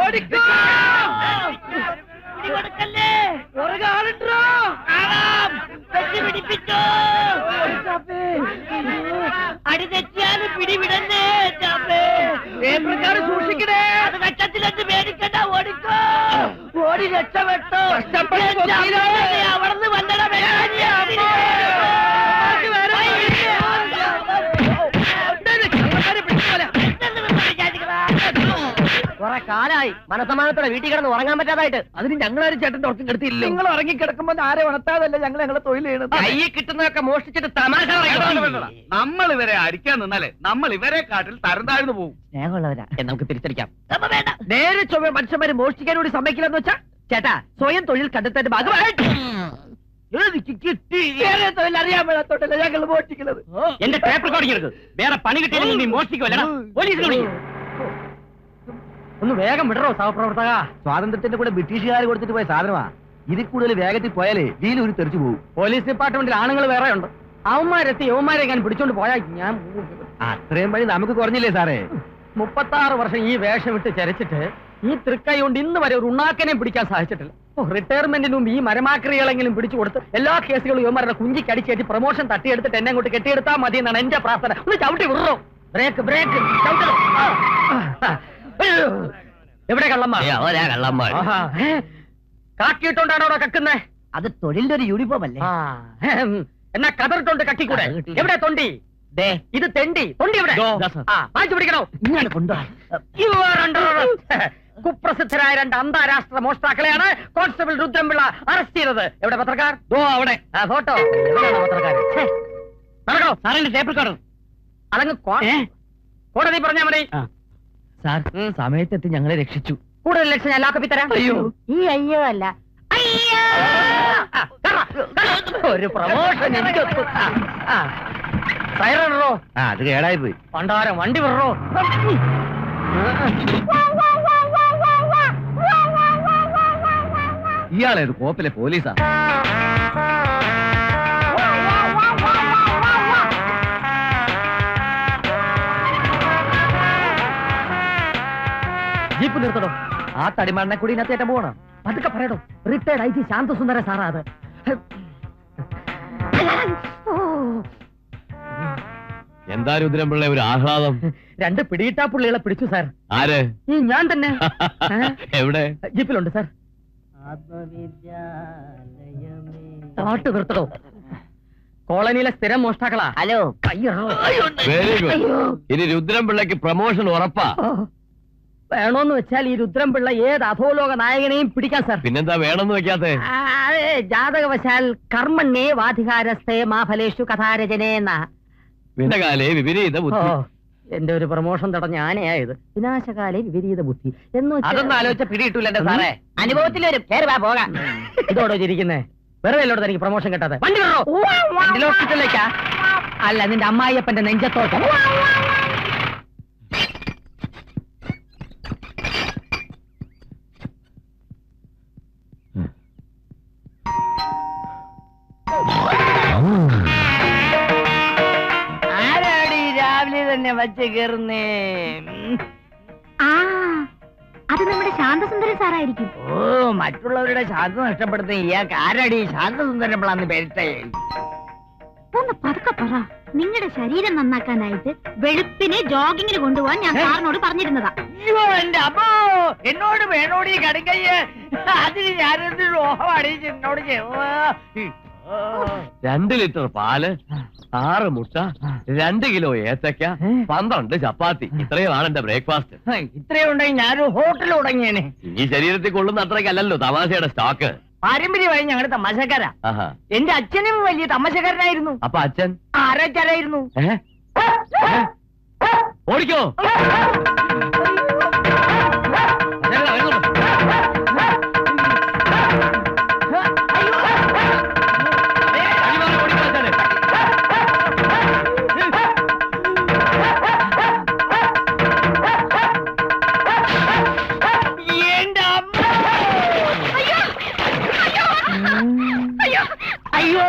ഓടിക്കോ കൊടുക്കല്ലേ പുറകെ ആളുണ്ടോ കാണാം വെച്ച് പിടിപ്പിച്ചോ അടി തെറ്റിയാൽ പിടിവിടന്നേ ചാപ്പേ പേപ്പർക്കാർ സൂക്ഷിക്കണേ അത് കച്ചത്തിലെന്ന് പേടിക്കണ്ട ഓടിക്കോ ഓടി രക്ഷപ്പെട്ടോ അവിടുന്ന് വന്നട കുറെ കാലായി മനസമാനത്തോടെ വീട്ടിൽ കിടന്ന് ഉറങ്ങാൻ പറ്റാതായിട്ട് അതിന് ഞങ്ങളാരും ചേട്ടന്റെ ഉറക്കം കെടുത്തില്ല നിങ്ങൾ ഉറങ്ങി കിടക്കുമ്പോ ആരെ ഉണർത്താതല്ല ഞങ്ങൾ ഞങ്ങളെ തൊഴിൽ ചെയ്യണത് കൈ കിട്ടുന്നതൊക്കെ മോഷ്ടിച്ചിട്ട് തമാശ നമ്മൾ ഇവരെ അടിക്കാൻ നിന്നാലേ നമ്മൾ ഇവരെ കാട്ടിൽ തരം താഴ്ന്നു പോകും സ്നേഹമുള്ളവരാ നമുക്ക് തിരിച്ചടിക്കാം നേരെ ചൊവ്വ മനുഷ്യന്മാര് മോഷ്ടിക്കാൻ കൂടി സമ്മതിക്കില്ലെന്ന് വെച്ചാ ചേട്ടാ സ്വയം തൊഴിൽ കണ്ടെത്തേണ്ട ഭാഗമായിട്ട് എനിക്ക് കിട്ടി വേറെ തൊഴിൽ അറിയാൻ മേളത്തോട്ടല്ല ഞങ്ങൾ മോഷ്ടിക്കുന്നത് എന്റെ ടേപ്പ് റെക്കോർഡിംഗ് എടുക്ക് വേറെ പണി കിട്ടിയില്ലെങ്കിൽ നീ മോഷ്ടിക്കുമല്ല പോലീസിനെ വിളിക്കും ഒന്ന് വേഗം വിടറോ സഹപ്രവർത്തക സ്വാതന്ത്ര്യത്തിന്റെ കൂടെ ബ്രിട്ടീഷുകാർ കൊടുത്തിട്ട് പോയ സാധനമാ ഇതിൽ കൂടുതൽ വേഗത്തിൽ പോയാലേ വീല് ഒരു തെറിച്ചു പോകും പോലീസ് ഡിപ്പാർട്ട്മെന്റിൽ ആണുങ്ങൾ വേറെ ഉണ്ട് അവന്മാരെത്തി യവന്മാരെ ഞാൻ പിടിച്ചോണ്ട് പോയാൽ ഞാൻ അത്രയും വഴി നമുക്ക് കുറഞ്ഞില്ലേ സാറേ മുപ്പത്തി ആറ് വർഷം ഈ വേഷം ഇട്ട് ചരച്ചിട്ട് ഈ തൃക്കൈ കൊണ്ട് ഇന്ന് വരെ ഒരു ഉണ്ണാക്കനെയും പിടിക്കാൻ സാധിച്ചിട്ടില്ല ഓ, റിട്ടയർമെന്റിന് മുമ്പ് ഈ മരമാക്രികളെങ്കിലും പിടിച്ചു കൊടുത്ത് എല്ലാ കേസുകളും യുവമാരുടെ കുഞ്ചിക്ക് അടിച്ചേറ്റി പ്രൊമോഷൻ തട്ടിയെടുത്തിട്ട് എന്നെ അങ്ങോട്ട് കെട്ടിയെടുത്താൽ മതി എന്നാണ് എന്റെ പ്രാർത്ഥന ഒന്ന് ചവിട്ടി വിടറോ ബ്രേക്ക് ബ്രേക്ക് ചവിട്ടണം ആ. അയ്യോ. എവിടെ കള്ളന്മാർ അവരാ കള്ളന്മാർ ആഹാ. ഏ? കാക്കിയിട്ടോണ്ടാണോ അവിടെ കക്കുന്നേ അത് തൊഴിലിന്റെ ഒരു യൂണിഫോം അല്ലേ ആ. ഹം. എന്നാ കതറിട്ടോണ്ട് കക്കിക്കൂടെ അത് കിട്ടി. എവിടെ തൊണ്ടി ദേ ഇത് തെണ്ടി തൊണ്ടി എവിടെ ദോ. ദാ, സർ. ആ വാങ്ങിച്ചു പിടിക്കണോ ഇങ്ങനെ കൊണ്ടുപോകാം You are under arrest. കുപ്രസിദ്ധരായ രണ്ട് അന്താരാഷ്ട്ര മോഷ്ടാക്കളെയാണ് കോൺസ്റ്റബിൾ രുദ്രംപിള്ള അറസ്റ്റ് ചെയ്തത് എവിടെ പത്രക്കാർ ഓ അവിടെ ആ ഫോട്ടോ എവിടെയാണ് പത്രക്കാർ ഛേ. നടക്കണോ സാറിന്റെ ടേപ്പ് റെക്കോർഡർ അതങ്ങ് കോ- കോടതി പറഞ്ഞാ മതി സാർ സമയത്തെത്തി ഞങ്ങളെ രക്ഷിച്ചു കൂടുതൽ ലക്ഷം ഞാൻ ലാക്കപ്പി തരാം അയ്യോ. ഈ അയ്യോ അല്ല അയ്യോ ആ, കറ, കറ. ഒരു പ്രമോഷൻ എനിക്ക് ഒത്തു. ആ, ആ. സൈറൺ ഇടറോ ആ അത് കേടായി പോയി പണ്ടാരം വണ്ടി വിടറോ ഇയാളേത് കോപ്പിലെ പോലീസാ ജീപ്പ് നിർത്തണോ ആ തടിമണ്ണെ കൂടി ഇതിനകത്തേറ്റം പോകണം പതുക്കെ പറയടോ റിട്ടയർഡ് ഐ ജി ശാന്തസുന്ദര സാറാ അത് എന്താ രുദ്രംപിള്ള ഒരു ആഹ്ലാദം രണ്ട് പിടിയിട്ടാ പുള്ളികളെ പിടിച്ചു സാർ ആര് ഈ ഞാൻ തന്നെ എവിടെ ജീപ്പിലുണ്ട് സാർ താട്ട് നിർത്തടോ കോളനിയിലെ സ്ഥിരം മോഷ്ടാക്കളാ ഹലോ അയ്യോ വെരി ഗുഡ് ഇനി രുദ്രംപിള്ളക്ക് പ്രമോഷൻ ഉറപ്പാ വേണോന്ന് വെച്ചാൽ ഈ രുദ്രംപിള്ള ഏത് അധോലോക നായകനെയും പിടിക്കാൻ സാർ പിന്നെന്താ വേണമെന്ന് വെക്കാത്തെ ആ, അതെ, ജാതകവശാൽ കർമ്മണ്യേ വാധികാരസ്ഥേ മാഫലേഷു കഥാരചനേന്ന വിനകാലേ വിപരീത ഓ ബുദ്ധി എന്റെ ഒരു പ്രമോഷൻ തടഞ്ഞ ആനയായത് വിനാശകാലേ വിപരീത ബുദ്ധി എന്ന് വെച്ചാ- അതൊന്നും ആലോചിച്ച പിടിയിട്ടില്ല എന്റെ സാറേ അനുഭവത്തിൽ വരും കേറി വാ പോകാം ഇതോടോ ചിരിക്കുന്നേ വെറുതെ അല്ലോട് എനിക്ക് പ്രൊമോഷൻ കിട്ടാതെ വണ്ടി വിടറോ വണ്ടി ഹോസ്പിറ്റലിലേക്കാ അല്ല നിന്റെ അമ്മായിയപ്പന്റെ നെഞ്ചത്തോട്ട് ആരാടി രാവിലെ തന്നെ വച്ച് കയറുന്നേ ആ അത് നമ്മുടെ ശാന്തസുന്ദരൻ സാറായിരിക്കും ഓ മറ്റുള്ളവരുടെ ശാന്ത നഷ്ടപ്പെടുത്തുന്ന ഇയാൾക്ക് ആരാടി ശാന്തസുന്ദരപ്പിളാന്ന് പേരിട്ടേ ഒന്ന് പതുക്കെ പറ നിങ്ങളുടെ ശരീരം നന്നാക്കാനായിട്ട് വെളുപ്പിനെ ജോഗിങ്ങിന് കൊണ്ടുപോകാൻ ഞാൻ സാറിനോട് പറഞ്ഞിരുന്നതാ അയ്യോ എന്റെ അമ്മോ എന്നോട് വേണോട് ഈ കടുക്കയ്യ അതിന് ഞാനെന്ത് രോഹമാണ് എന്നോട് ചെയ്യ- ഓ. രണ്ട് ലിറ്റർ പാല് ആറ് മുട്ട രണ്ട് കിലോ ഏത്തക്ക പന്ത്രണ്ട് ചപ്പാത്തി ഇത്രയുമാണ് എന്റെ ബ്രേക്ക്ഫാസ്റ്റ് ഹൈ, ഇത്രയും ഉണ്ടെങ്കിൽ ഞാനൊരു ഹോട്ടൽ തുടങ്ങിയേനെ ഈ ശരീരത്തിൽ കൊള്ളുന്ന അത്രയ്ക്കല്ലല്ലോ തമാശയുടെ സ്റ്റോക്ക് പാരമ്പര്യമായി ഞങ്ങളുടെ തമാശക്കാരാ ആഹാ എന്റെ അച്ഛനും വലിയ തമാശക്കാരനായിരുന്നു അപ്പൊ അച്ഛൻ ആരാച്ചാരായിരുന്നു ഏ? ഏ? ഓടിക്കോ അതല്ല, വരുന്നുണ്ട്. അയ്യോ. അടിമാറി ഓടിക്കോ അച്ഛനെ. എന്റെ അമ്മ അയ്യോ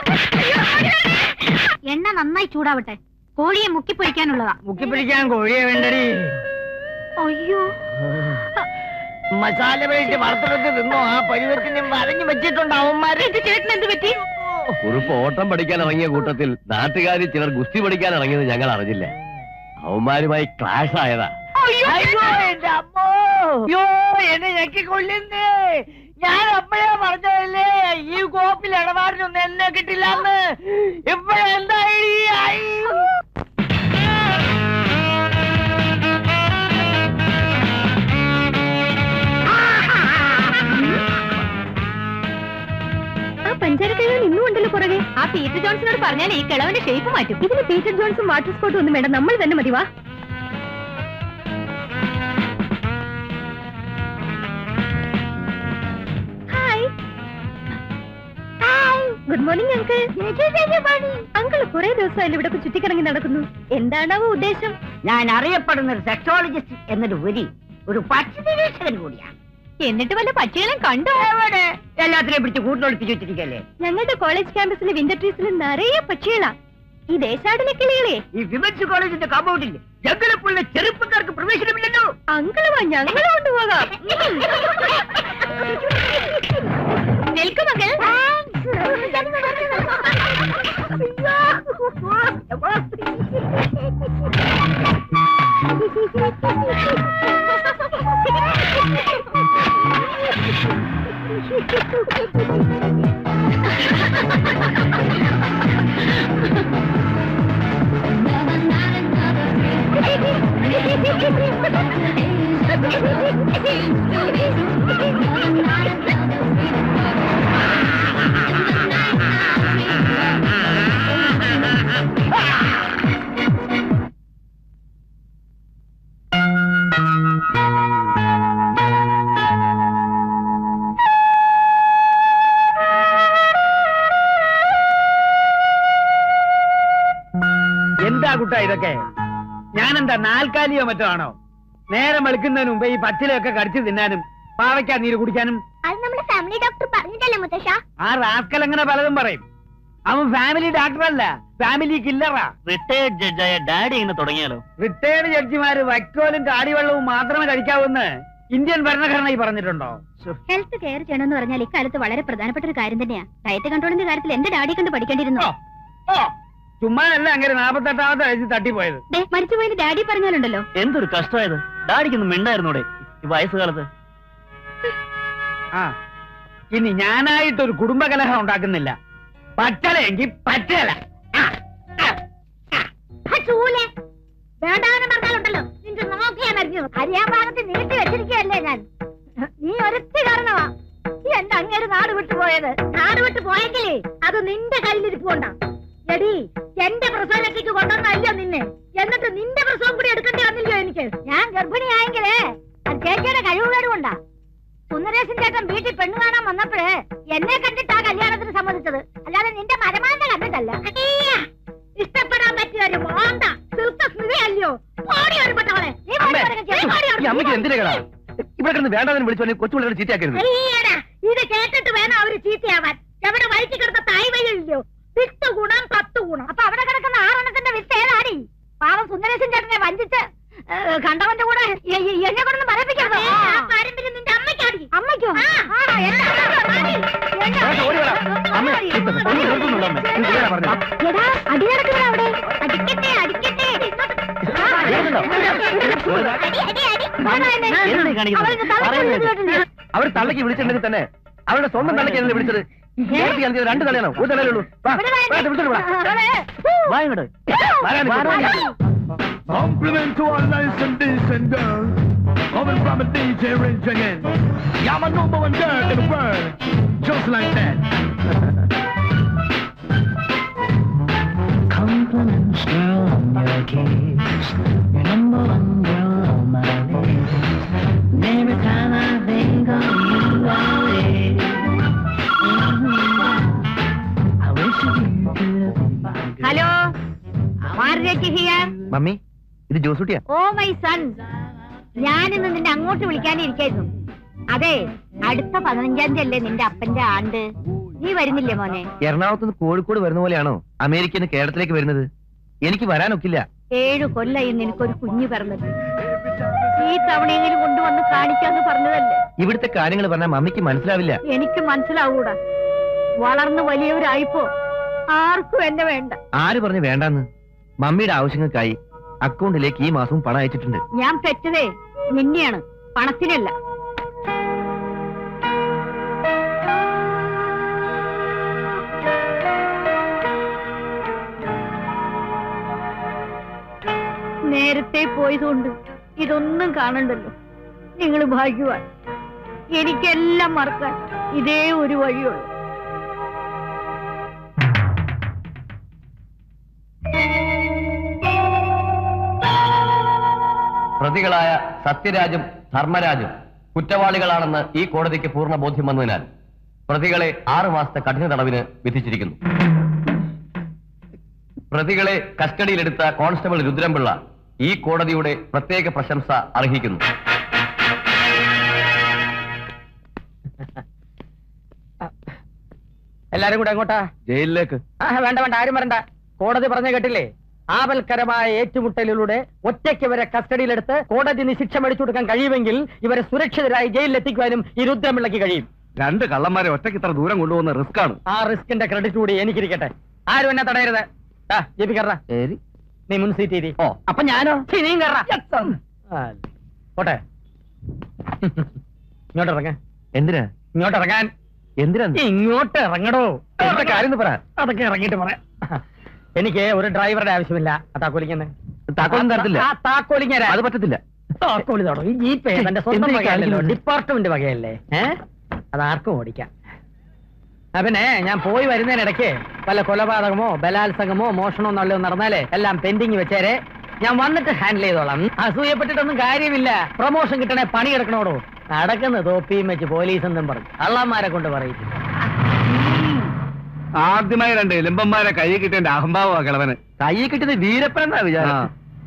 എണ്ണ നന്നായി ചൂടാവട്ടെ കോഴിയെ മുക്കി പൊരിക്കാനുള്ളതാ മുക്കി പിടിക്കാൻ കോഴിയെ വേണ്ടടി അയ്യോ മസാല വേണ്ടി വറുത്തെടുത്ത് തിന്നോ ആ പരുവത്തിന് വരഞ്ഞു വെച്ചിട്ടുണ്ട് അവന്മാര് ചേട്ടൻ എന്ത് പറ്റി കുറുപ്പ് ഓട്ടം പഠിക്കാൻ ഇറങ്ങിയ കൂട്ടത്തിൽ നാട്ടുകാരിൽ ചിലർ ഗുസ്തി പഠിക്കാൻ ഇറങ്ങിയത് ഞങ്ങൾ അറിഞ്ഞില്ല അവന്മാരുമായി ക്ലാഷ് ആയതാ അയ്യോ എന്റെ അമ്മോ അയ്യോ എന്നെ ഞെക്കി കൊല്ലുന്നേ ഞാൻ അപ്പഴേ പറഞ്ഞതല്ലേ ഈ കോപ്പിൽ ഇടപാടിനൊന്നും എന്നെ കിട്ടില്ലെന്ന് ഇപ്പഴെന്തായി ആയി ആ പഞ്ചാരക്കഴികൾ ഇന്നും ഉണ്ടല്ലോ പുറകെ ആ പീറ്റർ ജോൺസണോട് പറഞ്ഞാൽ ഈ കിളവന്റെ ഷേപ്പ് മാറ്റും ഇതിന് പീറ്റർ ജോൺസും വാട്ടർ സ്പോട്ടും ഒന്നും വേണ്ട നമ്മൾ തന്നെ മതി വാ hi good morning uncle uncle കുറെ ദിവസമായാലും ഇവിടെ ചുറ്റിക്കറങ്ങി നടക്കുന്നു എന്താണാവോ ഉദ്ദേശം ഞാൻ അറിയപ്പെടുന്ന ഒരു സെക്സോളജിസ്റ്റ് എന്നതിലുപരി ഒരു പക്ഷി നിരീക്ഷകൻ കൂടിയാണ് എന്നിട്ട് വല്ല പക്ഷികളെയും കണ്ടോ എവിടെ എല്ലാത്തിനെയും പിടിച്ച് കൂട്ടിലൊളിപ്പിച്ച് വെച്ചിരിക്കല്ലേ ഞങ്ങളുടെ കോളേജ് ക്യാമ്പസിലെ വിന്റർ ട്രീസിൽ നിറയെ പക്ഷികളാ ഈ ദേശാടന കിളികളെ ഈ വിമൻസ് കോളേജിന്റെ കമ്പൗണ്ടിൽ ജംഗലപ്പുള്ള ചെറുപ്പക്കാർക്ക് പ്രവേശനമില്ലല്ലോ അങ്കിള് വാ ഞങ്ങള് കൊണ്ടുപോകാം നിൽക്കു മകൾ എന്താ കുട്ട ഇതൊക്കെ ഞാനെന്താ നാൽക്കാലിയോ മറ്റോ ആണോ നേരം വെളുക്കുന്നതിന് മുമ്പ് ഈ പച്ചിലയൊക്കെ കടിച്ചു തിന്നാനും പാവയ്ക്കാ നീര് കുടിക്കാനും അത് നമ്മുടെ ഫാമിലി ഡോക്ടർ പറഞ്ഞിട്ടല്ലേ മുത്തശ്ശ ആ റാസ്കൽ അങ്ങനെ പലതും പറയും അവൻ ഫാമിലി ഡോക്ടറല്ല ഫാമിലി കില്ലറാ റിട്ടയർഡ് ജഡ്ജായ ഡാഡി ഇങ്ങനെ തുടങ്ങിയാലോ റിട്ടയർഡ് ജഡ്ജിമാര് വൈക്കോലും കാടിവെള്ളവും മാത്രമേ കഴിക്കാവൂന്ന് ഇന്ത്യൻ ഭരണഘടന ഈ പറഞ്ഞിട്ടുണ്ടോ ഹെൽത്ത് കെയർ ചെയ്യണമെന്ന് പറഞ്ഞാൽ ഇക്കാലത്ത് വളരെ പ്രധാനപ്പെട്ട ഒരു കാര്യം തന്നെയാ ഡയറ്റ് കൺട്രോളിന്റെ കാര്യത്തിൽ എന്റെ ഡാഡി കണ്ട് പഠിക്കേണ്ടിയിരുന്നു ഓ, ഓ ചുമ്മാനല്ല അങ്ങനെ നാപ്പത്തെട്ടാമത്തെ വയസ്സിൽ തട്ടിപ്പോയത് ദേ, മരിച്ചുപോയത് ഡാഡി പറഞ്ഞാലുണ്ടല്ലോ എന്തൊരു കഷ്ടമായത് ഡാഡിക്കൊന്നും മിണ്ടായിരുന്നൂടെ ഈ വയസ്സുകാലത്ത് ആ ഇനി ഞാനായിട്ടൊരു കുടുംബകലഹം ഉണ്ടാക്കുന്നില്ല പച്ചലയെങ്കിൽ പച്ചല വേണ്ടാന്ന് പറഞ്ഞാലുണ്ടല്ലോ നിന്റെ നോക്കിയാ മരിഞ്ഞു ഹരിയാഭാഗത്ത് നീട്ടി വെച്ചിരിക്കുകയല്ലേ ഞാൻ നീ ഒരൊറ്റ കാരണമാ നീ എന്റെ അങ്ങേര് നാട് വിട്ടു പോയത് നാട് വിട്ടു പോയെങ്കിലേ അത് നിന്റെ കയ്യിലിരിപ്പുണ്ടാ എടി എന്റെ പ്രസവരക്ഷയ്ക്ക് കൊണ്ടുവന്നല്ലോ നിന്നെ എന്നിട്ട് നിന്റെ പ്രസവം കൂടി എടുക്കേണ്ടി വന്നില്ലയോ എനിക്ക് ഞാൻ ഗർഭിണിയായെങ്കിലേ അത് ചേച്ചിയുടെ കഴിവുകേട് കൊണ്ടാ സുന്ദരേശൻ ചേട്ടൻ വീട്ടിൽ പെണ്ണ് കാണാൻ വന്നപ്പോഴേ എന്നെ കണ്ടിട്ടാ കല്യാണത്തിന് സമ്മതിച്ചത് അല്ലാതെ നിന്റെ മരമാണ്ട കണ്ടിട്ടല്ല അയ്യ, ഇഷ്ടപ്പെടാൻ പറ്റിയ ഒരു മോന്ത സ്മിതയല്ലയോ ഓടി ഒരു പെട്ടവളെ നീ അമ്മേ, പോടി വരങ്ങ് ചെറി, ഓടി ഈ അമ്മയ്ക്ക് എന്തിനാ കേടാ ഇവിടെ കിടന്ന് വേണ്ടാന്ന് വിളിച്ചു കൊച്ചുപിള്ളേരെ ചീത്തയാക്കരുത് അയ്യടാ, ഇത് കേട്ടിട്ട് വേണം അവര് ചീത്തയാവാൻ എവിടെ വയറ്റി കിടന്ന തായ് വഴിയില്ലയോ വിത്ത് ഗുണം പത്ത് ഗുണം അപ്പൊ അവിടെ കിടക്കുന്ന ആറെണ്ണത്തിന്റെ വിത്ത് ഏതാടി പാവം സുന്ദരേശൻ ചേട്ടനെ വഞ്ചിച്ച് ഏ, കണ്ടവന്റെ കൂടെ എ- എ- എന്നെ കൊണ്ടൊന്ന് മരപ്പിക്കരുത് പാരമ്പര്യം നിന്റെ അമ്മയ്ക്കാടി അമ്മയ്ക്കോ വേണ്ട, ഓടി വാ. അമ്മേ, ഇപ്പൊ ഒന്ന് നിർത്തുന്നുണ്ടോ അമ്മേ? ഇത് ഇങ്ങനെ പറഞ്ഞോ. എടാ അടി നടക്കുന്ന അവിടെ അടിക്കട്ടെ അടിക്കട്ടെ ആ, കേൾക്കണ്ടോ? അടി, അടി, അടി. പോണോ എന്നെ? എന്താ ഈ കാണിക്കുന്നത്? അവൾക്ക് തലയ്ക്ക് പറയുന്നത് ഉള്ളിലോട്ടില്ല. അവർ തള്ളക്ക് വിളിച്ചിട്ടുണ്ടെങ്കിൽ തന്നെ അവരുടെ സ്വന്തം തള്ളക്കാണല്ലേ വിളിച്ചത് നേരത്തെ കാണിച്ചത് രണ്ട് തലയാണോ ഒരു തലയേ ഉള്ളൂ വാ, ഇവിടെ വാ, വാ. വിളിച്ചോണ്ട് വാ. അവിടെ. വാ ഇങ്ങോട്ട് വരാൻ അടി. Compliment to all nice and decent girls Coming from a DJ range again Yeah, I'm a number one girl in the world Just like that Compliments, girl, on your case. You're number one girl on my list. And every time I think of you, I live. Mhm. I wish you could be hello Margaret here mummy ഇത് ജോസൂട്ടിയാ oh my son ഞാനിന്ന് നിന്നെ അങ്ങോട്ട് വിളിക്കാനിരിക്കായിരുന്നു അതെ അടുത്ത പതിനഞ്ചാം തീയതി അല്ലേ നിന്റെ അപ്പന്റെ ആണ്ട് നീ വരുന്നില്ലേ മോനെ എറണാകുളത്ത് നിന്ന് കോഴിക്കോട് വരുന്ന പോലെയാണോ അമേരിക്കന്ന് കേരളത്തിലേക്ക് വരുന്നത് എനിക്ക് വരാനൊക്കില്ല ഏഴു കൊല്ലായി നിനക്കൊരു കുഞ്ഞു പിറന്നത് നീ ഈ തവണയെങ്കിലും കൊണ്ടുവന്ന് കാണിക്കാന്ന് പറഞ്ഞതല്ലേ ഇവിടുത്തെ കാര്യങ്ങൾ പറഞ്ഞാൽ മമ്മിക്ക് മനസ്സിലാവില്ല എനിക്ക് മനസ്സിലാവൂടാ വളർന്ന് വലിയവരായിപ്പോ ആർക്കും എന്നെ വേണ്ട ആര് പറഞ്ഞു വേണ്ടാന്ന് മമ്മിയുടെ ആവശ്യങ്ങൾക്കായി അക്കൗണ്ടിലേക്ക് ഈ മാസവും പണം അയച്ചിട്ടുണ്ട് ഞാൻ പെറ്റതേ നിന്നെയാണ് പണത്തിനല്ല നേരത്തെ പോയതുകൊണ്ട് ഇതൊന്നും കാണണ്ടല്ലോ നിങ്ങൾ ഭാഗ്യവാൻ എനിക്കെല്ലാം മറക്കാൻ ഇതേ ഒരു വഴിയുള്ളൂ പ്രതികളായ സത്യരാജും ധർമ്മരാജും കുറ്റവാളികളാണെന്ന് ഈ കോടതിക്ക് പൂർണ്ണ ബോധ്യം വന്നതിനാൽ പ്രതികളെ ആറു മാസത്തെ കഠിന തടവിന് വിധിച്ചിരിക്കുന്നു പ്രതികളെ കസ്റ്റഡിയിലെടുത്ത കോൺസ്റ്റബിൾ രുദ്രംപിള്ള ഈ കോടതിയുടെ പ്രത്യേക പ്രശംസ അർഹിക്കുന്നു എല്ലാരും കൂടെ എങ്ങോട്ടാ ജയിലിലേക്ക് ആ, വേണ്ട വേണ്ട ആരും വരണ്ട കോടതി പറഞ്ഞ കേട്ടില്ലേ ആപൽക്കരമായ ഏറ്റുമുട്ടലിലൂടെ ഒറ്റയ്ക്ക് ഇവരെ കസ്റ്റഡിയിലെടുത്ത് കോടതി നിന്ന് ശിക്ഷ മേടിച്ചു കൊടുക്കാൻ കഴിയുമെങ്കിൽ ഇവരെ സുരക്ഷിതരായി ജയിലിൽ എത്തിക്കുവാനും ഈ രുദ്രമിള്ളയ്ക്ക് കഴിയും രണ്ട് കള്ളന്മാരെ ഒറ്റയ്ക്ക് ഇത്ര ദൂരം കൊണ്ടുപോകുന്ന റിസ്ക് ആണ് ആ റിസ്കിന്റെ ക്രെഡിറ്റ് കൂടി എനിക്കിരിക്കട്ടെ ആരും എന്നെ തടയരുത് ആ, ജെപി കറ ശരി നീ മുൻ സീറ്റ് ഇരി. ഓ അപ്പൊ ഞാനോ ഛീ, നീയും കറ ആ, പോട്ടെ ഇങ്ങോട്ട് ഇറങ്ങ എന്തിനാ ഇങ്ങോട്ട് ഇറങ്ങാൻ എന്തിനാ ഇങ്ങോട്ട് ഇറങ്ങടോ എന്താ കാര്യം എന്ന് പറ അതൊക്കെ ഇറങ്ങിയിട്ട് പറയാം എനിക്ക് ഒരു ഡ്രൈവറുടെ ആവശ്യമില്ല ആ താക്കോലിങ്ങനെ താക്കോലും തരത്തില്ല ആ താക്കോലിങ്ങ അത് പറ്റത്തില്ല താക്കോല് തൊടോ ഈ ജീപ്പ് എന്റെ സ്വന്തം എന്തിനാ വകയല്ലല്ലോ കാണിക്കുന്നത്? ഡിപ്പാർട്ട്മെന്റ് വകയല്ലേ ഏ അത് ആർക്കും ഓടിക്കാം ആ പിന്നെ ഞാൻ പോയി വരുന്നതിനിടയ്ക്ക് വല്ല കൊലപാതകമോ ബലാത്സംഗമോ മോഷണമോ നല്ലതോ നടന്നാലേ എല്ലാം പെൻഡിങ് വെച്ചേരെ ഞാൻ വന്നിട്ട് ഹാൻഡിൽ ചെയ്തോളാം അസൂയപ്പെട്ടിട്ടൊന്നും കാര്യമില്ല പ്രൊമോഷൻ കിട്ടണേ പണി എടുക്കണോടോ നടക്കുന്ന തോപ്പിയും വെച്ച് പോലീസ് എന്നും പറഞ്ഞു കള്ളന്മാരെ കൊണ്ട് പറയും ആദ്യമായി രണ്ട് എലുമ്പന്മാരെ കൈ കിട്ടിയ അഹംഭാവ കിളവന് കൈ കിട്ടിയത് വീരപ്പൻ എന്നാ വിചാരം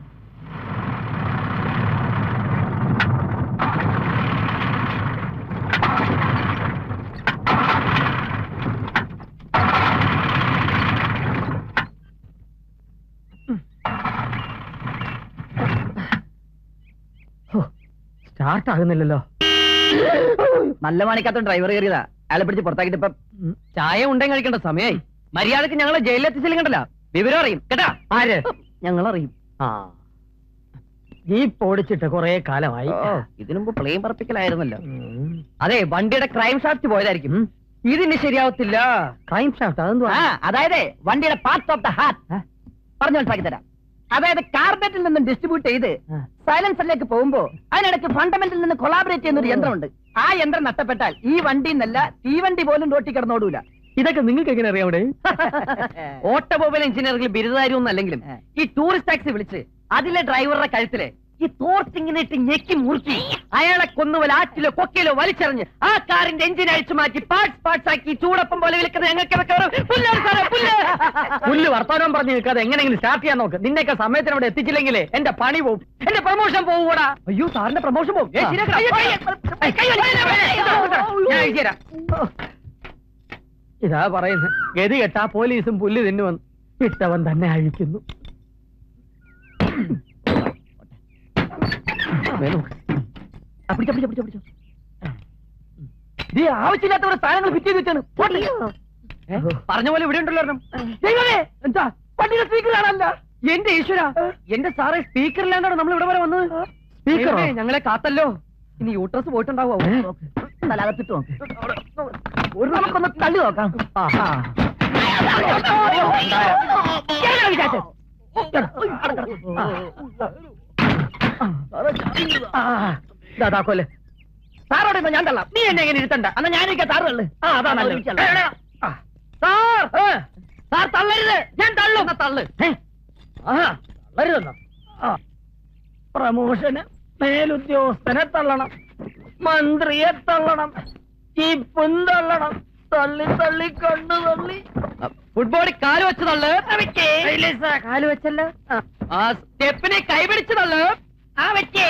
സ്റ്റാർട്ട് ആകുന്നില്ലല്ലോ നല്ല മാണിക്കാത്ത ഡ്രൈവർ കയറിയതാ അയാളെ പിടിച്ച് പുറത്താക്കിട്ട് ഇപ്പൊ ചായ ഉണ്ടെങ്കിൽ കഴിക്കേണ്ട സമയമായി മര്യാദക്ക് ഞങ്ങളെ ജയിലിൽ എത്തിച്ചില്ലെങ്കിണ്ടല്ലോ വിവരം അറിയും കേട്ടാ ആര് ഞങ്ങൾ അറിയും ആ ജീപ്പ് ഓടിച്ചിട്ട് കുറെ കാലമായി ഇതിനു മുമ്പ് പ്ലെയിൻ പറപ്പിക്കലായിരുന്നല്ലോ ഉം. അതെ വണ്ടിയുടെ ക്രൈം ഷാഫ്റ്റ് പോയതായിരിക്കും ഇതിന് ശരിയാവത്തില്ല ക്രൈം ഷാഫ്റ്റ് അതെന്തുവാ ആ അതായത് വണ്ടിയുടെ പാർട്ട് ഓഫ് ദ ഹാർട്ട് പറഞ്ഞു മനസ്സിലാക്കി തരാം അതായത് കാർബറ്റിൽ നിന്നും ഡിസ്ട്രിബ്യൂട്ട് ചെയ്ത് ആ. സൈലൻസറിലേക്ക് പോകുമ്പോ അതിനിടയ്ക്ക് ഫണ്ടമെന്റിൽ നിന്ന് കൊളാബറേറ്റ് ചെയ്യുന്ന ഒരു യന്ത്രമുണ്ട് ആ യന്ത്രം നഷ്ടപ്പെട്ടാൽ ഈ വണ്ടി എന്നല്ല തീവണ്ടി പോലും റോട്ടി കിടന്നോടൂല ഇതൊക്കെ നിങ്ങൾക്ക് എങ്ങനെ അറിയാം അവിടെ ഓട്ടോമൊബൈൽ എഞ്ചിനീയറിംഗിൽ ബിരുദധാരിയൊന്നും അല്ലെങ്കിലും ഈ ടൂറിസ്റ്റ് ടാക്സി വിളിച്ച് അതിലെ ഡ്രൈവറുടെ കഴുത്തില് ഈ തോർത്തിങ്ങനെ ഇട്ട് ഞെക്കി മുറുക്കി അയാളെ കൊന്നുപോലെ ആറ്റിലോ കൊക്കയിലോ വലിച്ചെറിഞ്ഞ് ആ കാറിന്റെ എഞ്ചിൻ അഴിച്ചു മാറ്റി പാർട്സ് പാർട്സ് ആക്കി ചൂടപ്പം പോലെ വിളിക്കുന്ന ഞങ്ങൾക്ക് ഇതൊക്കെ വെറും പുല്ലാണ് സാറേ, പുല്ല്. പുല്ല് വർത്തമാനം പറഞ്ഞു നിൽക്കാതെ എങ്ങനെയെങ്കിലും സ്റ്റാർട്ട് ചെയ്യാൻ നോക്ക് നിന്നെയൊക്കെ സമയത്തിന് അവിടെ എത്തിച്ചില്ലെങ്കിലേ എന്റെ പണി പോവും എന്റെ പ്രൊമോഷൻ പോകൂടാ അയ്യോ സാറിന്റെ പ്രമോഷൻ പോകും ഏയ്, ശരിയാക്കണം. അയ്യോ, ഏയ്, ഏയ്, കൈ വലി. ഞാൻ അയച്ചുതരാം. ഇതാ പറയുന്നത് ഗതി കെട്ടാ പോലീസും പുല്ല് തിന്നുവന്ന് ഇട്ടവൻ തന്നെ അഴിക്കുന്നു ആ, പിടിച്ചോ, പിടിച്ചോ, പിടിച്ചോ, പിടിച്ചോ. ദേ, ആവശ്യമില്ലാത്തവരെ സാധനങ്ങൾ ഫിറ്റ് ചെയ്ത് വെച്ചാണ് പോട്ടെ. ഏ? പറഞ്ഞ പോലെ ഇവിടെ ഉണ്ടല്ലോ ഒരെണ്ണം. ദൈവമേ, എന്താ വണ്ടിയുടെ സ്പീക്കർ കാണാനല്ല എന്റെ ഈശ്വര എന്റെ സാറേ സ്പീക്കറിലാണ്ടാണ് നമ്മൾ ഇവിടെ വരെ വന്നത് സ്പീക്കറോ? ദൈവമേ, ഞങ്ങളെ കാത്തല്ലോ ഇനി യൂട്രസ് പോയിട്ടുണ്ടാവോ തലകത്തിട്ടോ നമുക്കൊന്ന് തള്ളി നോക്കാം ആഹാ. കേരള വിചാരിച്ചത്. ആ, ദാ താക്കോല് സാറോട് ഇരുന്നോ, ഞാൻ തള്ളാം നീ എന്നെ എങ്ങനെ ഇരുത്തണ്ട എന്നാ ഞാനിരിക്കാം സാറ് തള്ളു ആ അതാ നല്ലത് ആ. സാർ ഏ, സാർ തള്ളരുത് ഞാൻ തള്ളും എന്നാ തള്ളു ആഹാ, തള്ളരുതെന്നോ? ആ. പ്രമോഷന് മേലുദ്യോഗസ്ഥനെ തള്ളണം മന്ത്രിയെ തള്ളണം ഇപ്പം തള്ളണം തള്ളി തള്ളി കണ്ടു തള്ളി ഫുട്ബോളിൽ കാല് വെച്ച് തള്ളു കാല് വെച്ചല്ലോ ആ സ്റ്റെപ്പിനെ കൈപിടിച്ച് തള്ളു ആ വെച്ചേ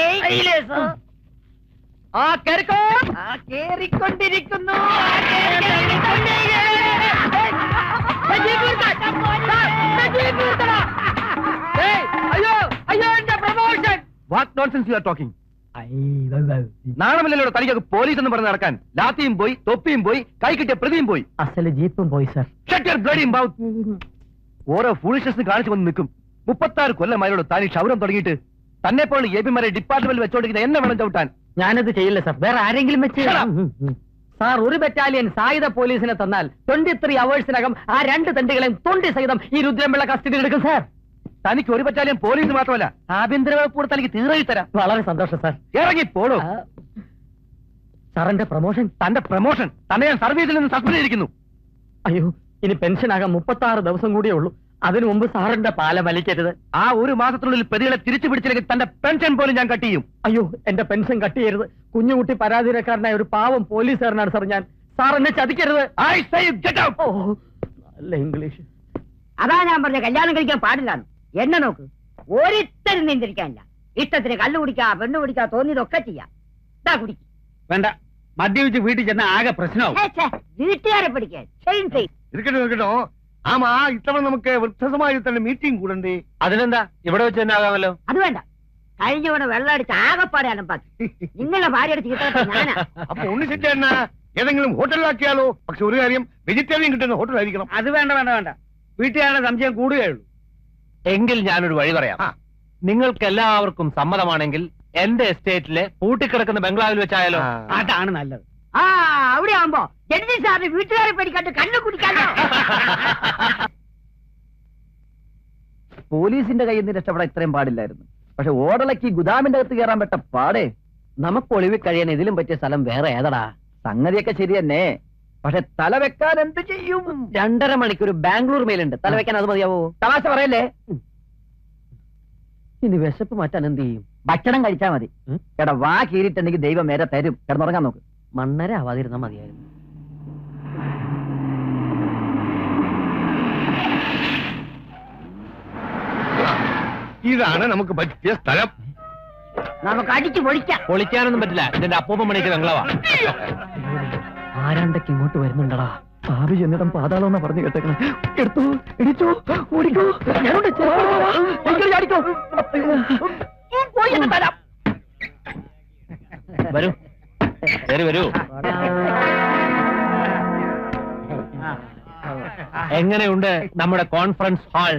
ആ കേറിക്കോ ആ കേറിക്കൊണ്ടിരിക്കുന്നു ആ കേറിക്കൊണ്ടിരിക്കുന്നു. സജീവ് നിർത്താൻ. സാർ, സജീവ് നിർത്തടാ. ഏയ്, അയ്യോ അയ്യോ എന്റെ promotion what nonsense you are talking നാണമില്ലല്ലോ തനിക്കൊക്കെ പോലീസ് എന്ന് പറഞ്ഞ് നടക്കാൻ ലാത്തിയും പോയി തൊപ്പിയും പോയി കൈ കിട്ടിയ പ്രതിയും പോയി അസല് ജീപ്പും പോയി sir Shut your bloody mouth. ഓരോ ഫൂളിഷസ് കാണിച്ചു വന്ന് നിൽക്കും മുപ്പത്താറ് കൊല്ലമാരോട് താൻ ഈ ക്ഷൗരം തുടങ്ങിയിട്ട് തന്നെ പോലെ എ പിമാരെ ഡിപ്പാർട്ട്മെന്റിൽ വെച്ചോണ്ടിരിക്കുന്ന എന്നെ വേണം ചവിട്ടാൻ ഞാനത് ചെയ്യില്ല സർ വേറെ ആരെങ്കിലും വെച്ച് Shut up. ഉം, ഉം. സാർ ഒരു ബറ്റാലിയൻ സായുധ പോലീസിനെ തന്നാൽ ട്വന്റി ത്രീ അവേഴ്സിനകം ആ രണ്ട് തണ്ടികളെയും തൊണ്ടി സഹിതം ഈ രുദ്രംപിള്ള കസ്റ്റഡിയിൽ എടുക്കും സാർ തനിക്ക് ഒരു പറ്റാലും പോലീസ് മാത്രമല്ല ആഭ്യന്തര വകുപ്പ് കൂടെ തനിക്ക് തീറെഴുതി തരാം വളരെ സന്തോഷം സാർ ഇറങ്ങി പോടോ ആ, സാറിന്റെ പ്രൊമോഷൻ തന്റെ പ്രൊമോഷൻ തന്നെ ഞാൻ സർവീസിൽ നിന്ന് സസ്പെൻഡ് ചെയ്തിരിക്കുന്നു അയ്യോ ഇനി പെൻഷൻ ആകാൻ മുപ്പത്തി ആറ് ദിവസം കൂടിയേ ഉള്ളൂ അതിനു മുമ്പ് സാറിന്റെ പാല വലിക്കരുത് ആ ഒരു മാസത്തിനുള്ളിൽ പ്രതികളെ തിരിച്ചു പിടിച്ചില്ലെങ്കിൽ തന്റെ പെൻഷൻ പോലും ഞാൻ കട്ട് ചെയ്യും അയ്യോ എന്റെ പെൻഷൻ കട്ട് ചെയ്യരുത് കുഞ്ഞുകുട്ടി പരാതിരക്കാരനായ ഒരു പാവം പോലീസുകാരനാണ് സാർ ഞാൻ സാർ എന്നെ ചതിക്കരുത് I say you get out. ഓ നല്ല ഇംഗ്ലീഷ് അതാ ഞാൻ പറഞ്ഞ കല്യാണം കഴിക്കാൻ പാടില്ലാന്ന് എന്നെ നോക്ക് ഒരിത്തരും നിയന്ത്രിക്കാനില്ല ഇഷ്ടത്തിന് കള്ളു കുടിക്കാ പെണ്ണു കുടിക്കാ തോന്നിയതൊക്കെ ചെയ്യാം ഇതാ കുടിക്ക് വേണ്ട മദ്യപിച്ച് വീട്ടിൽ ചെന്ന ആകെ പ്രശ്നമാവും ഛേ, ഛേ, വീട്ടുകാരെ പിടിക്കാൻ ചെയ്യും ചെയ്യും ഇരിക്കട്ടോ ഇരിക്കട്ടോ ആമാ ഇത്തവണ നമുക്ക് വൃദ്ധസമായി തന്നെ മീറ്റിംഗ് കൂടണ്ടേ അതിനെന്താ ഇവിടെ വെച്ച് തന്നെ ആകാമല്ലോ അത് വേണ്ട കഴിഞ്ഞ തവണ വെള്ളം അടിച്ച് ആകെപ്പാടെ അലമ്പാക്കി നിങ്ങളുടെ ഭാര്യയുടെ ചീത്ത ഞാനാ അപ്പൊ ഉണ്ണിശെറ്റ ഏതെങ്കിലും ഹോട്ടലിലാക്കിയാലോ പക്ഷെ ഒരു കാര്യം വെജിറ്റേറിയൻ കിട്ടുന്ന ഹോട്ടലായിരിക്കണം അത് വേണ്ട വേണ്ട വേണ്ട വീട്ടുകാരുടെ സംശയം കൂടുകയുള്ളൂ എങ്കിൽ ഞാനൊരു വഴി പറയാം ആ. നിങ്ങൾക്ക് എല്ലാവർക്കും സമ്മതമാണെങ്കിൽ എന്റെ എസ്റ്റേറ്റിലെ പൂട്ടിക്കിടക്കുന്ന ബംഗ്ലാവിൽ വെച്ചായാലോ അതാണ് നല്ലത് ആ അവിടെ ആവുമ്പോ ജഡ്ജി സാറിന് വീട്ടുകാരെ പേടിക്കാണ്ട് കണ്ണു കുടിക്കാലോ പോലീസിന്റെ കയ്യിൽ നിന്ന് രക്ഷപ്പെടാൻ ഇത്രയും പാടില്ലായിരുന്നു പക്ഷെ ഓടലക്ക് ഈ ഗുദാമിന്റെ അകത്ത് കയറാൻ പറ്റ പാടേ നമുക്ക് ഒളിവിൽ കഴിയാൻ ഇതിലും പറ്റിയ സ്ഥലം വേറെ ഏതടാ സംഗതിയൊക്കെ ശരി തന്നെ പക്ഷെ തല വെക്കാൻ എന്ത് ചെയ്യും രണ്ടര മണിക്കൂർ ബാംഗ്ലൂർ മേലുണ്ട് തല വെക്കാൻ അത് മതിയാവോ തമാശ പറയല്ലേ ഇനി വിശപ്പ് മാറ്റാൻ എന്ത് ചെയ്യും ഭക്ഷണം കഴിച്ചാ മതി എടാ വാ കീറിട്ടുണ്ടെങ്കിൽ ദൈവം നേരെ തരും കിടന്നുറങ്ങാൻ നോക്ക് മണ്ണര ആവാതിരുന്നാ മതിയായിരുന്നു ഇതാണ് നമുക്ക് പറ്റിയ സ്ഥലം നമുക്ക് അടിച്ചു പൊളിക്കാം പൊളിക്കാനൊന്നും പറ്റില്ല ഇതിന്റെ അപ്പൂപ്പൻ പണിക്ക് ബംഗ്ലാവാ ആരാണ്ടൊക്കെ ഇങ്ങോട്ട് വരുന്നുണ്ടടാ ഭാവി എന്നിടം പാതാളം എന്നാ പറഞ്ഞു കേട്ടേക്കണം എടുത്തു ഇടിച്ചോ ഓടിക്കോ ഞാനുണ്ട് ചാടിക്കോ പോയി എന്ന് തരാം വരൂ വരൂ വരൂ എങ്ങനെയുണ്ട് നമ്മുടെ കോൺഫറൻസ് ഹാൾ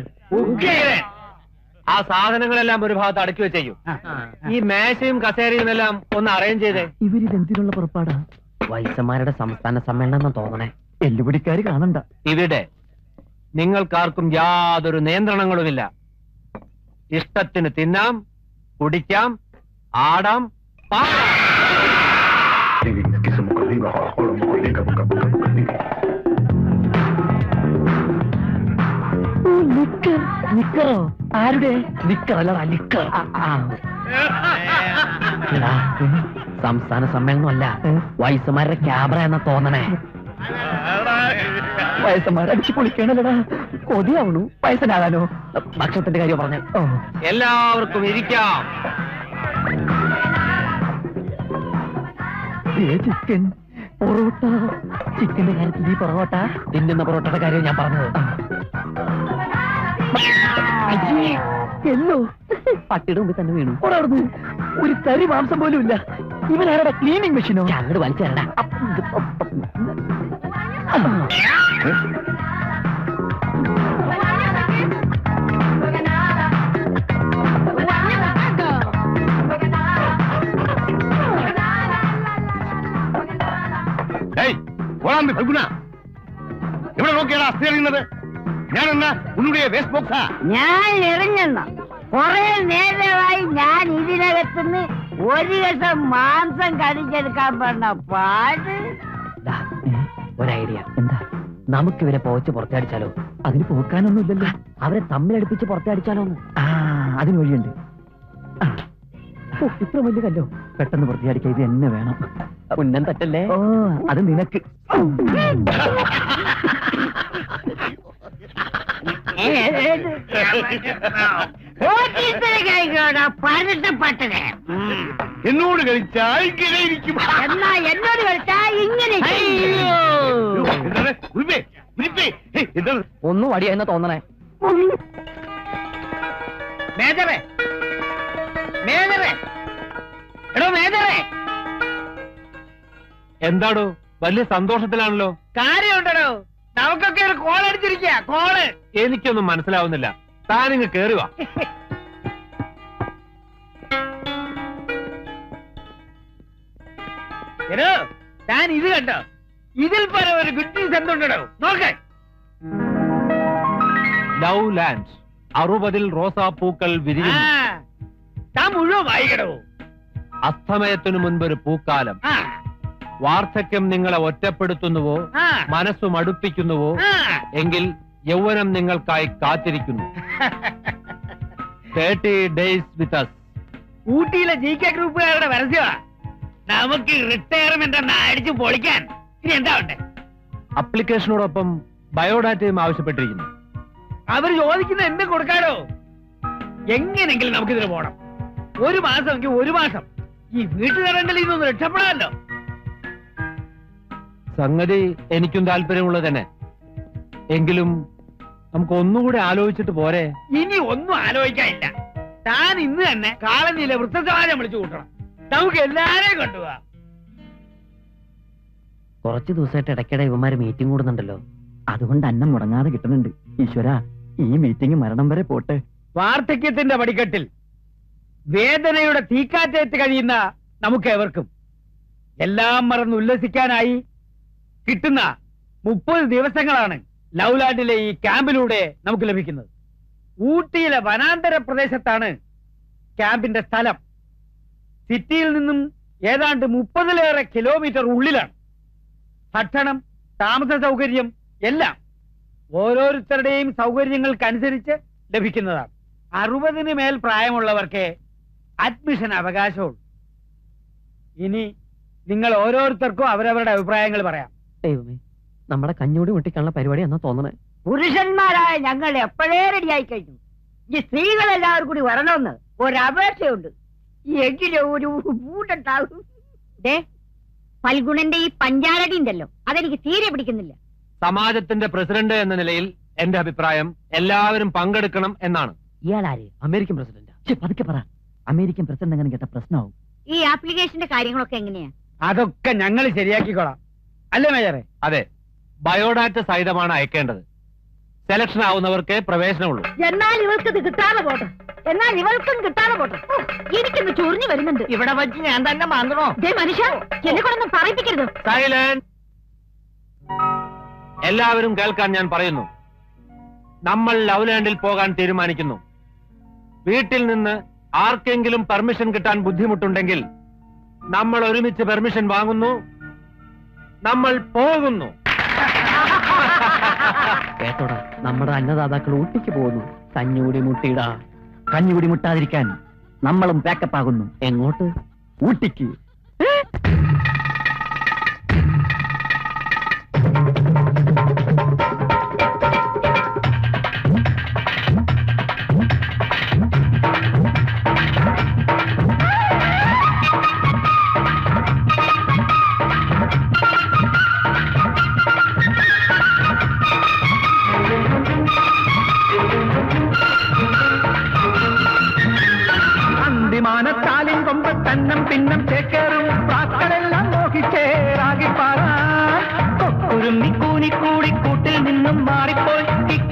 ആ സാധനങ്ങളെല്ലാം ഒരു ഭാഗത്ത് അടക്കി വെച്ചേക്കും ഈ മേശയും കസേരയും എല്ലാം ഒന്ന് അറേഞ്ച് ചെയ്തേ ഇവരിതെന്തിനുള്ള പുറപ്പാടാ വൈസന്മാരുടെ സംസ്ഥാന സമ്മേളനം എന്ന് തോന്നണേ എല്ലുപിടിക്കാര് കാണണ്ട ഇവിടെ നിങ്ങൾക്കാർക്കും യാതൊരു നിയന്ത്രണങ്ങളുമില്ല ഇഷ്ടത്തിന് തിന്നാം കുടിക്കാം ആടാം പാടാം നിക്കറോ ആരുടെ നിക്കർ അല്ലടാ നിക്കർ സംസ്ഥാന സമ്മേളനം അല്ല വൈസന്മാരുടെ ക്യാമറ എന്ന തോന്നണേ വയസ്സന്മാർ അടിച്ചു പൊളിക്കണല്ലടാ കൊതിയാവണു വയസ്സനാകാനോ ഭക്ഷണത്തിന്റെ കാര്യം പറഞ്ഞ ഓ എല്ലാവർക്കും ഇരിക്കാം ചിക്കൻ പൊറോട്ട ചിക്കന്റെ കാര്യത്തിൽ നീ പൊറോട്ട തിന്നുന്ന പൊറോട്ടയുടെ കാര്യം ഞാൻ പറഞ്ഞത് എല്ലോ പട്ടിയുടെ മുമ്പിൽ തന്നെ വീണു ഒരാടുന്ന് ഒരു തരി മാംസം പോലും ഇല്ല ഇവനാരുടെ ക്ലീനിങ് മെഷീനോ അങ്ങോട്ട് വലിച്ചു തരണ്ട ഏയ് ഓളാമ്പി ഫൽഗുന ഇവിടെ നോക്കിയാണ് അസ്ഥി എറിയുന്നത് ഞാൻ എന്നാ ഉള്ളുடைய വേസ്റ്റ് ബോക്സാ ഞാൻ എറിഞ്ഞെന്ന കൊറേ നേരമായി ഞാൻ ഇതിനകത്തുനിന്ന് ഒരു ദിവസം മാംസം കടിച്ചെടുക്കാൻ പറഞ്ഞ പാട് ദാ, ഒരു ഐഡിയ എന്താ നമുക്ക് ഇവരെ പോച്ച് പുറത്തടിച്ചാലോ അതിന് പോക്കാനൊന്നുമില്ലല്ലോ അവരെ തമ്മിലടുപ്പിച്ച് പുറത്തടിച്ചാലോ ആ അതിന് വഴിയുണ്ട് ആ. ഓ, ഇത്ര വലിയ കല്ലോ പെട്ടെന്ന് വൃത്തിയാടിക്കാൻ ഇത് എന്നെ വേണം ഉന്നം തട്ടല്ലേ ഓ അത് നിനക്ക് കഴിക്കണോടാ പതിനെട്ട് പട്ടനെ എന്നോട് കളിച്ചാൽ ഇങ്ങനെ ഇരിക്കും എന്നാ എന്നോട് കളിച്ചാ ഇങ്ങനെ അയ്യോ, എന്താണ്? ഉരുപ്പേ, ഉരുപ്പേ. ഹേയ്, എന്താണ്? ഒന്നും വടിയെന്ന് തോന്നണേ മേജറേ മേജറേ എടോ മേജറേ എന്താടോ വലിയ സന്തോഷത്തിലാണല്ലോ കാര്യമുണ്ടോ നമുക്കൊക്കെ ഒരു കോൾ അടിച്ചിരിക്കുക കോള് എനിക്കൊന്നും മനസ്സിലാവുന്നില്ല താനിങ്ങ് കേറി വാ എടോ താൻ ഇത് കണ്ടോ ഇതിൽ പരം ഒരു ഗുഡ് ന്യൂസ് എന്തുണ്ടോ നോക്കേ ലവ് ലാൻഡ് അറുപതിൽ റോസാപ്പൂക്കൾ ആ, വിരിയുന്നു താൻ മുഴുവൻ വായിക്കടോ അസ്തമയത്തിനു മുൻപൊരു പൂക്കാലം ആ വാർദ്ധക്യം നിങ്ങളെ ഒറ്റപ്പെടുത്തുന്നുവോ ആ മനസ്സു മടുപ്പിക്കുന്നുവോ ആ എങ്കിൽ യൗവനം നിങ്ങൾക്കായി കാത്തിരിക്കുന്നു തേർട്ടി ഡേയ്സ് വിത്ത് അസ് ഊട്ടിയിലെ ജി കെ ഗ്രൂപ്പുകാരുടെ പരസ്യമാ നമുക്ക് റിട്ടയർമെന്റ് എന്നാ അടിച്ചു പൊളിക്കാൻ ഇനി എന്താ ഉണ്ട് അപ്ലിക്കേഷനോടൊപ്പം ബയോഡാറ്റയും ആവശ്യപ്പെട്ടിരിക്കുന്നു അവർ ചോദിക്കുന്ന എന്ത് കൊടുക്കാടോ എങ്ങനെങ്കിലും നമുക്കിതിന് പോണം ഒരു മാസമെങ്കിൽ ഒരു മാസം ഈ വീട്ടുകാരെങ്കിൽ ഇതൊന്ന് രക്ഷപ്പെടാമല്ലോ സംഗതി എനിക്കും താല്പര്യമുള്ളത് തന്നെ എങ്കിലും നമുക്ക് ഒന്നുകൂടി ആലോചിച്ചിട്ട് പോരെ ഇനി ഒന്നും ആലോചിക്കാനില്ല താൻ ഇന്ന് തന്നെ കാളനിയിലെ വൃത്തസമാജം വിളിച്ചു കൂട്ടണം നമുക്ക് എല്ലാരെയും കൊണ്ടുപോവാ കുറച്ച് ദിവസമായിട്ട് ഇടയ്ക്കിടെ ഇവന്മാര് മീറ്റിംഗ് കൂടുന്നുണ്ടല്ലോ അതുകൊണ്ട് അന്നം മുടങ്ങാതെ കിട്ടുന്നുണ്ട് ഈശ്വര ഈ മീറ്റിംഗ് മരണം വരെ പോട്ടെ വാർദ്ധക്യത്തിന്റെ പടിക്കെട്ടിൽ വേദനയുടെ തീക്കാറ്റേറ്റ് കഴിയുന്ന നമുക്ക് എവർക്കും എല്ലാം മറന്ന് ഉല്ലസിക്കാനായി കിട്ടുന്ന മുപ്പത് ദിവസങ്ങളാണ് ലൗലാൻഡിലെ ഈ ക്യാമ്പിലൂടെ നമുക്ക് ലഭിക്കുന്നത് ഊട്ടിയിലെ വനാന്തര പ്രദേശത്താണ് ക്യാമ്പിന്റെ സ്ഥലം സിറ്റിയിൽ നിന്നും ഏതാണ്ട് മുപ്പതിലേറെ കിലോമീറ്റർ ഉള്ളിലാണ് ഭക്ഷണം താമസ സൗകര്യം എല്ലാം ഓരോരുത്തരുടെയും സൗകര്യങ്ങൾക്കനുസരിച്ച് ലഭിക്കുന്നതാണ് അറുപതിന് മേൽ പ്രായമുള്ളവർക്ക് അഡ്മിഷൻ അവകാശമുള്ളൂ ഇനി നിങ്ങൾ ഓരോരുത്തർക്കും അവരവരുടെ അഭിപ്രായങ്ങൾ പറയാം ദൈവമേ നമ്മുടെ കഞ്ഞൂടി മുട്ടിക്കാനുള്ള പരിപാടി എന്നാ തോന്നണേ പുരുഷന്മാരായ ഞങ്ങൾ എപ്പോഴേ റെഡിയായി കഴിഞ്ഞു ഈ സ്ത്രീകളെല്ലാവരും കൂടി വരണമെന്ന് ഒരപേക്ഷയുണ്ട് എങ്കിലും ഒരു ബൂട്ടുണ്ടാകും ദേ ഫൽഗുണന്റെ ഈ പഞ്ചാരടി ഉണ്ടല്ലോ അതെനിക്ക് തീരെ പിടിക്കുന്നില്ല സമാജത്തിന്റെ പ്രസിഡന്റ് എന്ന നിലയിൽ എന്റെ അഭിപ്രായം എല്ലാവരും പങ്കെടുക്കണം എന്നാണ് ഇയാളാര് അമേരിക്കൻ പ്രസിഡന്റ് പതുക്കെ പറ അമേരിക്കൻ പ്രസിഡന്റ് അങ്ങനെ കേട്ട പ്രശ്നമാവും ഈ ആപ്ലിക്കേഷന്റെ കാര്യങ്ങളൊക്കെ എങ്ങനെയാ അതൊക്കെ ഞങ്ങൾ ശരിയാക്കിക്കോളാം അല്ലേ മേജറെ അതെ ബയോഡാറ്റ സഹിതമാണ് അയക്കേണ്ടത് സെലക്ഷൻ ആവുന്നവർക്ക് പ്രവേശനമുള്ളൂ എന്നാൽ ഇവൾക്ക് ഇത് കിട്ടാതെ പോട്ടെ എന്നാൽ ഇവൾക്കും കിട്ടാതെ പോട്ടെ ഓ, എനിക്കൊന്ന് ചൊറിഞ്ഞു വരുന്നുണ്ട് ഇവിടെ വെച്ച് ഞാൻ തന്നെ മാന്തണോ ദേ മനുഷ്യ എന്നെ കൊണ്ടൊന്നും പറയിപ്പിക്കരുത് സൈലന്റ് എല്ലാവരും കേൾക്കാൻ ഞാൻ പറയുന്നു നമ്മൾ ലവ്ലാൻഡിൽ പോകാൻ തീരുമാനിക്കുന്നു വീട്ടിൽ നിന്ന് ആർക്കെങ്കിലും പെർമിഷൻ കിട്ടാൻ ബുദ്ധിമുട്ടുണ്ടെങ്കിൽ നമ്മൾ ഒരുമിച്ച് പെർമിഷൻ വാങ്ങുന്നു നമ്മൾ പോകുന്നു കേട്ടോടാ നമ്മുടെ അന്നദാതാക്കൾ ഊട്ടിക്ക് പോകുന്നു കഞ്ഞൂടി മുട്ടിയിടാ കഞ്ഞൂടി മുട്ടാതിരിക്കാൻ നമ്മളും പാക്കപ്പ് ആകുന്നു എങ്ങോട്ട് ഊട്ടിക്ക് അന്തിമാനത്താലിൻ കൊമ്പത്തന്നം പിന്നം ചേക്കേറും പ്രാക്കളെല്ലാം മോഹിച്ചേറാകിപ്പാറാൻ കൊക്കുരുമ്മി കൂനിക്കൂടി കൂട്ടിൽ നിന്നും മാറിപ്പോയി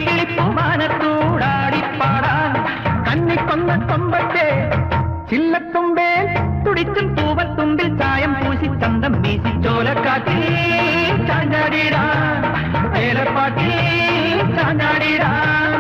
കിക്കിളിപ്പുമാനത്തൂടാടിപ്പാടാൻ കന്നിക്കൊന്ന കൊമ്പത്തെ ചില്ലത്തുമ്പേൽ തുടിച്ചും തൂവത്തുമ്പിൽ ചായം പൂശി ചന്തം വീശി ചോലക്കാറ്റിൽ ചാഞ്ഞാടിടാൻ വേലപ്പാട്ടിൽ ചാഞ്ഞാടിടാൻ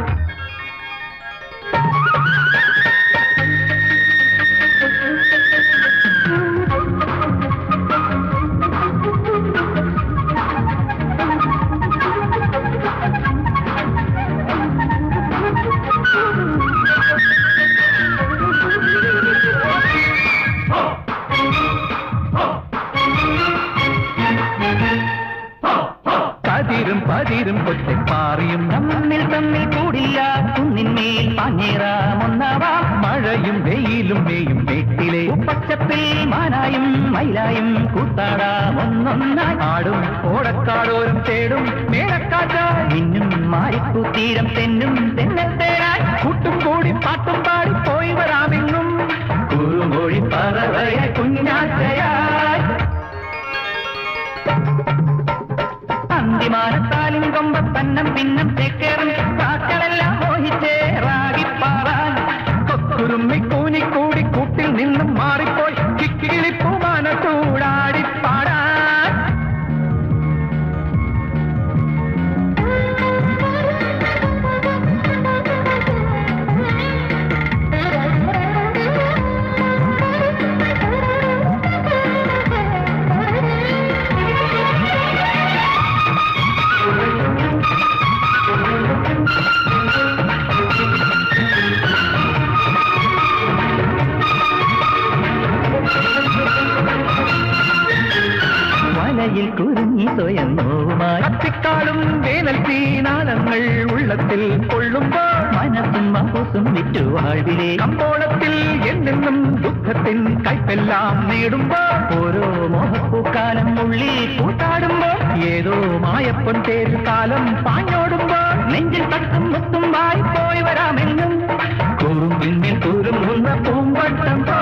പതിരും പതിരും കൊച്ചപ്പാറിയും തമ്മിൽ തമ്മിൽ കൂടില്ല കുന്നിന്മേൽ പാഞ്ഞേറാമൊന്നവാ മഴയും വെയിലും വെയും വീട്ടിലെ പച്ചപ്പിൽ മാനായും മയിലായും കൂത്താടാം ഒന്നൊന്നായി ആടും ഓടക്കാടോരും തേടും മേടക്കാറ്റായി ഇന്നും മാറിപ്പൂത്തീരം തെന്നും തെന്നത്തേരായി കൂട്ടും കൂടി പാട്ടും പാടി പോയി വരാമെന്നും കുറുമൊഴി പറവയ അന്തിമാനത്താലും കൊമ്പത്തന്നം പിന്നം ചേക്കേറും കാക്കളെല്ലാം മോഹിച്ചേ റാഗിപ്പാറാൻ കൊക്കുരുമ്മി കൂനിക്കൂടി കൂട്ടിൽ നിന്നും മാറിപ്പോയി കിക്കിളിപ്പൂമാനത്തൂടാടിപ്പാടാൻ വലയിൽ കുരുങ്ങി സ്വയം നോവുമായി അത്തിക്കാളും വേനൽ തീനാളങ്ങൾ ഉള്ളത്തിൽ കൊള്ളുമ്പോൾ മനസ്സും മഹൂസും വിറ്റു വാഴ്വിലെ കമ്പോളത്തിൽ എന്നെന്നും ദുഃഖത്തിൻ കൈപ്പെല്ലാം നേടുമ്പോൾ ഓരോ മോഹപ്പൂക്കാലം ഉള്ളിൽ കൂട്ടാടുമ്പോൾ ഏതോ മായപ്പൊൻ തേരു കാലം പാഞ്ഞോടുമ്പോൾ നെഞ്ചിൽ തട്ടും മുത്തും വായി പോയി വരാമെന്നും കൂറും പിന്നിൽ കൂറും പൂമ്പട്ടം പോ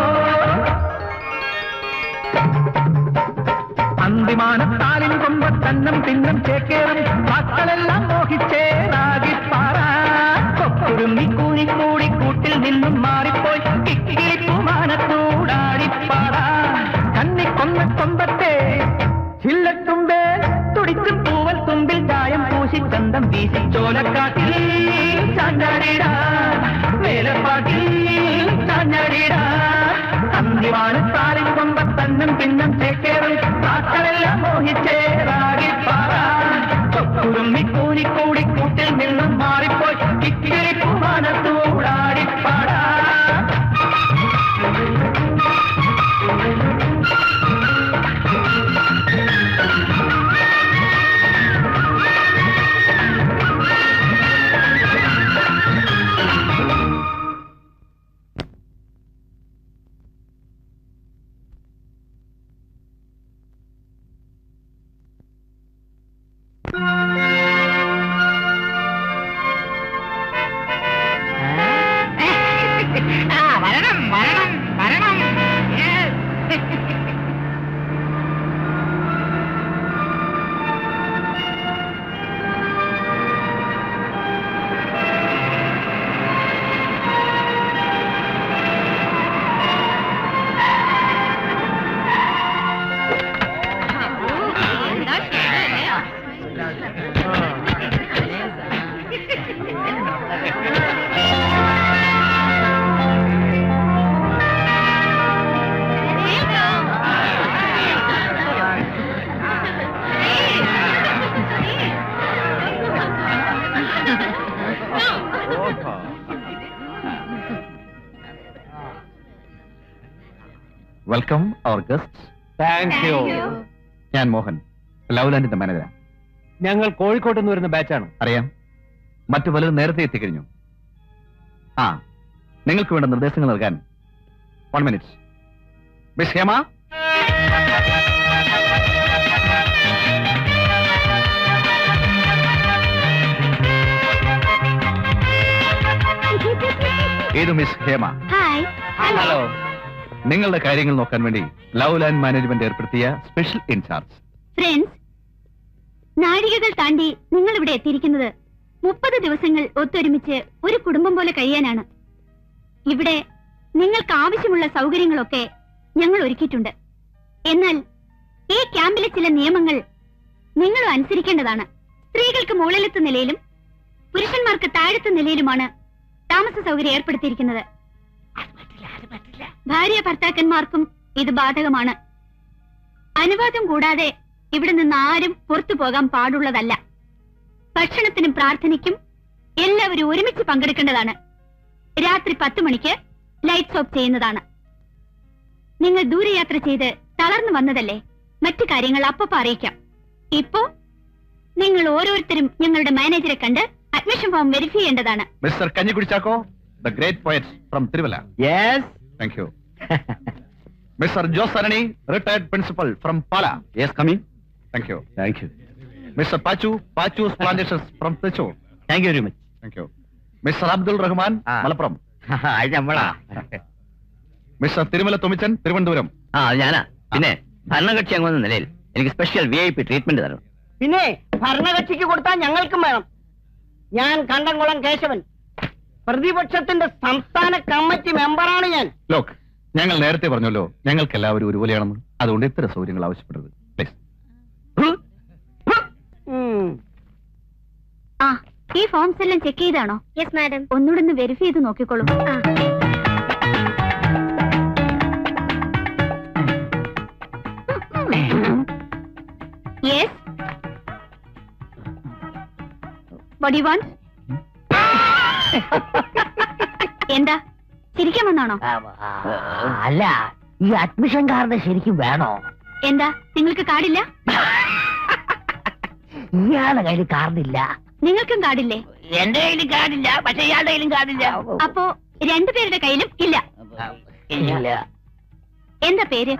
അന്തിമാനത്താലിൻ കൊമ്പത്തന്നം പിന്നം ചേക്കേറും മക്കളെല്ലാം മോഹിച്ചേ റാഗിപ്പാറ കൊക്കുരുമ്മി കൂനിക്കൂടി കൂട്ടിൽ നിന്നും മാറിപ്പോയി കിക്കിളിപ്പൂമാനത്തൂടാടിപ്പാറ കന്നിക്കൊന്ന കൊമ്പത്തെ ചില്ലത്തുമ്പേ തുടിച്ചും പൂവൽ തുമ്പിൽ ചായം പൂശി ചന്തം വീശി ചോലക്കാട്ടിൽ ചാഞ്ഞാടിടാ വേലപ്പാട്ടിൽ ചാഞ്ഞാടിടാ അന്തിമാനത്താലിൻ കൊമ്പത്തന്നം പിന്നം ചേക്കേറും കാക്കളെല്ലാം മോഹിച്ചേറാകിപ്പാറ കൊക്കുരുമ്മി കൂനിക്കൂടി കൂട്ടിൽ നിന്നും മാറിപ്പോയി കിക്കിളിപ്പൂമാനത്തൂടാടിപ്പാടാ ആ വരണം വരണം വരണം Yes. Welcome our guest thank you ഞാൻ മോഹൻ ലവ്ലാൻഡിന്റെ മാനേജർ ഞങ്ങൾ കോഴിക്കോട്ട് നിന്ന് വരുന്ന ബാച്ചാണ് അറിയാം മറ്റു പലരും നേരത്തെ എത്തിക്കഴിഞ്ഞു ആ നിങ്ങൾക്ക് വേണ്ട നിർദ്ദേശങ്ങൾ നൽകാൻ വൺ മിനിറ്റ് മിസ് ഹേമ ഇത് മിസ് ഹേമ ഹായ് ഹലോ നിങ്ങളുടെ കാര്യങ്ങൾ നോക്കാൻ വേണ്ടി ലവ് ലാൻഡ് മാനേജ്മെന്റ് ഏർപ്പെടുത്തിയ സ്പെഷ്യൽ ഇൻചാർജ് ഫ്രണ്ട്സ് നാഴികകൾ താണ്ടി നിങ്ങൾ ഇവിടെ എത്തിയിരിക്കുന്നത് മുപ്പത് ദിവസങ്ങൾ ഒത്തൊരുമിച്ച് ഒരു കുടുംബം പോലെ കഴിയാനാണ് ഇവിടെ നിങ്ങൾക്ക് ആവശ്യമുള്ള സൗകര്യങ്ങളൊക്കെ ഞങ്ങൾ ഒരുക്കിയിട്ടുണ്ട് എന്നാൽ ഈ ക്യാമ്പിലെ ചില നിയമങ്ങൾ നിങ്ങൾ അനുസരിക്കേണ്ടതാണ് സ്ത്രീകൾക്ക് മുകളിലത്തെ നിലയിലും പുരുഷന്മാർക്ക് താഴത്തെ നിലയിലുമാണ് താമസ സൗകര്യം ഏർപ്പെടുത്തിയിരിക്കുന്നത് ഭാര്യ ഭർത്താക്കന്മാർക്കും ഇത് ബാധകമാണ് അനുവാദം കൂടാതെ ഇവിടെ നിന്ന് ആരും പുറത്തു പോകാൻ പാടുള്ളതല്ല ഭക്ഷണത്തിനും പ്രാർത്ഥനയ്ക്കും എല്ലാവരും ഒരുമിച്ച് പങ്കെടുക്കേണ്ടതാണ് രാത്രി പത്ത് മണിക്ക് ലൈറ്റ്സ് ഓഫ് ചെയ്യുന്നതാണ് നിങ്ങൾ ദൂരയാത്ര ചെയ്ത് തളർന്നു വന്നതല്ലേ മറ്റു കാര്യങ്ങൾ അപ്പപ്പ അറിയിക്കാം ഇപ്പോ നിങ്ങൾ ഓരോരുത്തരും ഞങ്ങളുടെ മാനേജറെ കണ്ട് അഡ്മിഷൻ ഫോം വെരിഫൈ ചെയ്യേണ്ടതാണ് മിസ്റ്റർ കഞ്ഞിക്കുടിച്ചാക്കോ the great poet from Thiruvalla yes thank you mister Jose Arani retired principal from Pala yes coming thank you thank you mister Pachu Pachu's plantations from Thrissur thank you very much thank you mister Abdul Rahman ആ. മലപ്പുറം അത് നമ്മളാ mister Thirumala തൊമിച്ചൻ Thiruvananthapuram ആ അത് ഞാനാ പിന്നെ ഭരണകക്ഷി അംഗം എന്ന നിലയിൽ എനിക്ക് special V I P treatment തരണം പിന്നെ ഭരണകക്ഷിക്ക് കൊടുത്താൽ ഞങ്ങൾക്കും വേണം ഞാൻ കണ്ടംകുളം കേശവൻ പ്രതിപക്ഷത്തിന്റെ സംസ്ഥാന കമ്മിറ്റി മെമ്പറാണ് ഞാൻ ലോക്ക് ഞങ്ങൾ നേരത്തെ പറഞ്ഞല്ലോ ഞങ്ങൾക്ക് എല്ലാവരും ഒരുപോലെയാണെന്ന് അതുകൊണ്ട് ഇത്തരം സൗകര്യങ്ങൾ ആവശ്യപ്പെടരുത് പ്ലീസ് ഉം. ആ ഈ ഫോംസ് എല്ലാം ചെക്ക് ചെയ്താണോ യെസ് മാഡം ഒന്നുകൂടെ ഒന്ന് വെരിഫൈ ചെയ്ത് നോക്കിക്കോളൂ യെസ് വട്ട് യു വാണ്ട് എന്താ ചിരിക്കാൻ വന്നാണോ അല്ല ഈ അഡ്മിഷൻ കാർഡ് ശരിക്കും വേണോ എന്താ നിങ്ങൾക്ക് കാർഡില്ല ഇയാളുടെ കയ്യിൽ കാർഡില്ല നിങ്ങൾക്കും കാർഡില്ലേ എന്റെ കയ്യിൽ കാർഡില്ല പക്ഷെ ഇയാളുടെ കയ്യിലും കാർഡില്ല അപ്പോ രണ്ടുപേരുടെ കയ്യിലും ഇല്ല ഇല്ല എന്താ പേര്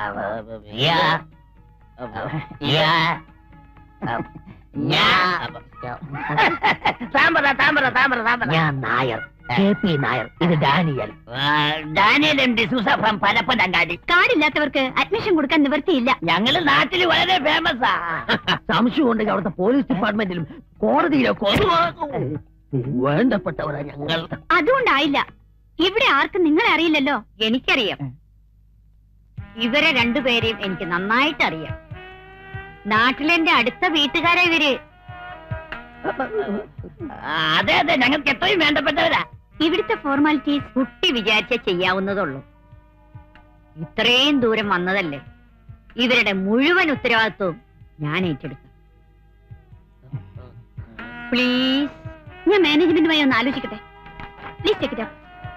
ഞാൻ നായർ കെ പി നായർ ഇത് Daniel Daniel M D'Souza from Parappanangadi കാർഡില്ലാത്തവർക്ക് അഡ്മിഷൻ കൊടുക്കാൻ നിവൃത്തിയില്ല ഞങ്ങള് നാട്ടിൽ വളരെ ഫേമസാ സംശയം ഉണ്ടെങ്കിൽ അവിടുത്തെ പോലീസ് ഡിപ്പാർട്ട്മെന്റിലും കോടതിയിലൊക്കെ ഒന്ന് വേണ്ടപ്പെട്ടവരാ ഞങ്ങൾ അതുകൊണ്ടായില്ല ഇവിടെ ആർക്കും നിങ്ങളെ അറിയില്ലല്ലോ എനിക്കറിയാം ഇവരെ രണ്ടുപേരെയും എനിക്ക് നന്നായിട്ട് അറിയാം നാട്ടിലെന്റെ അടുത്ത വീട്ടുകാരാ ഇവര് അതെ അതെ ഞങ്ങൾക്ക് എത്രയും വേണ്ടപ്പെട്ടവരാ ഇവിടുത്തെ ഫോർമാലിറ്റീസ് കുട്ടി വിചാരിച്ച ചെയ്യാവുന്നതുള്ളൂ ഇത്രയും ദൂരം വന്നതല്ലേ ഇവരുടെ മുഴുവൻ ഉത്തരവാദിത്വവും ഞാൻ ഏറ്റെടുത്തു പ്ലീസ് ഞാൻ മാനേജ്മെന്റുമായി ഒന്ന് ആലോചിക്കട്ടെ please take it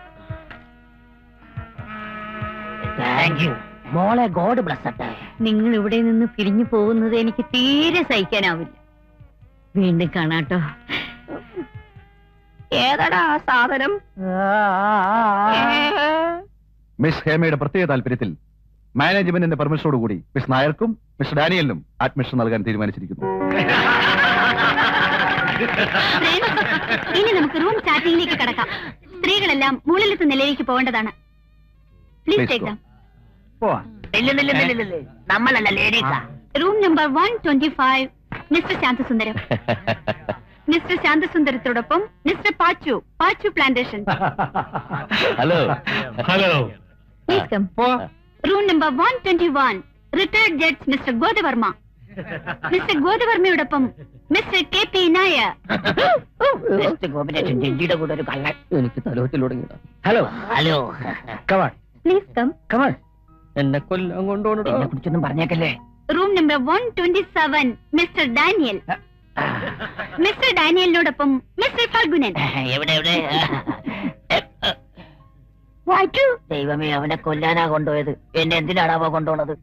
thank you മോളെ ഗോഡ് ബ്ലസ് നിങ്ങൾ ഇവിടെ നിന്ന് പിരിഞ്ഞു പോകുന്നത് എനിക്ക് തീരെ സഹിക്കാനാവില്ല വീണ്ടും കാണാട്ടോ ഏതാടാ ആ സാധനം മിസ് ഹേമയുടെ പ്രത്യേക താല്പര്യത്തിൽ മാനേജ്മെന്റിന്റെ പെർമിഷനോടുകൂടി മിസ് നായർക്കും മിസ് ഡാനിയലിനും അഡ്മിഷൻ നൽകാൻ തീരുമാനിച്ചിരിക്കുന്നു Friends, ഇനി നമുക്ക് റൂം ചാറ്റിംഗിലേക്ക് കടക്കാം സ്ത്രീകളെല്ലാം മുകളിലത്തെ നിലയിലേക്ക് പോകേണ്ടതാണ് പ്ലീസ് Please ടേക്ക് go. ദം നമ്മളല്ല ലേഡീസാ room number one twenty five mister Santhasundaram mister ശാന്തസുന്ദരത്തോടൊപ്പം mister Pachu Pachu plantation hello hello please come room number one twenty one retired judge mister Godavarma mister ഗോദവർമ്മയോടൊപ്പം mister K P Nair combination ജഡ്ജിയുടെ കൂടെ ഒരു കള്ളൻ എനിക്ക് തലോറ്റിൽ തുടങ്ങി hello hello come on please come come on എന്നെ കൊല്ലം കൊണ്ടുപോകണോ എന്നെ കുറിച്ചൊന്നും പറഞ്ഞേക്കല്ലേ room number one twenty seven mister Daniel mister ഡാനിയലിനോടൊപ്പം മിസ്റ്റർ ഫൽഗുനൻ എവിടെ എവിടെ ദൈവമേ അവനെ കൊല്ലാനാ കൊണ്ടുപോയത് എന്നെ എന്തിനാണാവോ കൊണ്ടുപോണത്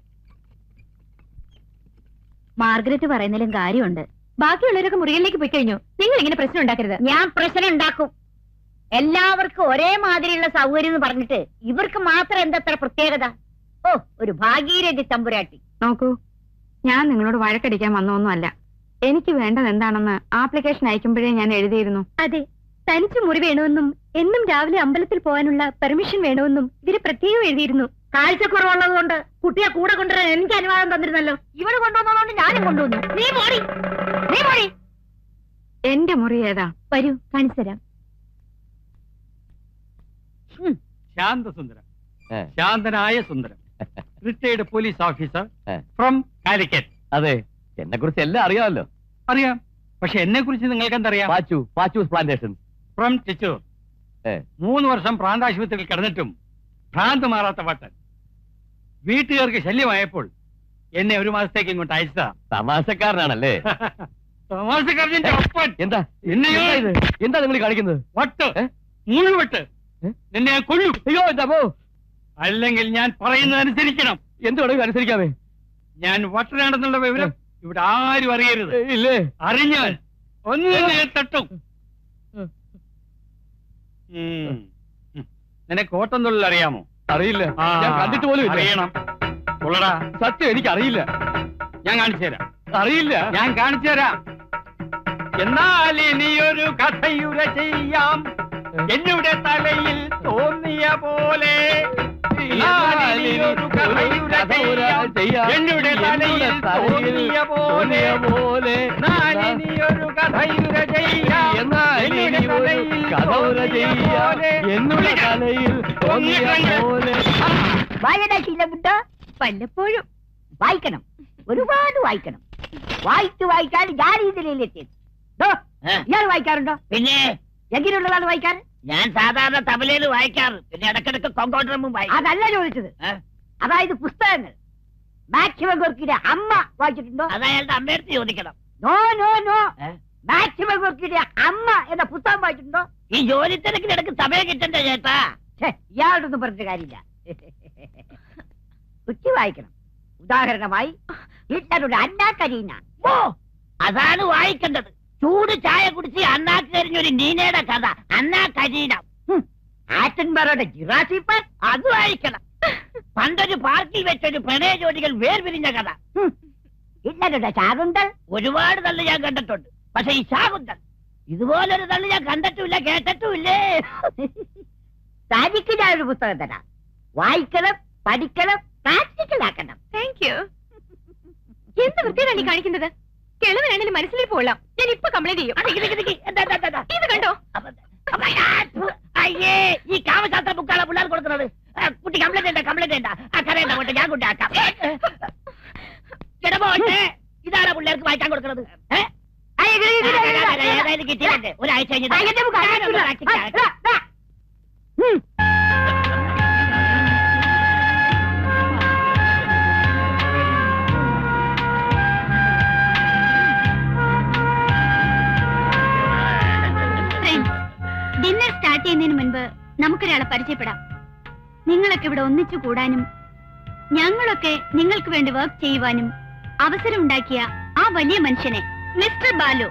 മാർഗരറ്റ് പറയുന്നതിലും കാര്യമുണ്ട് ബാക്കിയുള്ളവരൊക്കെ മുറികളിലേക്ക് പോയി കഴിഞ്ഞു നിങ്ങൾ ഇങ്ങനെ പ്രശ്നം ഉണ്ടാക്കരുത് ഞാൻ പ്രശ്നം ഉണ്ടാക്കും എല്ലാവർക്കും ഒരേ മാതിരിയുള്ള സൗകര്യം എന്ന് പറഞ്ഞിട്ട് ഇവർക്ക് മാത്രം എന്തത്ര പ്രത്യേകത ഓ ഒരു ഭാഗീരഥി തമ്പുരാട്ടി നോക്കൂ ഞാൻ നിങ്ങളോട് വഴക്കടിക്കാൻ വന്നൊന്നുമല്ല എനിക്ക് വേണ്ടത് എന്താണെന്ന് ആപ്ലിക്കേഷൻ അയക്കുമ്പോഴേ ഞാൻ എഴുതിയിരുന്നു അതെ തനിച്ച് മുറി വേണമെന്നും എന്നും രാവിലെ അമ്പലത്തിൽ പോകാനുള്ള പെർമിഷൻ വേണമെന്നും ഇവര് പ്രത്യേകം എഴുതിയിരുന്നു കാഴ്ചക്കുറവുള്ളത് കൊണ്ട് കുട്ടിയെ കൂടെ കൊണ്ടുവരാൻ എനിക്ക് അനുവാദം തന്നിരുന്നല്ലോ ഇവള് കൊണ്ടുവന്നതുകൊണ്ട് ഞാനും കൊണ്ടുവന്നു നീ മോടി നീ മോടി എന്റെ മുറി ഏതാ വരൂ കാണിച്ചു തരാം ശാന്തസുന്ദരം ഏ. ശാന്തനായ സുന്ദരം റിട്ടയർഡ് പോലീസ് ഓഫീസർ ഏ. ഫ്രം കാലിക്കറ്റ് അതെ എന്നെ കുറിച്ച് എല്ലാം അറിയാമല്ലോ അറിയാം പക്ഷെ എന്നെ കുറിച്ച് നിങ്ങൾക്ക് എന്തറിയാം പാച്ചു പാച്ചു പ്ലാന്റേഷൻ ഫ്രം ടിച്ചൂർ ഏ. മൂന്ന് വർഷം പ്രാന്താശുപത്രിയിൽ കിടന്നിട്ടും ഭ്രാന്ത് മാറാത്ത വട്ടൻ വീട്ടുകാർക്ക് ശല്യമായപ്പോൾ എന്നെ ഒരു മാസത്തേക്ക് ഇങ്ങോട്ട് അയച്ചതാ തമാശക്കാരനാണല്ലേ തമാശക്കാരന്റെ ഒപ്പൻ എന്താ എന്നെ എന്താ ഇത്? എന്താ നിങ്ങൾ കാണിക്കുന്നത് വട്ട് ഏ? മുഴുവട്ട് ഏ? നിന്നെ ഞാൻ കൊല്ലും അയ്യോ എന്താ പോ അല്ലെങ്കിൽ ഞാൻ പറയുന്നതനുസരിക്കണം എന്ത് വേണമെങ്കിലും അനുസരിക്കാമേ ഞാൻ വട്ടനാണെന്നുള്ള വിവരം ഇവിടെ ആരും അറിയരുത് ഏ, ഇല്ലേ അറിഞ്ഞാൽ ഒന്ന് തന്നെ തട്ടും ഉം. ഉം. നിനക്ക് ഓട്ടം തൊഴിൽ അറിയാമോ അറിയില്ല ആ, ഞാൻ കണ്ടിട്ട് പോലും ഇല്ല അറിയണം ഉള്ളടാ സത്യം എനിക്ക് അറിയില്ല ഞാൻ കാണിച്ചു തരാം അറിയില്ല ഞാൻ കാണിച്ചു തരാം എന്നാൽ ഇനിയൊരു കഥയുര ചെയ്യാം എന്നുടെ തലയിൽ തോന്നിയ പോലെ എന്നാൽ ഇനിയൊരു കഥയുര ചെയ്യാം എന്നുടെ തലയിൽ തോന്നിയ പോലെ പോലെ നാനിനിയൊരു കഥയുര ചെയ്യാം എന്നുടെ തലയിൽ കഥയുര ചെയ്യാം എന്നുടെ തലയിൽ തോന്നിയ പോലെ വായനാശീലമുണ്ടോ വല്ലപ്പോഴും വായിക്കണം ഒരുപാട് വായിക്കണം വായിച്ചു വായിച്ചാൽ ഞാൻ ഈ നിലയിലെത്തിയത് ദോ, ഇയാൾ വായിക്കാറുണ്ടോ പിന്നെ എങ്ങനെയുള്ളതാണ് വായിക്കാൻ ഞാൻ സാധാരണ തബലയിൽ വായിക്കാറ് പിന്നെ ഇടക്കിടക്ക് കൊങ്കോട്രമും വായിക്കും അതല്ല ചോദിച്ചത് ഏ? അതായത് പുസ്തകങ്ങൾ മാക്സിമം ഗോർക്കിയുടെ അമ്മ വായിച്ചിട്ടുണ്ടോ അത് അയാളുടെ അമ്മയടുത്ത് ചോദിക്കണം നോ നോ നോ ഏ? മാക്സിമം ഗോർക്കിയുടെ അമ്മ എന്ന പുസ്തകം വായിച്ചിട്ടുണ്ടോ ഈ ജോലി തിരക്കിനിടക്ക് സമയം കിട്ടണ്ടേ ചേട്ടാ ഛെ, ഇയാളോടൊന്നും പറഞ്ഞ കാര്യമില്ല ഉച്ചി വായിക്കണം ഉദാഹരണമായി ഹിറ്റ്ലറുടെ അന്നാ കരീന ഓ അതാണ് വായിക്കേണ്ടത് ചൂട് ചായ കുടിച്ച് അണ്ണാക്ക് കരിഞ്ഞൊരു നീനയുടെ കഥ അന്നാ കരീന ആറ്റൻബറോയുടെ ജിറാസി പാർക്ക് അത് വായിക്കണം പണ്ടൊരു പാർക്കിൽ വെച്ചൊരു പ്രണയ ജോഡികൾ വേർപിരിഞ്ഞ കഥ ഹിറ്റ്ലറുടെ ശാകുന്തൾ ഒരുപാട് തള്ളി ഞാൻ കണ്ടിട്ടുണ്ട് പക്ഷെ ഈ ശാകുന്തൽ ഇതുപോലൊരു തള്ളി ഞാൻ കണ്ടിട്ടുമില്ല കേട്ടിട്ടുമില്ലേ തനിക്ക് ഞാൻ ഒരു പുസ്തകം തരാം വായിക്കണം പഠിക്കണം പ്രാക്ടിക്കൽ ആക്കണം താങ്ക് യു എന്ത് വൃത്തിയാണ് നീ കാണിക്കുന്നത് കിളവനാണെങ്കിൽ മനസ്സിലേക്ക് പോകാം ഞാൻ ഇപ്പൊ കംപ്ലൈന്റ് ചെയ്യും അടിക്ക് നിക്ക് നിക്ക്. എന്താ, എന്താ, എന്താ, എന്താ? ഇത് കണ്ടോ അപ്പൊ- അപ്പൊ ആ, ഥു, അയ്യേ ഈ കാമശാസ്ത്ര ബുക്കാണ് പിള്ളേർ കൊടുക്കുന്നത് ആ, കുട്ടി കംപ്ലൈന്റ് ഉണ്ട് കംപ്ലൈന്റ് ഉണ്ട് ആ കരയണ്ട പോട്ടെ ഞാൻ കൊണ്ടാക്കാം കിടപോട്ടെ ഇതാണ് പിള്ളേർക്ക് വായിക്കാൻ കൊടുക്കുന്നത് ഏ? ഏതായാലും കിട്ടിയിട്ടുണ്ട് ഒരാഴ്ച കഴിഞ്ഞ് തരാം. ഞാനൊന്ന് പ്രാക്ടിക്കാൻ ആക്കാം. ഡിന്നർ സ്റ്റാർട്ട് ചെയ്യുന്നതിന് മുൻപ് നമുക്കൊരാളെ പരിചയപ്പെടാം നിങ്ങളൊക്കെ ഇവിടെ ഒന്നിച്ചു കൂടാനും ഞങ്ങളൊക്കെ നിങ്ങൾക്ക് വേണ്ടി വർക്ക് ചെയ്യുവാനും അവസരമുണ്ടാക്കിയ ആ വലിയ മനുഷ്യനെ mister Balu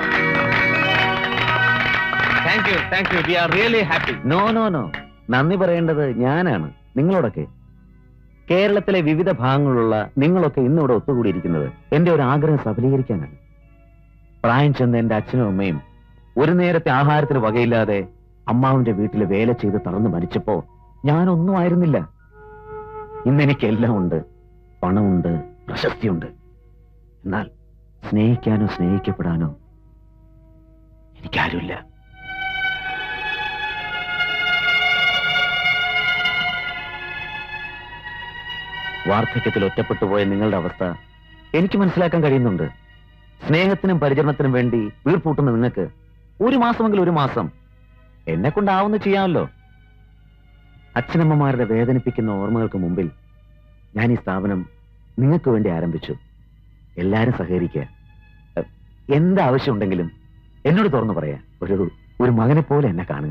thank you thank you we are really happy no no no നന്ദി പറയേണ്ടത് ഞാനാണ് നിങ്ങളോടൊക്കെ കേരളത്തിലെ വിവിധ ഭാഗങ്ങളിലുള്ള നിങ്ങളൊക്കെ ഇന്നിവിടെ ഒത്തുകൂടിയിരിക്കുന്നത് എന്റെ ഒരു ആഗ്രഹം സഫലീകരിക്കാനാണ് പ്രായം ചെന്ന എന്റെ അച്ഛനും അമ്മയും ഒരു നേരത്തെ ആഹാരത്തിന് വകയില്ലാതെ അമ്മാവിന്റെ വീട്ടിൽ വേല ചെയ്ത് തളർന്നു മരിച്ചപ്പോ ഞാനൊന്നും ആയിരുന്നില്ല ഇന്നെനിക്കെല്ലാം ഉണ്ട് പണമുണ്ട് പ്രശസ്തിയുണ്ട് എന്നാൽ സ്നേഹിക്കാനോ സ്നേഹിക്കപ്പെടാനോ എനിക്കാരുമില്ല വാർദ്ധക്യത്തിൽ ഒറ്റപ്പെട്ടു പോയ നിങ്ങളുടെ അവസ്ഥ എനിക്ക് മനസ്സിലാക്കാൻ കഴിയുന്നുണ്ട് സ്നേഹത്തിനും പരിചരണത്തിനും വേണ്ടി വീർപ്പൂട്ടുന്ന നിങ്ങൾക്ക് ഒരു മാസമെങ്കിൽ ഒരു മാസം എന്നെ കൊണ്ടാവുന്ന ചെയ്യാമല്ലോ അച്ഛനമ്മമാരുടെ വേദനിപ്പിക്കുന്ന ഓർമ്മകൾക്ക് മുമ്പിൽ ഞാൻ ഈ സ്ഥാപനം നിങ്ങൾക്ക് വേണ്ടി ആരംഭിച്ചു എല്ലാരും സഹകരിക്കുക എ, എന്ത് ആവശ്യമുണ്ടെങ്കിലും എന്നോട് തുറന്നു പറയാ ഒരു ഒരു മകനെ പോലെ എന്നെ കാണുക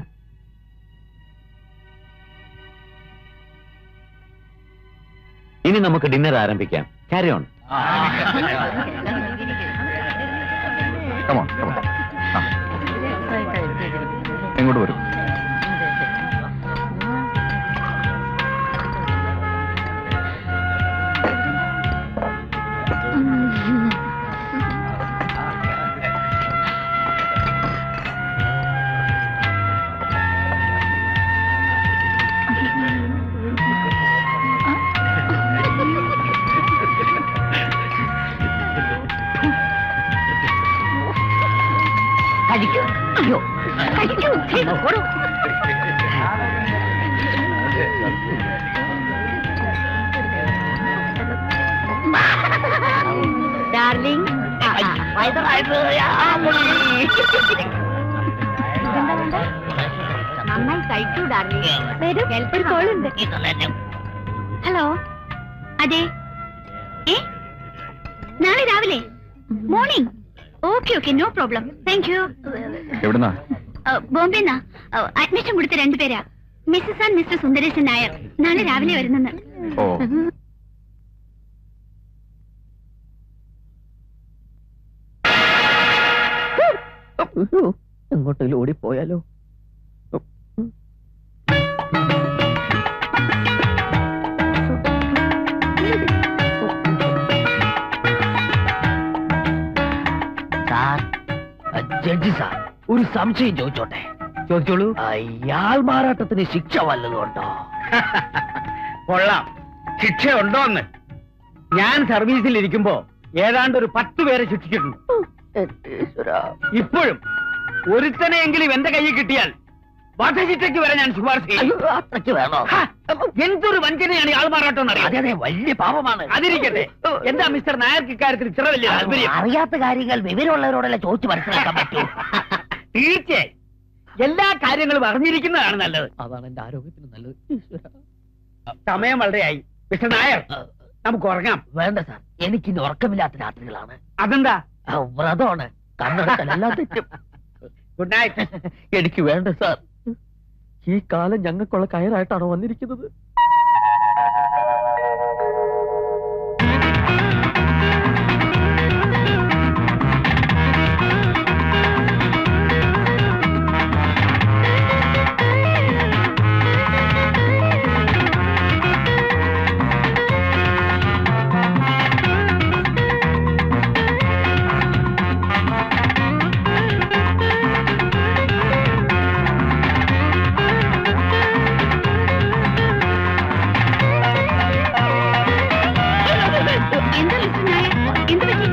ഇനി നമുക്ക് ഡിന്നർ ആരംഭിക്കാം ക്യാരി ഓൺ എങ്ങോട്ട് വരും കഴിക്കൂ അയ്യോ കഴിക്കൂ ഓടൂ. ഡാർലിംഗ് ആ, ആ, വയറ് വയറ് ആ, ഇതെന്താ വേണ്ടേ? നന്നായി കഴിക്കൂ ഡാർലിംഗ് വരൂ ഒരു കോളുണ്ട് ഹലോ അതെ ഏ നാളെ രാവിലെ morning okay okay no problem thank you എവിടുന്നാ ബോംബെന്നാ അഡ്മിഷൻ കൊടുത്ത രണ്ടുപേരാ Mrs and mister Sundaresan Nair നാളെ രാവിലെ വരുന്നെന്ന് ഓ എങ്ങോട്ടെങ്കിലും ഓടിപ്പോയാലോ സാർ ജഡ്ജി സാർ ഒരു സംശയം ചോദിച്ചോട്ടെ ചോദിച്ചോളൂ ഇയാൾ മാറാട്ടത്തിന് ശിക്ഷ വല്ലതും ഉണ്ടോ കൊള്ളാം ശിക്ഷ ഉണ്ടോന്ന് ഞാൻ സർവീസിൽ ഇരിക്കുമ്പോ ഏതാണ്ട് ഒരു പത്ത് പേരെ ശിക്ഷിച്ചിട്ടുണ്ട് ഇപ്പോഴും ഒരുത്തനെയെങ്കിലും എന്റെ കയ്യിൽ കിട്ടിയാൽ വധശിക്ഷയ്ക്ക് വരെ ഞാൻ ശുപാർശ ചെയ്യും അത്രയ്ക്ക് വേണോ ഹാ, എന്തൊരു വഞ്ചനയാണ് ഈ ആൾമാറാട്ടം അതെ അതെ വലിയ പാപമാണ് അതിരിക്കട്ടെ എന്താ മിസ്റ്റർ നായർക്ക് ഇക്കാര്യത്തിൽ ഇത്ര വലിയ താല്പര്യം അറിയാത്ത കാര്യങ്ങൾ വിവരമുള്ളവരോടല്ലേ ചോദിച്ചു മനസ്സിലാക്കാൻ പറ്റൂ തീർച്ചയായും എല്ലാ കാര്യങ്ങളും അറിഞ്ഞിരിക്കുന്നതാണ് നല്ലത് അതാണ് എന്റെ ആരോഗ്യത്തിന് നല്ലത് സമയം വളരെയായി മിസ്റ്റർ നായർ നമുക്ക് ഉറങ്ങാം വേണ്ട സാർ എനിക്കിനി ഉറക്കമില്ലാത്ത രാത്രികളാണ് അതെന്താ ആ, വ്രതമാണ് കണ്ണെടുക്കലെല്ലാം തെറ്റും ഗുഡ് നൈറ്റ് എനിക്ക് വേണ്ട സാർ ഈ കാലം ഞങ്ങൾക്കുള്ള കയറായിട്ടാണോ വന്നിരിക്കുന്നത് എന്താ മിസ്റ്റർ നായർ എന്ത് പറ്റി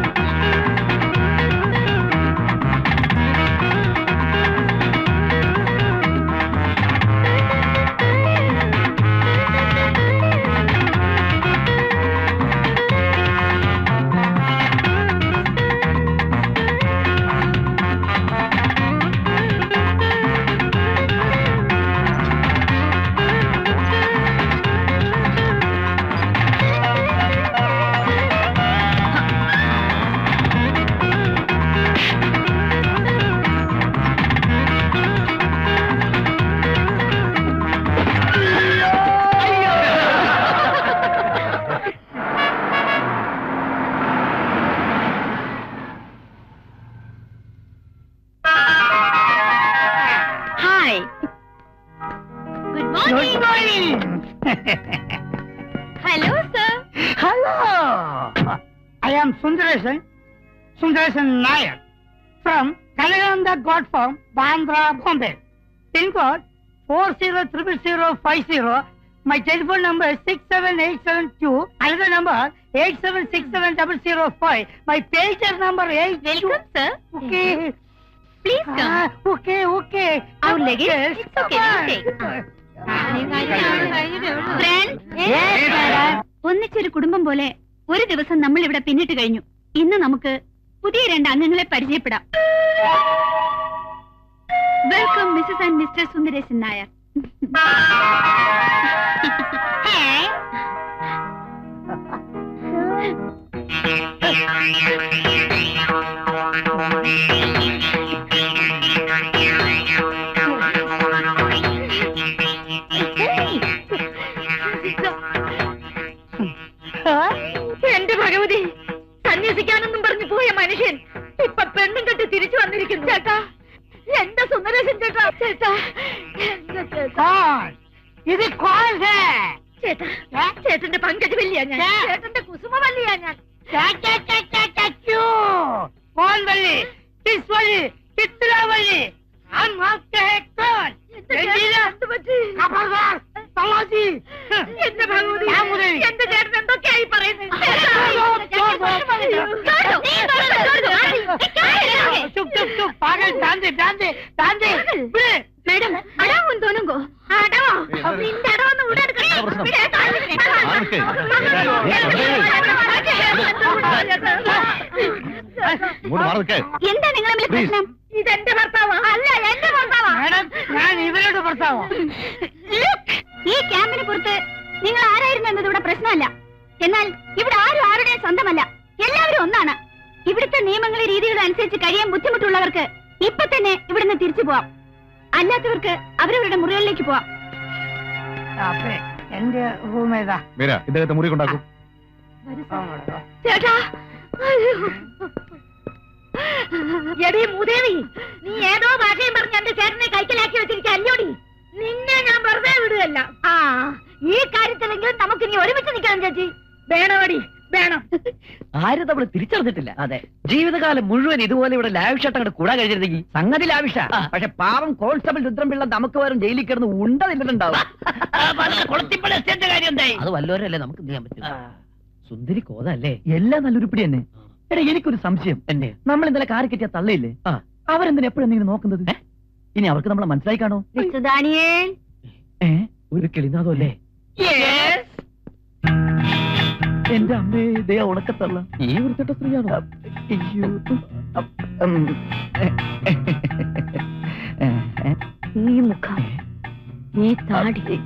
hi good morning hello sir hello I am Sundaresan Sundaresan Nair from Kalakanta god form Bandra Bombay pincode four zero triple zero five zero my telephone number six seven eight seven two another number eight seven six seven double zero five my pager number eight welcome sir okay please come okay okay Our luggage? It's okay, we'll take. Friends, ഒന്നിച്ചൊരു കുടുംബം പോലെ ഒരു ദിവസം നമ്മൾ ഇവിടെ പിന്നിട്ട് കഴിഞ്ഞു ഇന്ന് നമുക്ക് പുതിയ രണ്ട് അംഗങ്ങളെ പരിചയപ്പെടാം welcome Mrs and mister Sundaresan Nair എന്റെ ഭഗവതി സന്യസിക്കാനെന്നും പറഞ്ഞു പോയ മനുഷ്യൻ ഇപ്പൊ പെണ്ണും കെട്ടി തിരിച്ചു വന്നിരിക്കുന്നു ചേട്ടാ എന്റെ സുന്ദരേശൻ ചേട്ടാ ചേട്ടാ എന്റെ ചേട്ടാ ഇത് കോൾ ഹേ ചേട്ടാ ചേട്ടന്റെ പങ്കജവല്ലിയാ ഞാൻ ചേട്ടന്റെ കുസുമവല്ലിയാ ഞാൻ कौन बल्ली किस वाली कितना बल्ली हम आपके हैं कौन रंजीला खबरदार तलाशी എന്റെ ഭഗവതി ഞാൻ മുതൽ. എന്റെ ചേട്ടൻ എന്തൊക്കെയായി പറയുന്നത് चुप चुप चुप पागल ध्यान दे ध्यान दे ध्यान दे विड़े മേഡം അടാവും തോന്നുങ്കോ അടവോ നിന്റെ അടവൊന്ന് ഇവിടെ എടുക്കട്ടെ എന്താ നിങ്ങൾ തമ്മിൽ പ്രശ്നം ഇതെന്റെ ഭർത്താവ് അല്ല എന്റെ ഭർത്താവാ मैडम ഞാൻ ഇവരുടെ ഭർത്താവോ Look, ഈ ക്യാമ്പിന് പുറത്ത് നിങ്ങൾ ആരായിരുന്നു എന്നത് ഇവിടെ പ്രശ്നമല്ല എന്നാൽ ഇവിടെ ആരും ആരുടെയും സ്വന്തമല്ല എല്ലാവരും ഒന്നാണ് ഇവിടുത്തെ നിയമങ്ങളും രീതികളും അനുസരിച്ച് കഴിയാൻ ബുദ്ധിമുട്ടുള്ളവർക്ക് ഇപ്പൊ തന്നെ ഇവിടുന്ന് തിരിച്ചു പോവാം അല്ലാത്തവർക്ക് അവരവരുടെ മുറികളിലേക്ക് പോവാം അപ്പേ എന്റെ റൂം ഏതാ മീര ഇദ്ദേഹത്തെ മുറി കൊണ്ടാക്കും ചേട്ടാ എടീ മൂദേവി നീ ഏതോ ഭാഷയും പറഞ്ഞ് എന്റെ ചേട്ടനെ കൈക്കലാക്കി വെച്ചിരിക്കുക അല്ലോടി നിന്നെ ഞാൻ വെറുതെ വിടുകയല്ല ആ ഈ കാര്യത്തിലെങ്കിലും നമുക്ക് ഇനി ഒരുമിച്ച് നിൽക്കണം ചേച്ചി വേണോടി വേണം ആര് ആരും നമ്മൾ തിരിച്ചറിഞ്ഞിട്ടില്ല അതെ ജീവിതകാലം മുഴുവൻ ഇതുപോലെ ഇവിടെ ലാവിഷ അങ്ങോട്ട് കൂടാൻ കഴിഞ്ഞിരുന്നെങ്കിൽ സംഗതി ലാവിഷ ആ. പക്ഷെ പാവം കോൺസ്റ്റബിൾ രുദ്രംപിള്ള നമുക്ക് വരും ജയിലിൽ കിടന്ന് ഉണ്ട തിന്നിട്ടുണ്ടാവും കുളത്തിപ്പള്ള എസ്റ്റേറ്റ് കാര്യം എന്തായി അത് വല്ലവരല്ലേ നമുക്ക് എന്ത് ചെയ്യാൻ പറ്റും സുന്ദരി കോത അല്ലേ എല്ലാം നല്ലൊരുപ്പിടി തന്നെ എടാ എനിക്കൊരു സംശയം എന്നെ നമ്മൾ ഇന്നലെ കാറി കെട്ടിയ തള്ളയില്ലേ ആ. അവരെന്തിനാ എപ്പോഴും എന്തെങ്കിലും നോക്കുന്നത് ഇനി അവർക്ക് നമ്മളെ മനസ്സിലായി കാണോ മിസ്റ്റർ ദാനിയേൽ ഏ ഒരു കിളിനാഥം അല്ലേ എന്റെ അമ്മേ ഇതേ ഉണക്കത്തള്ള ഈ വൃത്തിട്ട സ്ത്രീയാണോ അയ്യോ അപ്പ്, ഉം. ഏ, ഏ, ഏ, ഈ മുഖം ഈ താടി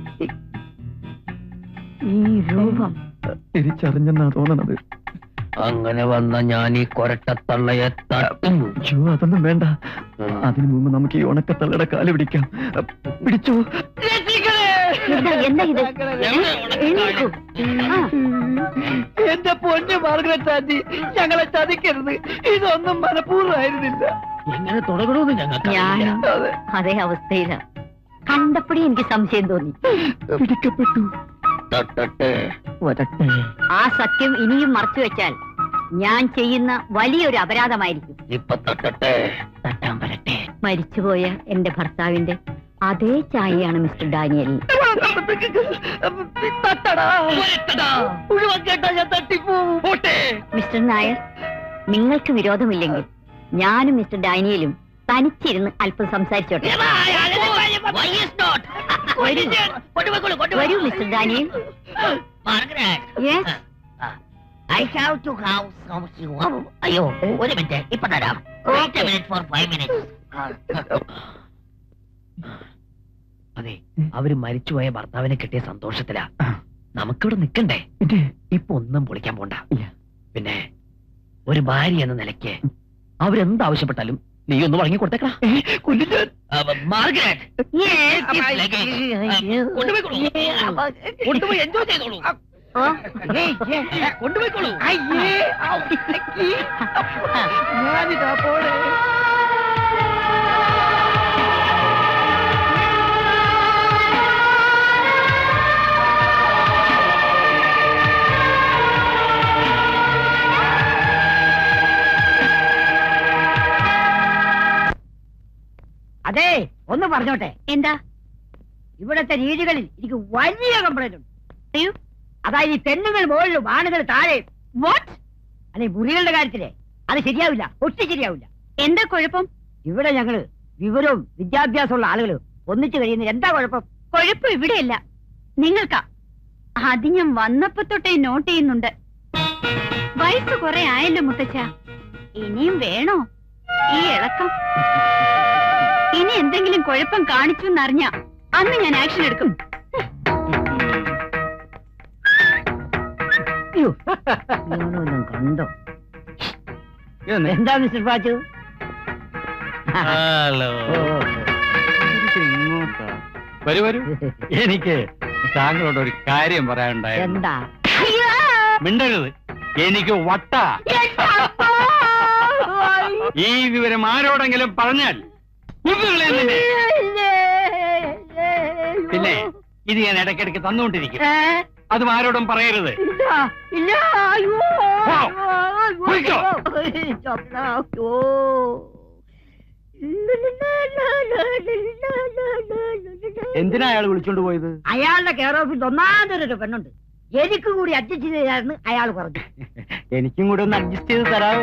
ഈ രൂപം തിരിച്ചറിഞ്ഞെന്നാ തോന്നണത് അങ്ങനെ വന്ന ഞാൻ ഈ കൊരട്ടത്തള്ളയെ തട്ടും അയ്യോ അതൊന്നും വേണ്ട അതിനു മുമ്പ് നമുക്ക് ഈ ഉണക്കത്തള്ളയുടെ കാല് പിടിക്കാം പിടിച്ചോ എന്താ എന്താ ഇത് എണീക്കൂ. ആ, എന്റെ പൊന്ന് മാർഗരറ്റ് ആന്റി ഞങ്ങളെ ചതിക്കരുത് ഇതൊന്നും മനഃപൂർവ്വമായിരുന്നില്ല എങ്ങനെ തുടങ്ങണമെന്ന് ഞങ്ങൾക്ക് ഞാനും അതെ അതേ അവസ്ഥയില കണ്ടപ്പോഴേ എനിക്ക് സംശയം തോന്നി പിടിക്കപ്പെട്ടു തട്ടട്ടെ വരട്ടെ ആ സത്യം ഇനിയും മറച്ചു വെച്ചാൽ ഞാൻ ചെയ്യുന്ന വലിയൊരു അപരാധമായിരിക്കും ഇപ്പൊ തട്ടട്ടെ തട്ടാൻ വരട്ടെ മരിച്ചുപോയ എന്റെ ഭർത്താവിന്റെ അതേ ചായയാണ് മിസ്റ്റർ ഡാനിയൽ തട്ടടാ മുഴുവൻ കേട്ടാ ഞാൻ തട്ടിപ്പോവും മിസ്റ്റർ നായർ നിങ്ങൾക്ക് വിരോധമില്ലെങ്കിൽ ഞാനും മിസ്റ്റർ ഡാനിയലും തനിച്ചിരുന്ന് അല്പം സംസാരിച്ചോട്ടെ വരൂ mister Daniel yes I have to have some you. അയ്യോ ഒരു മിനിറ്റ് ഇപ്പൊ തരാം wait minute four five minutes അതെ അവര് മരിച്ചുപോയ ഭർത്താവിനെ കിട്ടിയ സന്തോഷത്തിലാ നമുക്കിവിടെ നിക്കണ്ടേ ഇപ്പൊ ഒന്നും പൊളിക്കാൻ പോണ്ട ഇല്ല. പിന്നെ ഒരു ഭാര്യ എന്ന നിലയ്ക്ക് അവരെന്ത് ആവശ്യപ്പെട്ടാലും നീ ഒന്ന് വഴങ്ങി കൊടുത്തേക്കടാ മാർഗരറ്റ് കൊണ്ടുപോയി എൻജോയ് ചെയ്തോളൂ ഓ കൊണ്ടുപോയിക്കോളൂ ഞാനിതാ പോണേ അതെ ഒന്ന് പറഞ്ഞോട്ടെ എന്താ ഇവിടത്തെ രീതികളിൽ എനിക്ക് വലിയ കംപ്ലൈന്റ് ഉണ്ട് അയ്യോ അതായത് ഈ പെണ്ണുങ്ങൾ മുകളിലും ആണുങ്ങൾ താഴെ വാട്ട് അല്ലെ മുറികളുടെ കാര്യത്തിലെ അത് ശരിയാവില്ല ഒട്ടും ശരിയാവില്ല എന്താ കുഴപ്പം ഇവിടെ ഞങ്ങള് വിവരവും വിദ്യാഭ്യാസമുള്ള ആളുകൾ ഒന്നിച്ചു കഴിയുന്ന എന്താ കുഴപ്പം കുഴപ്പം ഇവിടെയല്ല നിങ്ങൾക്കാ അത് ഞാൻ വന്നപ്പോ തൊട്ടേ നോട്ട് ചെയ്യുന്നുണ്ട് വയസ്സ് കുറെ ആയല്ലോ മുത്തച്ഛ ഇനിയും വേണോ ഈ ഇളക്കം ഇനി എന്തെങ്കിലും കുഴപ്പം കാണിച്ചു എന്നറിഞ്ഞ അന്ന് ഞാൻ ആക്ഷൻ എടുക്കും അയ്യോ, ഇവനൊന്നും കണ്ടോ എന്താ മിസ്റ്റർ പാച്ചു ഹലോ ഓ, വരൂ വരൂ എനിക്ക് താങ്കളോട് ഒരു കാര്യം പറയാനുണ്ടായിരുന്നു എന്താ മിണ്ടരുത് എനിക്ക് വട്ട ഈ വിവരം ആരോടെങ്കിലും പറഞ്ഞാൽ കുന്നുകളെ നിന്നെ. പിന്നെ ഇത് ഞാൻ ഇടയ്ക്കിടയ്ക്ക് തന്നുകൊണ്ടിരിക്കും അതും ആരോടും പറയരുത് ഇല്ല ഇല്ല അയ്യോ പോ. അയ്യോ, പോയിക്കോ. ചപ്പ, അയ്യോ. എന്തിനാ അയാൾ വിളിച്ചോണ്ട് പോയത് അയാളുടെ കെയർ ഓഫിൽ ഒന്നാമതൊരു പെണ്ണുണ്ട് എനിക്ക് കൂടി അഡ്ജസ്റ്റ് ചെയ്യാന്ന് അയാൾ പറഞ്ഞു എനിക്കും കൂടെ ഒന്ന് അഡ്ജസ്റ്റ് ചെയ്ത് തരാവോ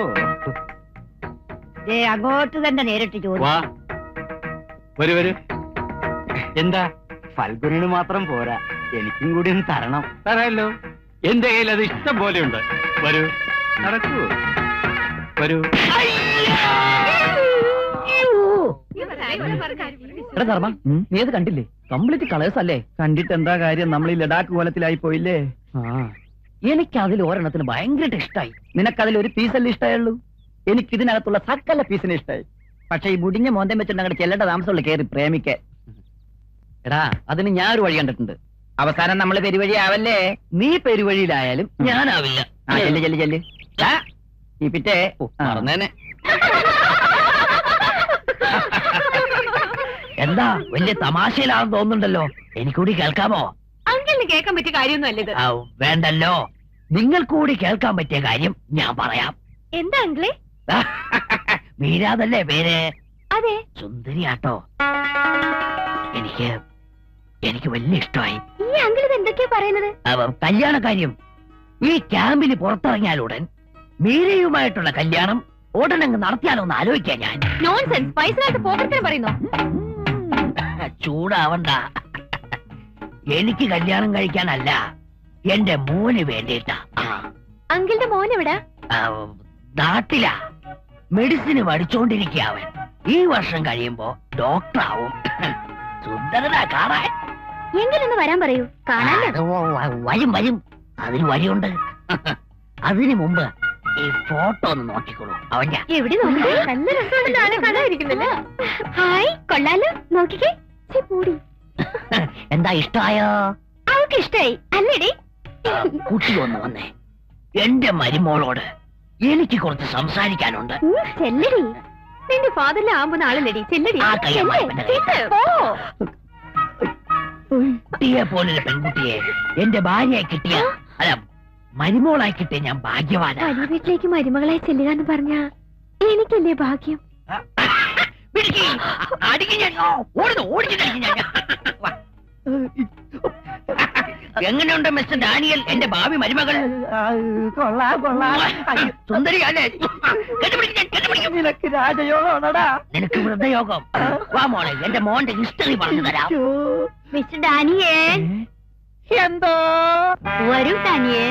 ഏ അങ്ങോട്ട് തന്നെ നേരിട്ട് ചോദിച്ചു വാ വരൂ വരൂ എന്താ ഫൽഗുനിന് മാത്രം പോരാ എനിക്കും കൂടി ഒന്ന് തരണം തരാമല്ലോ എന്റെ കയ്യിൽ അത് ഇഷ്ടം പോലെയുണ്ട് വരൂ നടക്കൂ വരൂ എടാ ധർമ്മ നീ അത് കണ്ടില്ലേ കംപ്ലീറ്റ് കളേഴ്സ് അല്ലേ കണ്ടിട്ട് എന്താ കാര്യം നമ്മൾ ഈ ലഡാക്ക് കോലത്തിലായി പോയില്ലേ എനിക്ക് അതിൽ ഒരെണ്ണത്തിന് ഭയങ്കരമായിട്ട് ഇഷ്ടായി നിനക്കതിൽ ഒരു പീസല്ലേ ഇഷ്ടമായുള്ളൂ എനിക്ക് ഇതിനകത്തുള്ള സകല പീസിനെ ഇഷ്ടമായി പക്ഷെ ഈ മുടിഞ്ഞ മോന്തം വെച്ചിട്ട് അങ്ങോട്ട് ചെല്ലേണ്ട താമസമുള്ള കയറി പ്രേമിക്കാൻ എടാ അതിന് ഞാൻ ഒരു വഴി കണ്ടിട്ടുണ്ട് അവസാനം നമ്മൾ പെരുവഴി ആവല്ലേ നീ പെരുവഴിയിലായാലും ഞാനാവില്ല ആ, ചെല്ല് ചെല്ല് ചെല്ല് ആ, ഈ പിറ്റേ ഓ, മറന്നേനെ എന്താ വലിയ തമാശയിലാണെന്ന് തോന്നുന്നുണ്ടല്ലോ എനിക്കൂടി കേൾക്കാമോ അങ്കിളിന് കേൾക്കാൻ പറ്റിയ കാര്യമൊന്നും അല്ല ഇത് ഔ, വേണ്ടല്ലോ നിങ്ങൾ കൂടി കേൾക്കാൻ പറ്റിയ കാര്യം ഞാൻ പറയാം എന്താ അങ്കിളെ മീരാതല്ലേ പേര് അതെ സുന്ദരിയാട്ടോ എനിക്ക് എനിക്ക് വലിയ ഇഷ്ടമായി ഈ അങ്കിൾ ഇത് എന്തൊക്കെയാ പറയുന്നത് അവ കല്യാണ കാര്യം ഈ ക്യാമ്പിന് പുറത്തിറങ്ങിയാലുടൻ മീരയുമായിട്ടുള്ള കല്യാണം ഉടനങ്ങ് നടത്തിയാലോ എന്ന് ആലോചിക്കാൻ ഞാൻ നോൺസെൻസ് പൈസ പോക്കറ്റിന് പറയുന്നോ ചൂടാവണ്ട എനിക്ക് കല്യാണം കഴിക്കാനല്ല എന്റെ മോന് വേണ്ടിയിട്ടാ ആ, അങ്കിളുടെ മോൻ എവിടാ ആ, നാട്ടിലാ മെഡിസിന് പഠിച്ചോണ്ടിരിക്കുക അവൻ ഈ വർഷം കഴിയുമ്പോ ഡോക്ടറാവും സുന്ദരനാ കാണാൻ എങ്കിലൊന്ന് വരാൻ പറയൂ കാണാനോ അത് വ- വ- വരും വരും അതിന് വഴിയുണ്ട് അതിനു മുമ്പ് ഈ ഫോട്ടോ ഒന്ന് നോക്കിക്കോളൂ അവന്റെ എവിടെ നോക്കി നല്ല രസമുണ്ട് ആളെ കാണാതിരിക്കുന്നില്ല ഹായ് കൊള്ളാലോ നോക്കിക്കേ ഛെ, പൂടി എന്താ ഇഷ്ടമായോ അവൾക്ക് ഇഷ്ടായി അല്ലേടി ആ, കുട്ടി ഒന്ന് വന്നേ എന്റെ മരുമോളോട് എനിക്ക് കുറച്ച് സംസാരിക്കാനുണ്ട് ഉം, ചെല്ലടി നിന്റെ ഫാദറിലെ ആവുന്ന ആളല്ലേടി ചെല്ലടി ആ കയ്യാ ചെല്ല്, മതി, ചെല്ല്, പോ. കുട്ടിയെ പോലൊരു പെൺകുട്ടിയെ എന്റെ ഭാര്യയെ കിട്ടിയ അല്ല മരുമോളായി കിട്ടിയ ഞാൻ ഭാഗ്യവാനാ വലിയ വീട്ടിലേക്ക് മരുമകളായി ചെല്ലുക എന്ന് പറഞ്ഞ എനിക്കല്ലേ ഭാഗ്യം പിടിക്ക്. അടിക്ക് ഞാൻ. ഓ, ഓടുന്നു, ഓടിച്ചിട്ട് അടിക്ക് ഞാൻ. വാ. എങ്ങനെയുണ്ട് മിസ്റ്റർ ഡാനിയൽ എന്റെ ഭാവി മരുമകൾ കൊള്ളാ കൊള്ളാ സുന്ദരി അല്ലേ കെട്ടിപ്പിടിക്ക് ഞാൻ, കെട്ടിപ്പിടിക്ക്. നിനക്ക് രാജയോഗമാണടാ നിനക്ക് വൃദ്ധയോഗം വാ മോളെ എന്റെ മോന്റെ ഹിസ്റ്ററി പറഞ്ഞു തരാം മിസ്റ്റർ ഡാനിയേൽ എന്തോ വരൂ ഡാനിയേൽ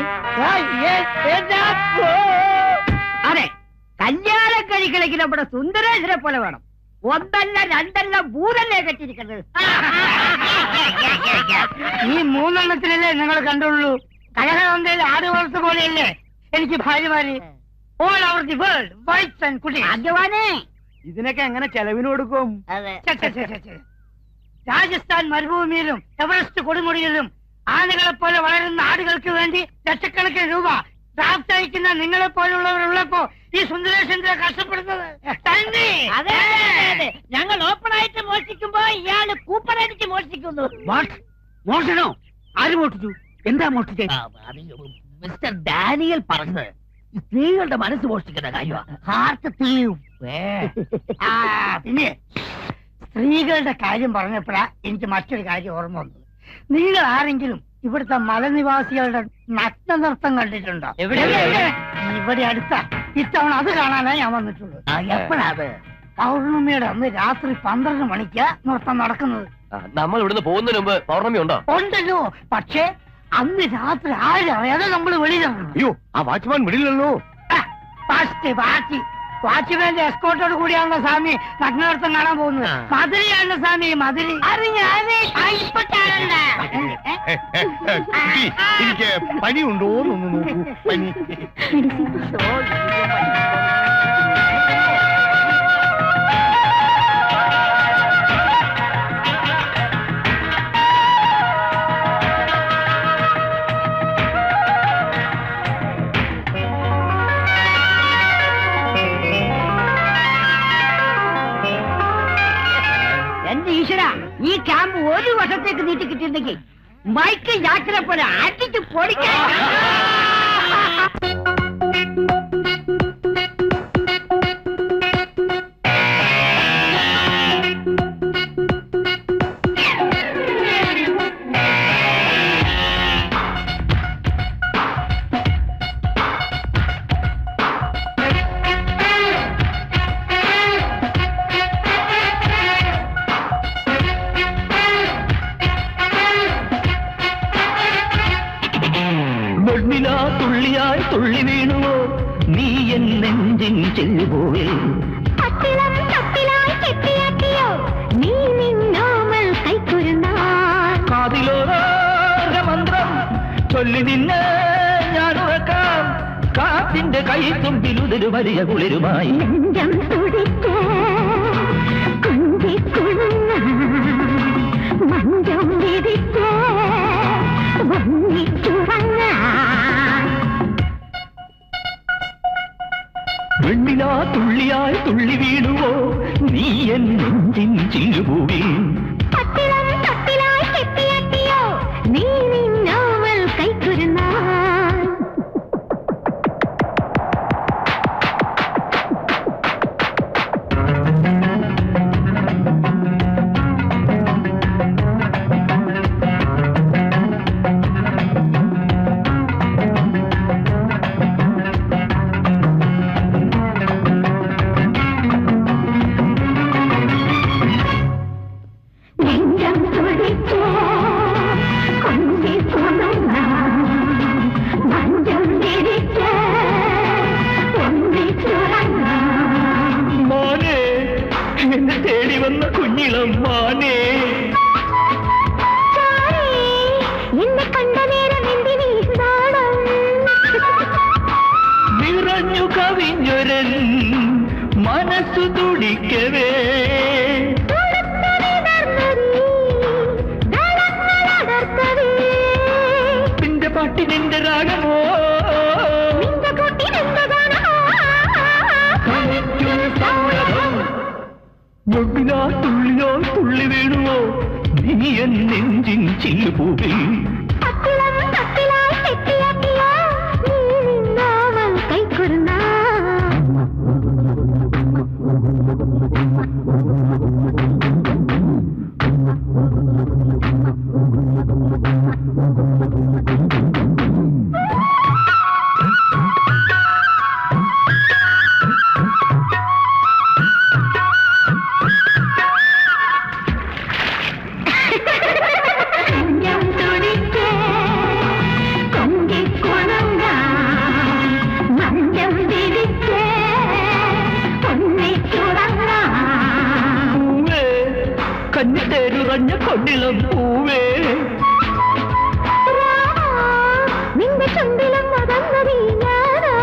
അതെ കല്യാണം കഴിക്കണമെങ്കിൽ നമ്മുടെ സുന്ദരേശ്വരെ പോലെ വേണം ഒന്നല്ല രണ്ടല്ല മൂന്നല്ലേ കെട്ടിയിരിക്കുന്നത് ഈ മൂന്നെണ്ണത്തിലല്ലേ നിങ്ങൾ കണ്ടുള്ളൂ കഴകനന്ദയിൽ ആറ് വർഷം പോലെയല്ലേ എനിക്ക് ഭാര്യമാര് all over the world wives and കുട്ടി ഭാഗ്യവാനേ ഇതിനൊക്കെ എങ്ങനെ ചെലവിന് കൊടുക്കും ഛെ, ഛെ, ഛെ, ഛെ, ഛെ. രാജസ്ഥാൻ മരുഭൂമിയിലും എവറസ്റ്റ് കൊടുമുടിയിലും ആനകളെ പോലെ വളരുന്ന ആടുകൾക്ക് വേണ്ടി ലക്ഷക്കണക്കിന് രൂപ ഡ്രാഫ്റ്റ് അയക്കുന്ന നിങ്ങളെ പോലുള്ളവരുള്ളപ്പോ ഈ സുന്ദരേശന്ദ്ര കഷ്ടപ്പെടുന്നത് തന്നെ ഞങ്ങൾ ഓപ്പൺ ആയിട്ട് മോഷ്ടിക്കുമ്പോ ഇയാള് കൂപ്പൺ അടിച്ച് മോഷ്ടിക്കുന്നു മോഷണോ ആര് മോഷ്ടിച്ചു എന്താ മോഷ്ടിച്ചേ ആ, അത് മിസ്റ്റർ ഡാനിയൽ പറഞ്ഞത് ഈ സ്ത്രീകളുടെ മനസ്സ് മോഷ്ടിക്കുന്ന കാര്യമാണ് ഹാർട്ട് ആ പിന്നെ സ്ത്രീകളുടെ കാര്യം പറഞ്ഞപ്പോഴാ എനിക്ക് മറ്റൊരു കാര്യം ഓർമ്മ വന്നത് നിങ്ങൾ ആരെങ്കിലും ഇവിടുത്തെ മലനിവാസികളുടെ നഗ്ന നൃത്തം കണ്ടിട്ടുണ്ടോ എവിടെ? ഇവിടെ അടുത്ത ഇത്തവണ അത് കാണാനാ ഞാൻ വന്നിട്ടുള്ളൂ എപ്പോഴാ അത് പൗർണമിയുടെ അന്ന് രാത്രി പന്ത്രണ്ട് മണിക്ക് നൃത്തം നടക്കുന്നത് നമ്മൾ ഇവിടുന്ന് പോകുന്നതിന് മുമ്പ് പൗർണമി ഉണ്ടോ ഉണ്ടല്ലോ പക്ഷേ അന്ന് രാത്രി ആരും അറിയാതെ നമ്മൾ വെളിയിലിറങ്ങണം അയ്യോ ആ വാച്ച്മാൻ വിടില്ലല്ലോ ഫാസ്റ്റ് പാർട്ടി വാച്ച്മാന്റെ എസ്കോട്ടോട് കൂടിയാണല്ലോ സ്വാമി നഗ്നനൃത്തം കാണാൻ പോകുന്നത് മധുരയാണല്ലോ സ്വാമി മധുര അറിഞ്ഞാലേ ഇപ്പൊ കാണണ്ട എനിക്ക് പനി ഉണ്ടോ എന്നൊന്ന് നോക്കൂ പനി എന്റെ ഈശ്വര ഈ ക്യാമ്പ് ഒരു വർഷത്തേക്ക് നീട്ടി കിട്ടിയിരുന്നെങ്കിൽ മൈക്കിൾ ജാക്കിനെ പോലെ അടിച്ച് പൊടിക്കാൻ വെണ്ണില തുള്ളിയായി തുള്ളി വീണുവോ നീ എൻ നെഞ്ചിൻ ചെല്ലുപോവേ പത്തിളം തത്തിലായി കെട്ടിയാക്കിയോ നീ നിന്നോമൽ കൈക്കുരുന്നാൻ കാതിലോര മന്ത്രം ചൊല്ലി നിന്നെ ഞാൻ ഉറക്കാം കാത്തിന്റെ കൈ തുമ്പിലുതൊരു വലിയ കുളിരുമായി നെഞ്ചം തുടിക്കേ കുഞ്ചിക്കുഴുന്ന മഞ്ചം വിരിക്കേ ഒന്നിച്ചുറങ്ങ വെണ്ണില തുള്ളിയായി തുള്ളി വീണുവോ നീ എൻ നെഞ്ചിൻ ചില്ലുപൂവിൽ പത്തിളം തത്തിലായി കെട്ടിയാക്കിയോ നീ നിന്നോമൽ കൈക്കുരുന്നാൻ മാനേ എന്നെ കണ്ട നേരം എന്തിനീ നാണം നിറഞ്ഞു കവിഞ്ഞൊരൻ മനസ്സു തുടിക്കവേ നിന്റെ പാട്ടി നിന്റെ രാഗമോ തനിക്കൊരു സമ്മതം. മുട്ടിലാ തുള്ളിയോ തുള്ളി വീണുവോ നീ എൻ നെഞ്ചിൻ ചില്ലുപൂവിൽ പൂവേ കഞ്ഞിത്തേരുറഞ്ഞ കൊണ്ടിളം പൂവേ നിന്റെ ചുണ്ടിലും മതന്നതീ ഞാനാ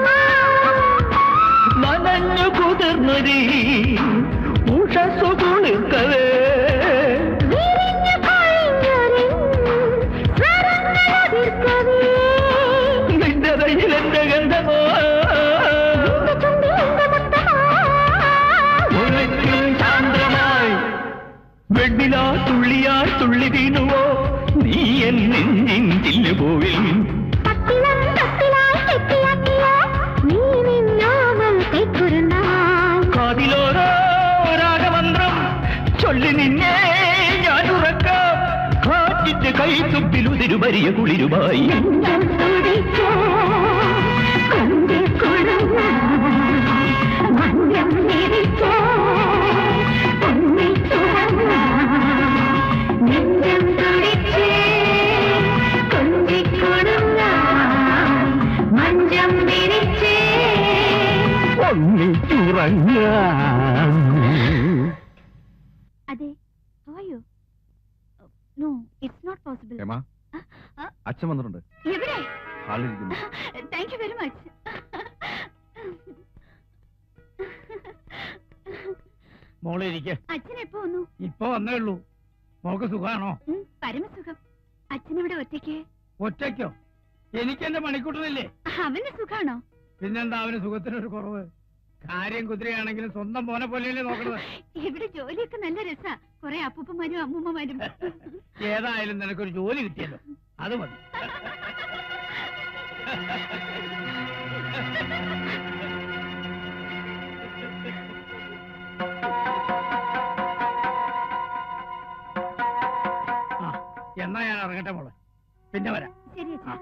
നനഞ്ഞു കുതിർന്നൊരീ ഉഷസ്സു കുളിർക്കവേ വിരിഞ്ഞു കൊഴിഞ്ഞൊരിൻ സ്വരങ്ങളതിർക്കവേ. നിന്റെ കയ്യിൽ എന്റെ ഗന്ധമോ നിന്റെ ചുണ്ടിൽ എന്റെ മുത്തമാ. ഉലയ്ക്കും സാന്ദ്രമായി വെണ്ണിലാ തുള്ളിയായി തുള്ളി വീണുവോ നീ എൻ നെഞ്ചിൻ ചില്ലുപോവിൽ തത്തിളം തത്തിലായി കെട്ടിയാക്കിയ നീ നിന്നോമൽ കൈക്കുരുന്നായി. കാതിലോരോ രാഗമന്ത്രം ചൊല്ലി നിന്നെ ഞാൻ ഉറക്കാം കാറ്റിന്റെ കൈ തുപ്പിലുതിരു വലിയ കുളിരുമായി നെഞ്ചം തുടിച്ച് കൊഞ്ചി കുഴഞ്ഞ മഞ്ഞം നിരിച്ച് പൊന്നിച്ചുറങ്ങ. നെഞ്ചം തുടിച്ച് കൊഞ്ചി കുഴഞ്ഞ മഞ്ചം വിരിച്ച് അതെ ഹോയോ no it's not possible Hema അച്ഛൻ വന്നിട്ടുണ്ട് എവിടെ ഹാളിലിരിക്കുന്നു താങ്ക് യു വെരി മച്ച് മോളെ ഇരിക്കെ അച്ഛൻ എപ്പോ വന്നു ഇപ്പൊ വന്നേ ഉള്ളൂ മോക്ക് സുഖാണോ ഉം, പരമസുഖം അച്ഛനെവിടെ ഒറ്റയ്ക്ക് ഒറ്റയ്ക്കോ എനിക്ക് എന്റെ മണിക്കൂട്ടനില്ലേ അവന് സുഖാണോ പിന്നെന്താ അവന് സുഖത്തിനൊരു കുറവ് കാര്യം കുതിരയാണെങ്കിലും സ്വന്തം മോനെ പോലെയല്ലേ നോക്കണത് ഇവിടെ ജോലിയൊക്കെ നല്ല രസാ കൊറേ അപ്പൂപ്പന്മാരും അമ്മൂമ്മമാരും ഏതായാലും നിനക്കൊരു ജോലി കിട്ടിയല്ലോ അത് മതി ആ, എന്നാ ഞാൻ ഇറങ്ങട്ടെ മോളെ പിന്നെ വരാം ശരി അച്ഛാ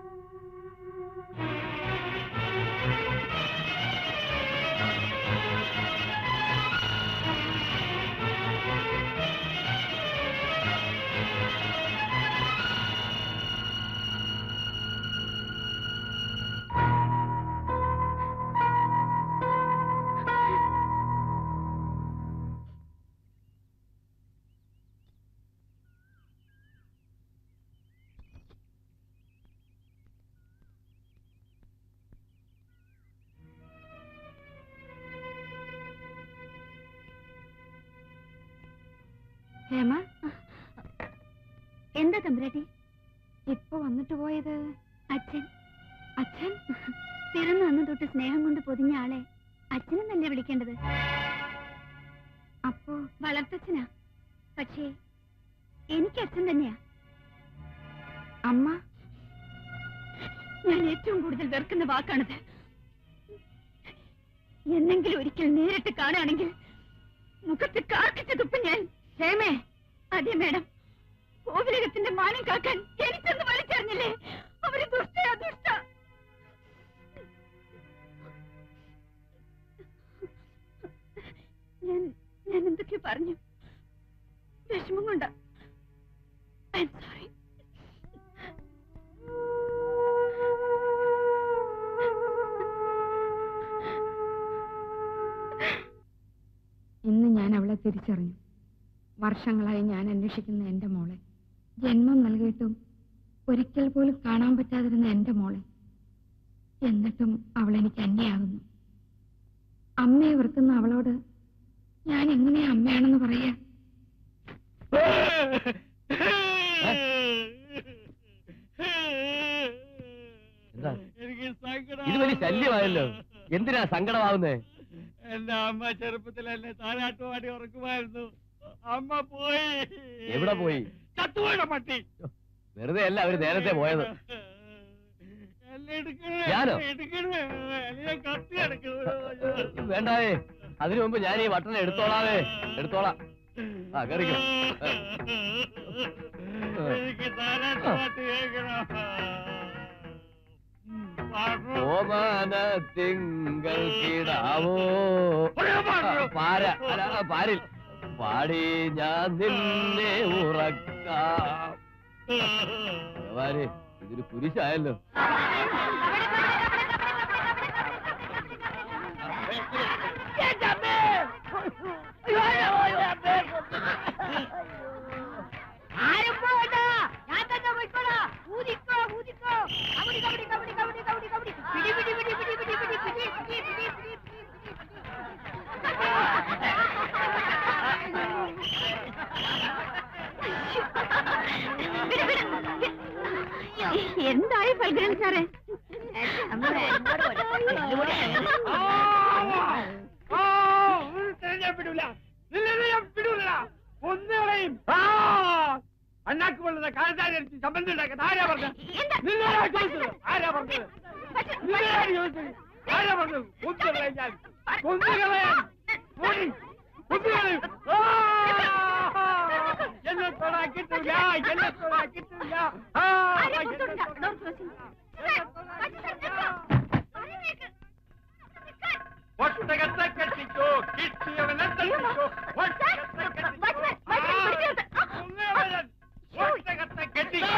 ഹേമ എന്താ തമ്പുരാട്ടി ഇപ്പൊ വന്നിട്ട് പോയത് അച്ഛൻ അച്ഛൻ പിറന്നു അന്ന് തൊട്ട് സ്നേഹം കൊണ്ട് പൊതിഞ്ഞ ആളെ അച്ഛനെന്നല്ലേ വിളിക്കേണ്ടത് അപ്പോ വളർത്തച്ഛനാ പക്ഷേ എനിക്ക് അച്ഛൻ തന്നെയാ അമ്മ ഞാൻ ഏറ്റവും കൂടുതൽ വെറുക്കുന്ന വാക്കാണത് എന്നെങ്കിലും ഒരിക്കൽ നേരിട്ട് കാണുകയാണെങ്കിൽ മുഖത്ത് കാർക്കിച്ച തുപ്പും ഞാൻ ഹേമേ അതെ മേഡം കോവിലകത്തിന്റെ മാനം കാക്കാൻ എനിക്കൊന്ന് വലിച്ചറിഞ്ഞില്ലേ അവര് ദുഷ്ടയാ ദുഷ്ട ഞാൻ ഞാൻ എന്തൊക്കെ പറഞ്ഞു വിഷമം കൊണ്ട സോറി ഇന്ന് ഞാൻ അവളെ തിരിച്ചറിഞ്ഞു വർഷങ്ങളായി ഞാൻ അന്വേഷിക്കുന്ന എന്റെ മോളെ ജന്മം നൽകിയിട്ടും ഒരിക്കൽ പോലും കാണാൻ പറ്റാതിരുന്ന എന്റെ മോളെ എന്നിട്ടും അവൾ എനിക്ക് അന്യാകുന്നു അമ്മയെ വെറുക്കുന്ന അവളോട് ഞാൻ എങ്ങനെയാ അമ്മയാണെന്ന് പറയാ എന്താ എനിക്ക് സങ്കടം ഇത് വലിയ ശല്യമായല്ലോ എന്തിനാ സങ്കടമാവുന്നേ എന്റെ അമ്മ ചെറുപ്പത്തിൽ എന്നെ താരാട്ടുപാടി ഉറക്കുമായിരുന്നു അമ്മ പോയി എവിടെ പോയി ചത്തുപോയുടെ പട്ടി വെറുതെ അല്ല അവര് നേരത്തെ പോയത് എന്നെ എടുക്കണേ ഞാനോ? എന്നെ എടുക്കണേ എന്നെ കത്തി എടുക്കണേ വേണ്ടാവേ അതിനു മുമ്പ് ഞാൻ ഈ വട്ടനെ എടുത്തോളാവേ എടുത്തോളാം ആ കയറിക്കോ എനിക്ക് താരാട്ടുപാട്ട് കേൾക്കണം പാടണം. ഓമാന തിങ്കൾ കിടാവോ പാര അല്ല ആ, പാരിൽ പാടി ഞാൻ നിന്നെ ഉറക്കാം ഭഗവാനെ, ഇതൊരു കുരിശായല്ലോ ആരും പോകണ്ട ഞാൻ തന്നെ പോയിക്കോടാ ഊതിക്കോ ഊതിക്കോ കബഡി കബഡി കബഡി കബഡി കബഡി കബഡി പിടി പിടി പിടി പിടി പിടി പിടി പിടി പിടി പിടി പിടി എന്തായി ഫൽഗുരൻ സാറേ അണ്ണാക്ക് കൊള്ളുന്ന കാലത്താരി അടിച്ച് ചമ്മന്തി ഉണ്ടാക്കാൻ ആരാ പറഞ്ഞത് നിന്നോടാ ചോദിച്ചത് ആരാ പറഞ്ഞത് നിന്നോടാണ് ചോദിച്ചത് ആരാ പറഞ്ഞത് കൊന്നുകളയാൻ ഞാൻ കൊന്നുകളയാൻ ഓടി കൊന്നുകളയും ആ! എന്നെ തൊടാൻ കിട്ടില്ല എന്നെ തൊടാൻ കിട്ടില്ല ആ! എന്നെ തൊടാൻ- ഒട്ടകത്തെ കെട്ടിക്കോ കിട്ടിയവനെ തട്ടിക്കോ ഒട്ടകത്തെ കെട്ടിക്കോ ആ! കൊന്നുകളയാൻ. ഒട്ടകത്തെ കെട്ടിക്കോ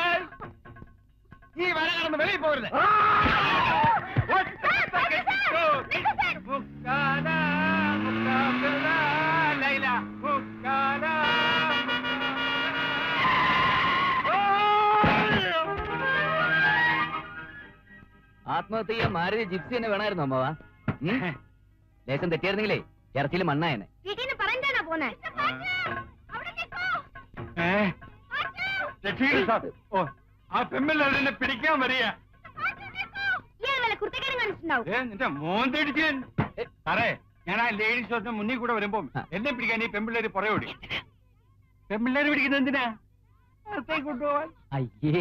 ഈ വര കടന്ന് വെളിയിൽ പോരുത് ഒട്ടകത്തെ കെട്ടിക്കോ മുക്കാല മുക്കാല ലൈല മുക്കാല ആത്മഹത്യ ചെയ്യാൻ മാരുതി ജിപ്സി തന്നെ വേണമായിരുന്നു അമ്മവ ലേശം തെറ്റിയായിരുന്നെങ്കിലേ ഇറച്ചിയിൽ മണ്ണായനെ വീട്ടിൽ നിന്ന് പറഞ്ഞാണോ പോന്നെ രക്ഷിക്കൂ സാർ ഓ ആ പെമ്മില്ലെന്നെ പിടിക്കാൻ വരിക ഇയാൾ വല്ല കുർത്തക്കേടും കാണിച്ചിട്ടുണ്ടാവും ഏ നിന്റെ മോൻ തേടിച്ച് സാറേ ഞാൻ ആ ലേഡീസ് ഹോസ്റ്റൽ മുന്നിൽ കൂടെ വരുമ്പോ ആ. എന്നെ പിടിക്കാൻ ഈ പെമ്പിള്ളേര് പുറയോടി പെമ്പിള്ളേര് പിടിക്കുന്നത് എന്തിനാ അകത്തേക്ക് കൊണ്ടുപോവാൻ സോറി അയ്യേ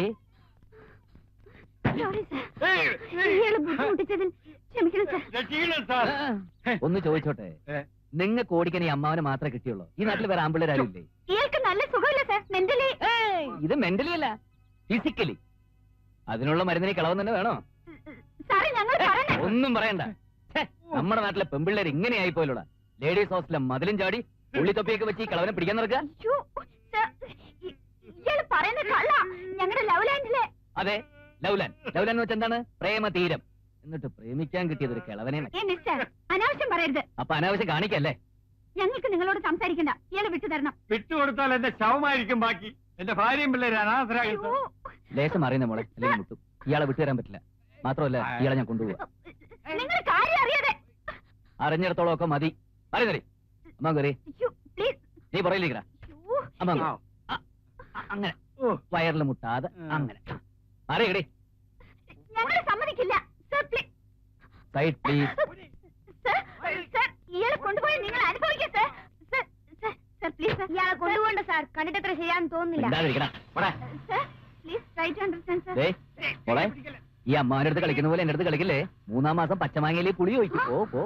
സാർ ഏയ്, ഏയ്. ഇയാളെ ബുദ്ധിമുട്ടിച്ചതിൽ ക്ഷമിക്കണം സാർ രക്ഷിക്കണം സാർ ഒന്ന് ചോദിച്ചോട്ടെ ഏ. നിങ്ങൾക്ക് ഓടിക്കാൻ ഈ അമ്മാവനെ മാത്രമേ കിട്ടിയുള്ളൂ ഈ നാട്ടിൽ വേറെ ആമ്പിള്ളേരും ഇല്ലേ ഇയാൾക്ക് നല്ല സുഖമില്ല സാർ മെന്റലി ഇത് മെന്റലി അല്ല ഫിസിക്കലി അതിനുള്ള മരുന്നിനെ കളവൻ തന്നെ വേണോ സാറേ ഞങ്ങൾ പറയണേ ഒന്നും പറയണ്ട ഛെ, നമ്മുടെ നാട്ടിലെ പെമ്പിള്ളേർ ഇങ്ങനെയായി പോലുള്ള ലേഡീസ് ഹോസ്റ്റലിലെ മതിലും ചാടി ഉള്ളിത്തൊപ്പിയൊക്കെ വെച്ച് ഈ കളവനെ പിടിക്കാൻ നടക്കുക അയ്യോ, സാർ, ഇ- ഇയാള് പറയുന്ന കള്ള ഞങ്ങളുടെ ലവ് ലാൻഡിലെ അതെ ലൗലാൻ ലൗലാൻ എന്ന് വെച്ചാൽ എന്താണ് പ്രേമ തീരം എന്നിട്ട് പ്രേമിക്കാൻ കിട്ടിയത് ഒരു കിളവനെ ഏ മിസ്റ്റർ അനാവശ്യം പറയരുത് അപ്പൊ അനാവശ്യം കാണിക്കല്ലേ ഞങ്ങൾക്ക് നിങ്ങളോട് സംസാരിക്കണ്ട ഇയാളെ വിട്ടു തരണം വിട്ടുകൊടുത്താൽ എന്റെ ശവമായിരിക്കും ബാക്കി എന്റെ ഭാര്യയും പിള്ളേര് അനാഥരാകും അയ്യോ, ലേശം അറിയുന്ന മോളെ അല്ലെങ്കിൽ മുട്ടും ഇയാളെ വിട്ടുതരാൻ പറ്റില്ല മാത്രമല്ല ഇയാളെ ഞാൻ കൊണ്ടുപോവാ നിങ്ങൾ കാര്യം അറിയാതെ അറിഞ്ഞിടത്തോളം ഒക്കെ മതി പറയുന്നേ അമ്മ കയറി അയ്യോ, പ്ലീസ് നീ പുറയിലിരിക്കടാ അയ്യോ, അമ്മ അങ്ങ്. ആ, ആ, അങ്ങനെ വയറിൽ മുട്ടാതെ ഉം. അങ്ങനെ അറിയടേ ഞങ്ങളെ സമ്മതിക്കില്ല sir please side please sir sir ഇയാളെ കൊണ്ടുപോയി നിങ്ങൾ അനുഭവിക്കുക sir sir sir sir please ഇയാളെ കൊണ്ടുപോകണ്ട സാർ കണ്ടിട്ട് അത്ര ശരിയാന്ന് തോന്നുന്നില്ല മിണ്ടാതിരിക്കടാ പോടാ sir please try to understand sir ദേ മോളെ ഈ അമ്മാവന്റെ അടുത്ത് കളിക്കുന്ന പോലെ എന്റെ അടുത്ത് കളിക്കില്ലേ മൂന്നാം മാസം പച്ചമാങ്ങയിലെ പുളി ഒഴിക്കും പോ പോ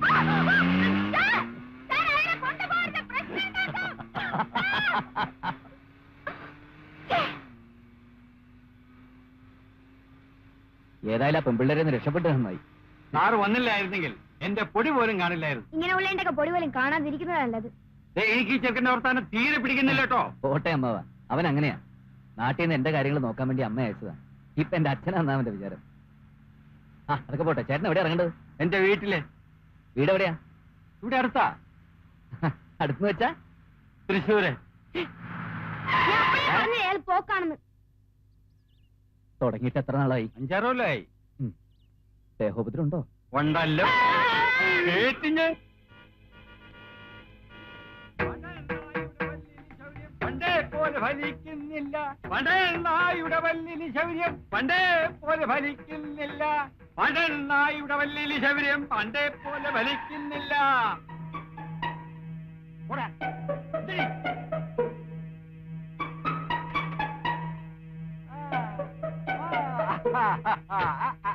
ഏതായാലും ആ പെമ്പിള്ളേരെ ഒന്ന് രക്ഷപ്പെട്ടു നന്നായി സാറ് വന്നില്ലായിരുന്നെങ്കിൽ എന്റെ പൊടി പോലും കാണില്ലായിരുന്നു ഇങ്ങനെ ഉള്ളതിന്റെ പൊടി പോലും കാണാതിരിക്കുന്നത് നല്ലത് ദേ, എനിക്ക് ഈ ചെറുക്കന്റെ വർത്താനം തീരെ പിടിക്കുന്നില്ല കേട്ടോ പോട്ടെ അമ്മാവ അവൻ അങ്ങനെയാ നാട്ടിൽ നിന്ന് എന്റെ കാര്യങ്ങൾ നോക്കാൻ വേണ്ടി അമ്മ അയച്ചതാ ഇപ്പൊ എന്റെ അച്ഛനാന്നാ അവന്റെ വിചാരം ആ അതൊക്കെ പോട്ടെ ചേട്ടൻ എവിടെ ഇറങ്ങേണ്ടത് എന്റെ വീട്ടില് വീട് എവിടെയാ ഇവിടെ അടുത്താ അടുത്ത് വെച്ചാ തൃശ്ശൂര് ഞാൻ അപ്പഴേ പറഞ്ഞു അയാൾ പോക്കാണെന്ന് തുടങ്ങിയിട്ട് എത്ര നാളായി അഞ്ചാറ് കൊല്ലായി ദേഹോപദ്രം ഉണ്ടോ ഉണ്ടല്ലോ കേട്ടിഞ്ഞ് പണ്ടേ പോലെ ഫലിക്കുന്നില്ല പണ്ടെണ്ണായുടെ വല്ലിന് ശൗര്യം പണ്ടേ പോലെ ഫലിക്കുന്നില്ല പണ്ടെണ്ണായുടെ വല്ലിന് ശൗര്യം പണ്ടേ പോലെ ഫലിക്കുന്നില്ല പോടാ. ഇത്തിരി. ആ, ആ, ആ, ആ, ആ.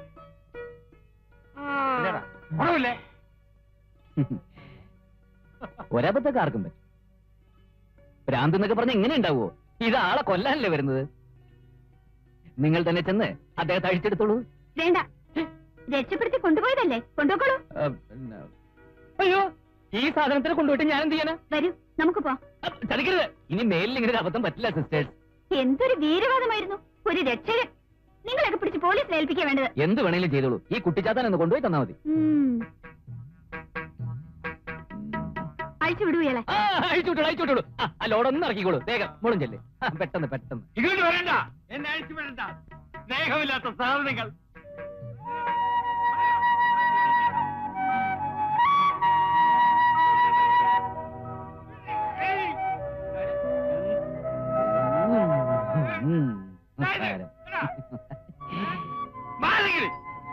ഇല്ലടാ. ഗുണമില്ലേ? ഒരബദ്ധമൊക്കെ ആർക്കും പറ്റും ഭ്രാന്ത് എന്നൊക്കെ പറഞ്ഞ ഇങ്ങനെ ഉണ്ടാവുമോ ഇത് ആളെ കൊല്ലാനല്ലേ വരുന്നത് നിങ്ങൾ തന്നെ ചെന്ന് അദ്ദേഹത്തെ അഴിച്ചെടുത്തോളൂ വേണ്ട രക്ഷപ്പെടുത്തി കൊണ്ടുപോയതല്ലേ കൊണ്ടുപോക്കോളൂ ആ, പിന്നെ, അയ്യോ ഈ സാധനത്തിന് കൊണ്ടുപോയിട്ട് ഞാൻ എന്ത് ചെയ്യാനാ വരൂ നമുക്ക് പോ ആ, ചതിക്കരുത് ഇനി മേലിൽ ഇങ്ങനെ ഒരു അബദ്ധം പറ്റില്ല സിസ്റ്റേഴ്സ് എന്തൊരു വീരവാദമായിരുന്നു ഒരു രക്ഷകൻ നിങ്ങളൊക്കെ പിടിച്ച് പോലീസിൽ ഏൽപ്പിക്കാൻ വേണ്ടത് എന്ത് വേണേലും ചെയ്തോളൂ ഈ കുട്ടിച്ചാത്തൻ ഒന്ന് കൊണ്ടുപോയി തന്നാ മതി ഉം. അഴിച്ചു വിടൂ ഇയാളെ ആ, അഴിച്ചുവിട്ടോളൂ അഴിച്ചുവിട്ടോളൂ ആ, ആ ലോഡൊന്നും ഇറക്കിക്കോളൂ വേഗം മോളും ചെല്ലേ ആ, പെട്ടെന്ന് പെട്ടെന്ന് ഇങ്ങോട്ട് വരണ്ട എന്നെ അഴിച്ചു വിടണ്ട സ്നേഹമില്ലാത്ത സാധനങ്ങൾ ഉം, നമസ്കാരം. മാറിക്കിട്.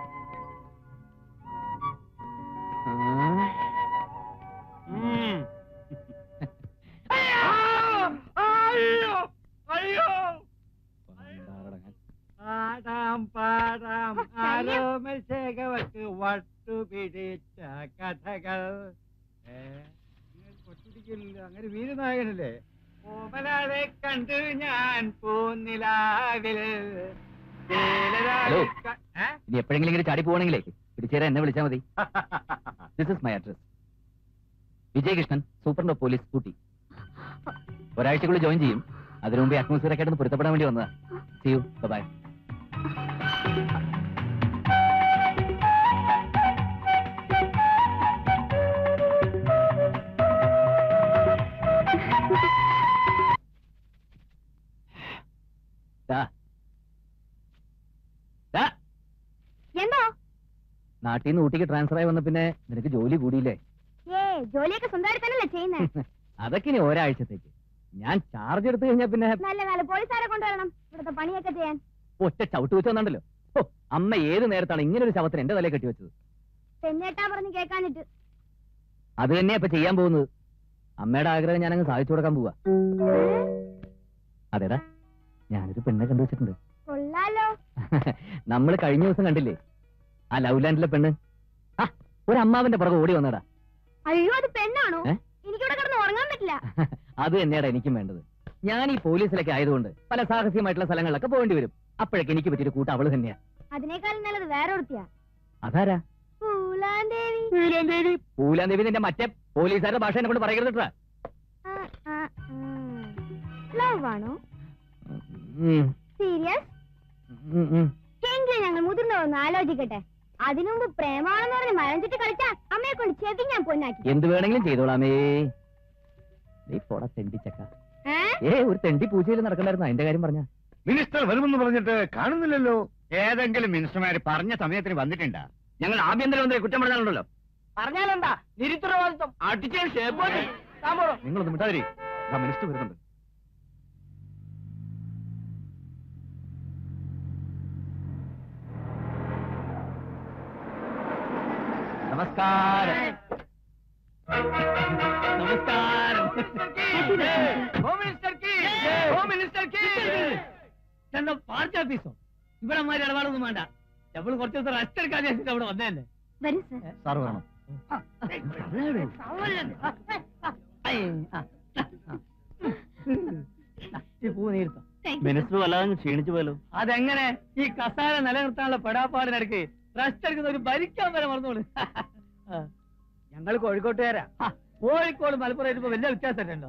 ആ, ഉം. അയ്യോ അയ്യോ അയ്യോ പണ്ടാരടങ്ങാൻ. പാടാം പാടാം ആരോമശേഖവക്ക് വട്ടുപിടിച്ച കഥകൾ ഏ, നിങ്ങൾ കൊച്ചുടിക്കില്ല അങ്ങനെ വീരനായകനല്ലേ ഓമലാളെ കണ്ടു ഞാൻ പൂനിലാവിൽ ഹലോ. ഇനി എപ്പോഴെങ്കിലും ഇങ്ങനെ ചാടി പോവാണെങ്കിലേ പിടിച്ചേരാൻ എന്നെ വിളിച്ചാൽ മതി this is my address Vijayakrishnan superintendent of police Ooty ഒരാഴ്ചക്കുള്ളിൽ ജോയിൻ ചെയ്യും അതിനു മുമ്പ് അറ്റ്മോസ്ഫിയർ ഒക്കെ ഒന്ന് പൊരുത്തപ്പെടാൻ വേണ്ടി വന്നതാ സി യു ബൈ എന്തോ നാട്ടിൽ നിന്ന് ഊട്ടിക്ക് ട്രാൻസ്ഫർ ആയി വന്ന പിന്നെ നിനക്ക് ജോലി കൂടിയില്ലേ ഏ ജോലിയൊക്കെ സ്വന്തമായിട്ട് തന്നെയല്ലേ ചെയ്യുന്നേ അതൊക്കെ ഇനി ഒരാഴ്ചത്തേക്ക് ഞാൻ ചാർജ് എടുത്തു കഴിഞ്ഞാൽ പിന്നെ നല്ല നല്ല പോലീസുകാരെ കൊണ്ടുവരണം ഇവിടുത്തെ പണിയൊക്കെ ചെയ്യാൻ ഒറ്റ ചവിട്ട് വെച്ച് വന്നുണ്ടല്ലോ ഓ അമ്മ ഏത് നേരത്താണ് ഇങ്ങനെ ഒരു ശവത്തിന് എന്റെ തലയിൽ കെട്ടിവെച്ചത് പെണ്ണേട്ടാ പറഞ്ഞ് കേൾക്കാനിട്ട് അത് തന്നെയാ ഇപ്പൊ ചെയ്യാൻ പോകുന്നത് അമ്മയുടെ ആഗ്രഹം ഞാനങ്ങ് സാധിച്ചു കൊടുക്കാൻ പോവാ അതെടാ ഞാനൊരു പെണ്ണെ കണ്ടുവച്ചിട്ടുണ്ട് കൊള്ളാലോ നമ്മൾ കഴിഞ്ഞ ദിവസം കണ്ടില്ലേ ആ ലവ് ലാൻഡിലെ പെണ്ണ് ആ ഒരു അമ്മാവന്റെ പുറകെ ഓടി വന്നടാ അയ്യോ അത് പെണ്ണാണോ ഏ? എനിക്കിവിടെ കിടന്ന് ഉറങ്ങാൻ പറ്റില്ല അത് തന്നെയാടാ എനിക്കും വേണ്ടത് ഞാൻ ഈ പോലീസിലൊക്കെ ആയതുകൊണ്ട് പല സാഹസികമായിട്ടുള്ള സ്ഥലങ്ങളിലൊക്കെ പോകേണ്ടി വരും അപ്പോഴൊക്കെ എനിക്ക് പറ്റിയൊരു കൂട്ട് അവള് തന്നെയാ അതിനേക്കാളും നല്ലത് വേറെ ഒരുത്തിയാ അതാരാ പൂലാന്തേവി പൂലാദേവി നിന്റെ മറ്റേ പോലീസുകാരുടെ ഭാഷ എന്നെ കൊണ്ട് പറയരുത് കേട്ടോ ലവ് ആണോ സീരിയസ് എങ്കിലും ഞങ്ങൾ മുതിർന്നവന്ന് ആലോചിക്കട്ടെ അതിനുമുമ്പ് പ്രേമാണെന്ന് പറഞ്ഞ് മരം ചുറ്റി കളിച്ചാ അമ്മയെ കൊണ്ട് ചെവി ഞാൻ പൊന്നാക്കി എന്ത് വേണമെങ്കിലും ചെയ്തോളാമേ നീ പോടാ തെണ്ടിച്ചക്ക ഏ? ഏ ഒരു തെണ്ടി പൂജയിൽ നടക്കണ്ടായിരുന്നു അതിന്റെ കാര്യം പറഞ്ഞ മിനിസ്റ്റർ വരുമെന്ന് പറഞ്ഞിട്ട് കാണുന്നില്ലല്ലോ ഏതെങ്കിലും മിനിസ്റ്റർമാര് പറഞ്ഞ സമയത്തിന് വന്നിട്ടുണ്ടാ ഞങ്ങൾ ആഭ്യന്തരമന്ത്രി കുറ്റം പറഞ്ഞാലുണ്ടല്ലോ പറഞ്ഞാലെന്താ നിരുത്തരവാദിത്വം അടിച്ചതിന് ഷേപ്പ് താൻ പോടോ നിങ്ങളൊന്ന് മിണ്ടാതിരി മിനിസ്റ്റർ വരുന്നുണ്ട് നമസ്കാരം നമസ്കാരം ഹോം മിനിസ്റ്റർ കീ ഹോം മിനിസ്റ്റർ കീ എന്താ പാർട്ടി ഓഫീസോ ഇവിടെ മാതിരി ഇടപാടൊന്നും വേണ്ട നമ്മൾ കുറച്ച് ദിവസം റെസ്റ്റ് എടുക്കാൻ വിചാരിച്ചിട്ട് അവിടെ വന്നതന്നെ വരൂ സർ സാർ വേണം ഈ പൂ നീർത്തം മിനിസ്റ്റർ വല്ലാതെ ക്ഷീണിച്ചു പോയല്ലോ അതെങ്ങനെ ഈ കസാര നിലനിർത്താനുള്ള പെടാപ്പാടിനിടയ്ക്ക് റെസ്റ്റ് എടുക്കുന്ന ഒരു ഭരിക്കാൻ വരെ മറന്നോളൂ ഞങ്ങൾ കോഴിക്കോട്ടുകാരാ ആ, കോഴിക്കോട് മലപ്പുറം ആയിട്ട് ഇപ്പൊ വലിയ വ്യത്യാസമുണ്ടോ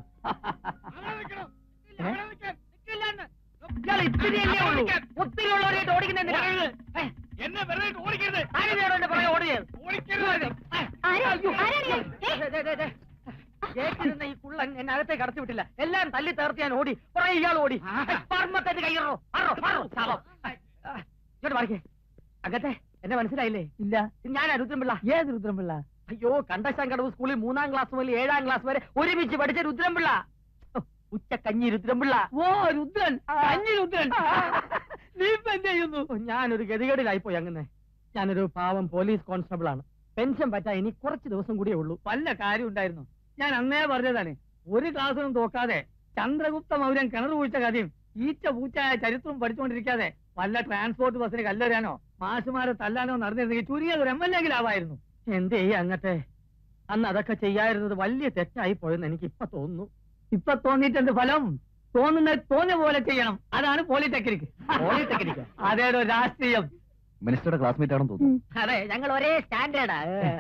ഇത്തിരിയല്ലേ ഉള്ളൂ ഒത്തിരി ഉള്ളവരായിട്ട് ഓടിക്കുന്നെന്തിനാ എന്നെ വെറുതെ ഓടിക്കരുത് ആരും പറയാ ഓടിയത് ഓടിക്കരുത് ആരാ? ആരാണ് ഞാൻ? ഏ? കേട്ടിരുന്ന ഈ കുള്ളൻ എന്നെ അകത്തേക്ക് കടത്തി വിട്ടില്ല എല്ലാം തല്ലി തേർത്ത് ഞാൻ ഓടി കുറെ ഇയാൾ ഓടി പർമ്മത്തേക്ക് കയ്യറോ ഇങ്ങോട്ട് മാറിക്കേ അകത്തെ എന്നെ മനസ്സിലായില്ലേ ഇല്ല ഞാനാ രുദ്രൻപിള്ള ഏത് രുദ്രംപിള്ള അയ്യോ കണ്ടശങ്കടവ് സ്കൂളിൽ മൂന്നാം ക്ലാസ് മുതൽ ഏഴാം ക്ലാസ് വരെ ഒരുമിച്ച് പഠിച്ച രുദ്രൻപിള്ള ഓ, ഉച്ചക്കഞ്ഞി രുദ്രൻപിള്ള ഓ രുദ്രൻ കഞ്ഞി രുദ്രൻ നീ ഇപ്പൊ എന്ത് ചെയ്യുന്നു ഓ, ഞാനൊരു ഗതികേടിലായിപ്പോയി അങ്ങനെ ഞാനൊരു പാവം പോലീസ് കോൺസ്റ്റബിൾ ആണ് പെൻഷൻ പറ്റാൻ ഇനി കുറച്ച് ദിവസം കൂടിയേ ഉള്ളൂ വല്ല കാര്യം ഉണ്ടായിരുന്നു ഞാൻ അന്നേ പറഞ്ഞതാണ് ഒരു ക്ലാസ്സിനും തോക്കാതെ ചന്ദ്രഗുപ്ത മൗര്യൻ കിണർ കുഴിച്ച കഥയും ഈച്ച പൂച്ചായ ചരിത്രവും പഠിച്ചുകൊണ്ടിരിക്കാതെ വല്ല ട്രാൻസ്പോർട്ട് ബസ്സിന് കല്ലെറിയാനോ മാഷുമാരെ തല്ലാനോ നടന്നിരുന്നെങ്കിൽ ചുരുങ്ങിയത് ഒരു എം എൽ എങ്കിലാവായിരുന്നു എന്തേ അങ്ങത്തെ അന്ന് അതൊക്കെ ചെയ്യായിരുന്നത് വലിയ തെറ്റായി പോയെന്ന് എനിക്ക് ഇപ്പൊ തോന്നുന്നു ഇപ്പൊ തോന്നിയിട്ട് എന്ത് ഫലം തോന്നുന്ന തോന്നിയ പോലെ ചെയ്യണം അതാണ് പോളിടെക്നിക് പോളിടെക്നിക്കോ? അതേടോ രാഷ്ട്രീയം മിനിസ്റ്ററുടെ ക്ലാസ്മേറ്റ് ആണെന്ന് തോന്നുന്നു അതെ ഞങ്ങൾ ഒരേ സ്റ്റാൻഡേർഡാ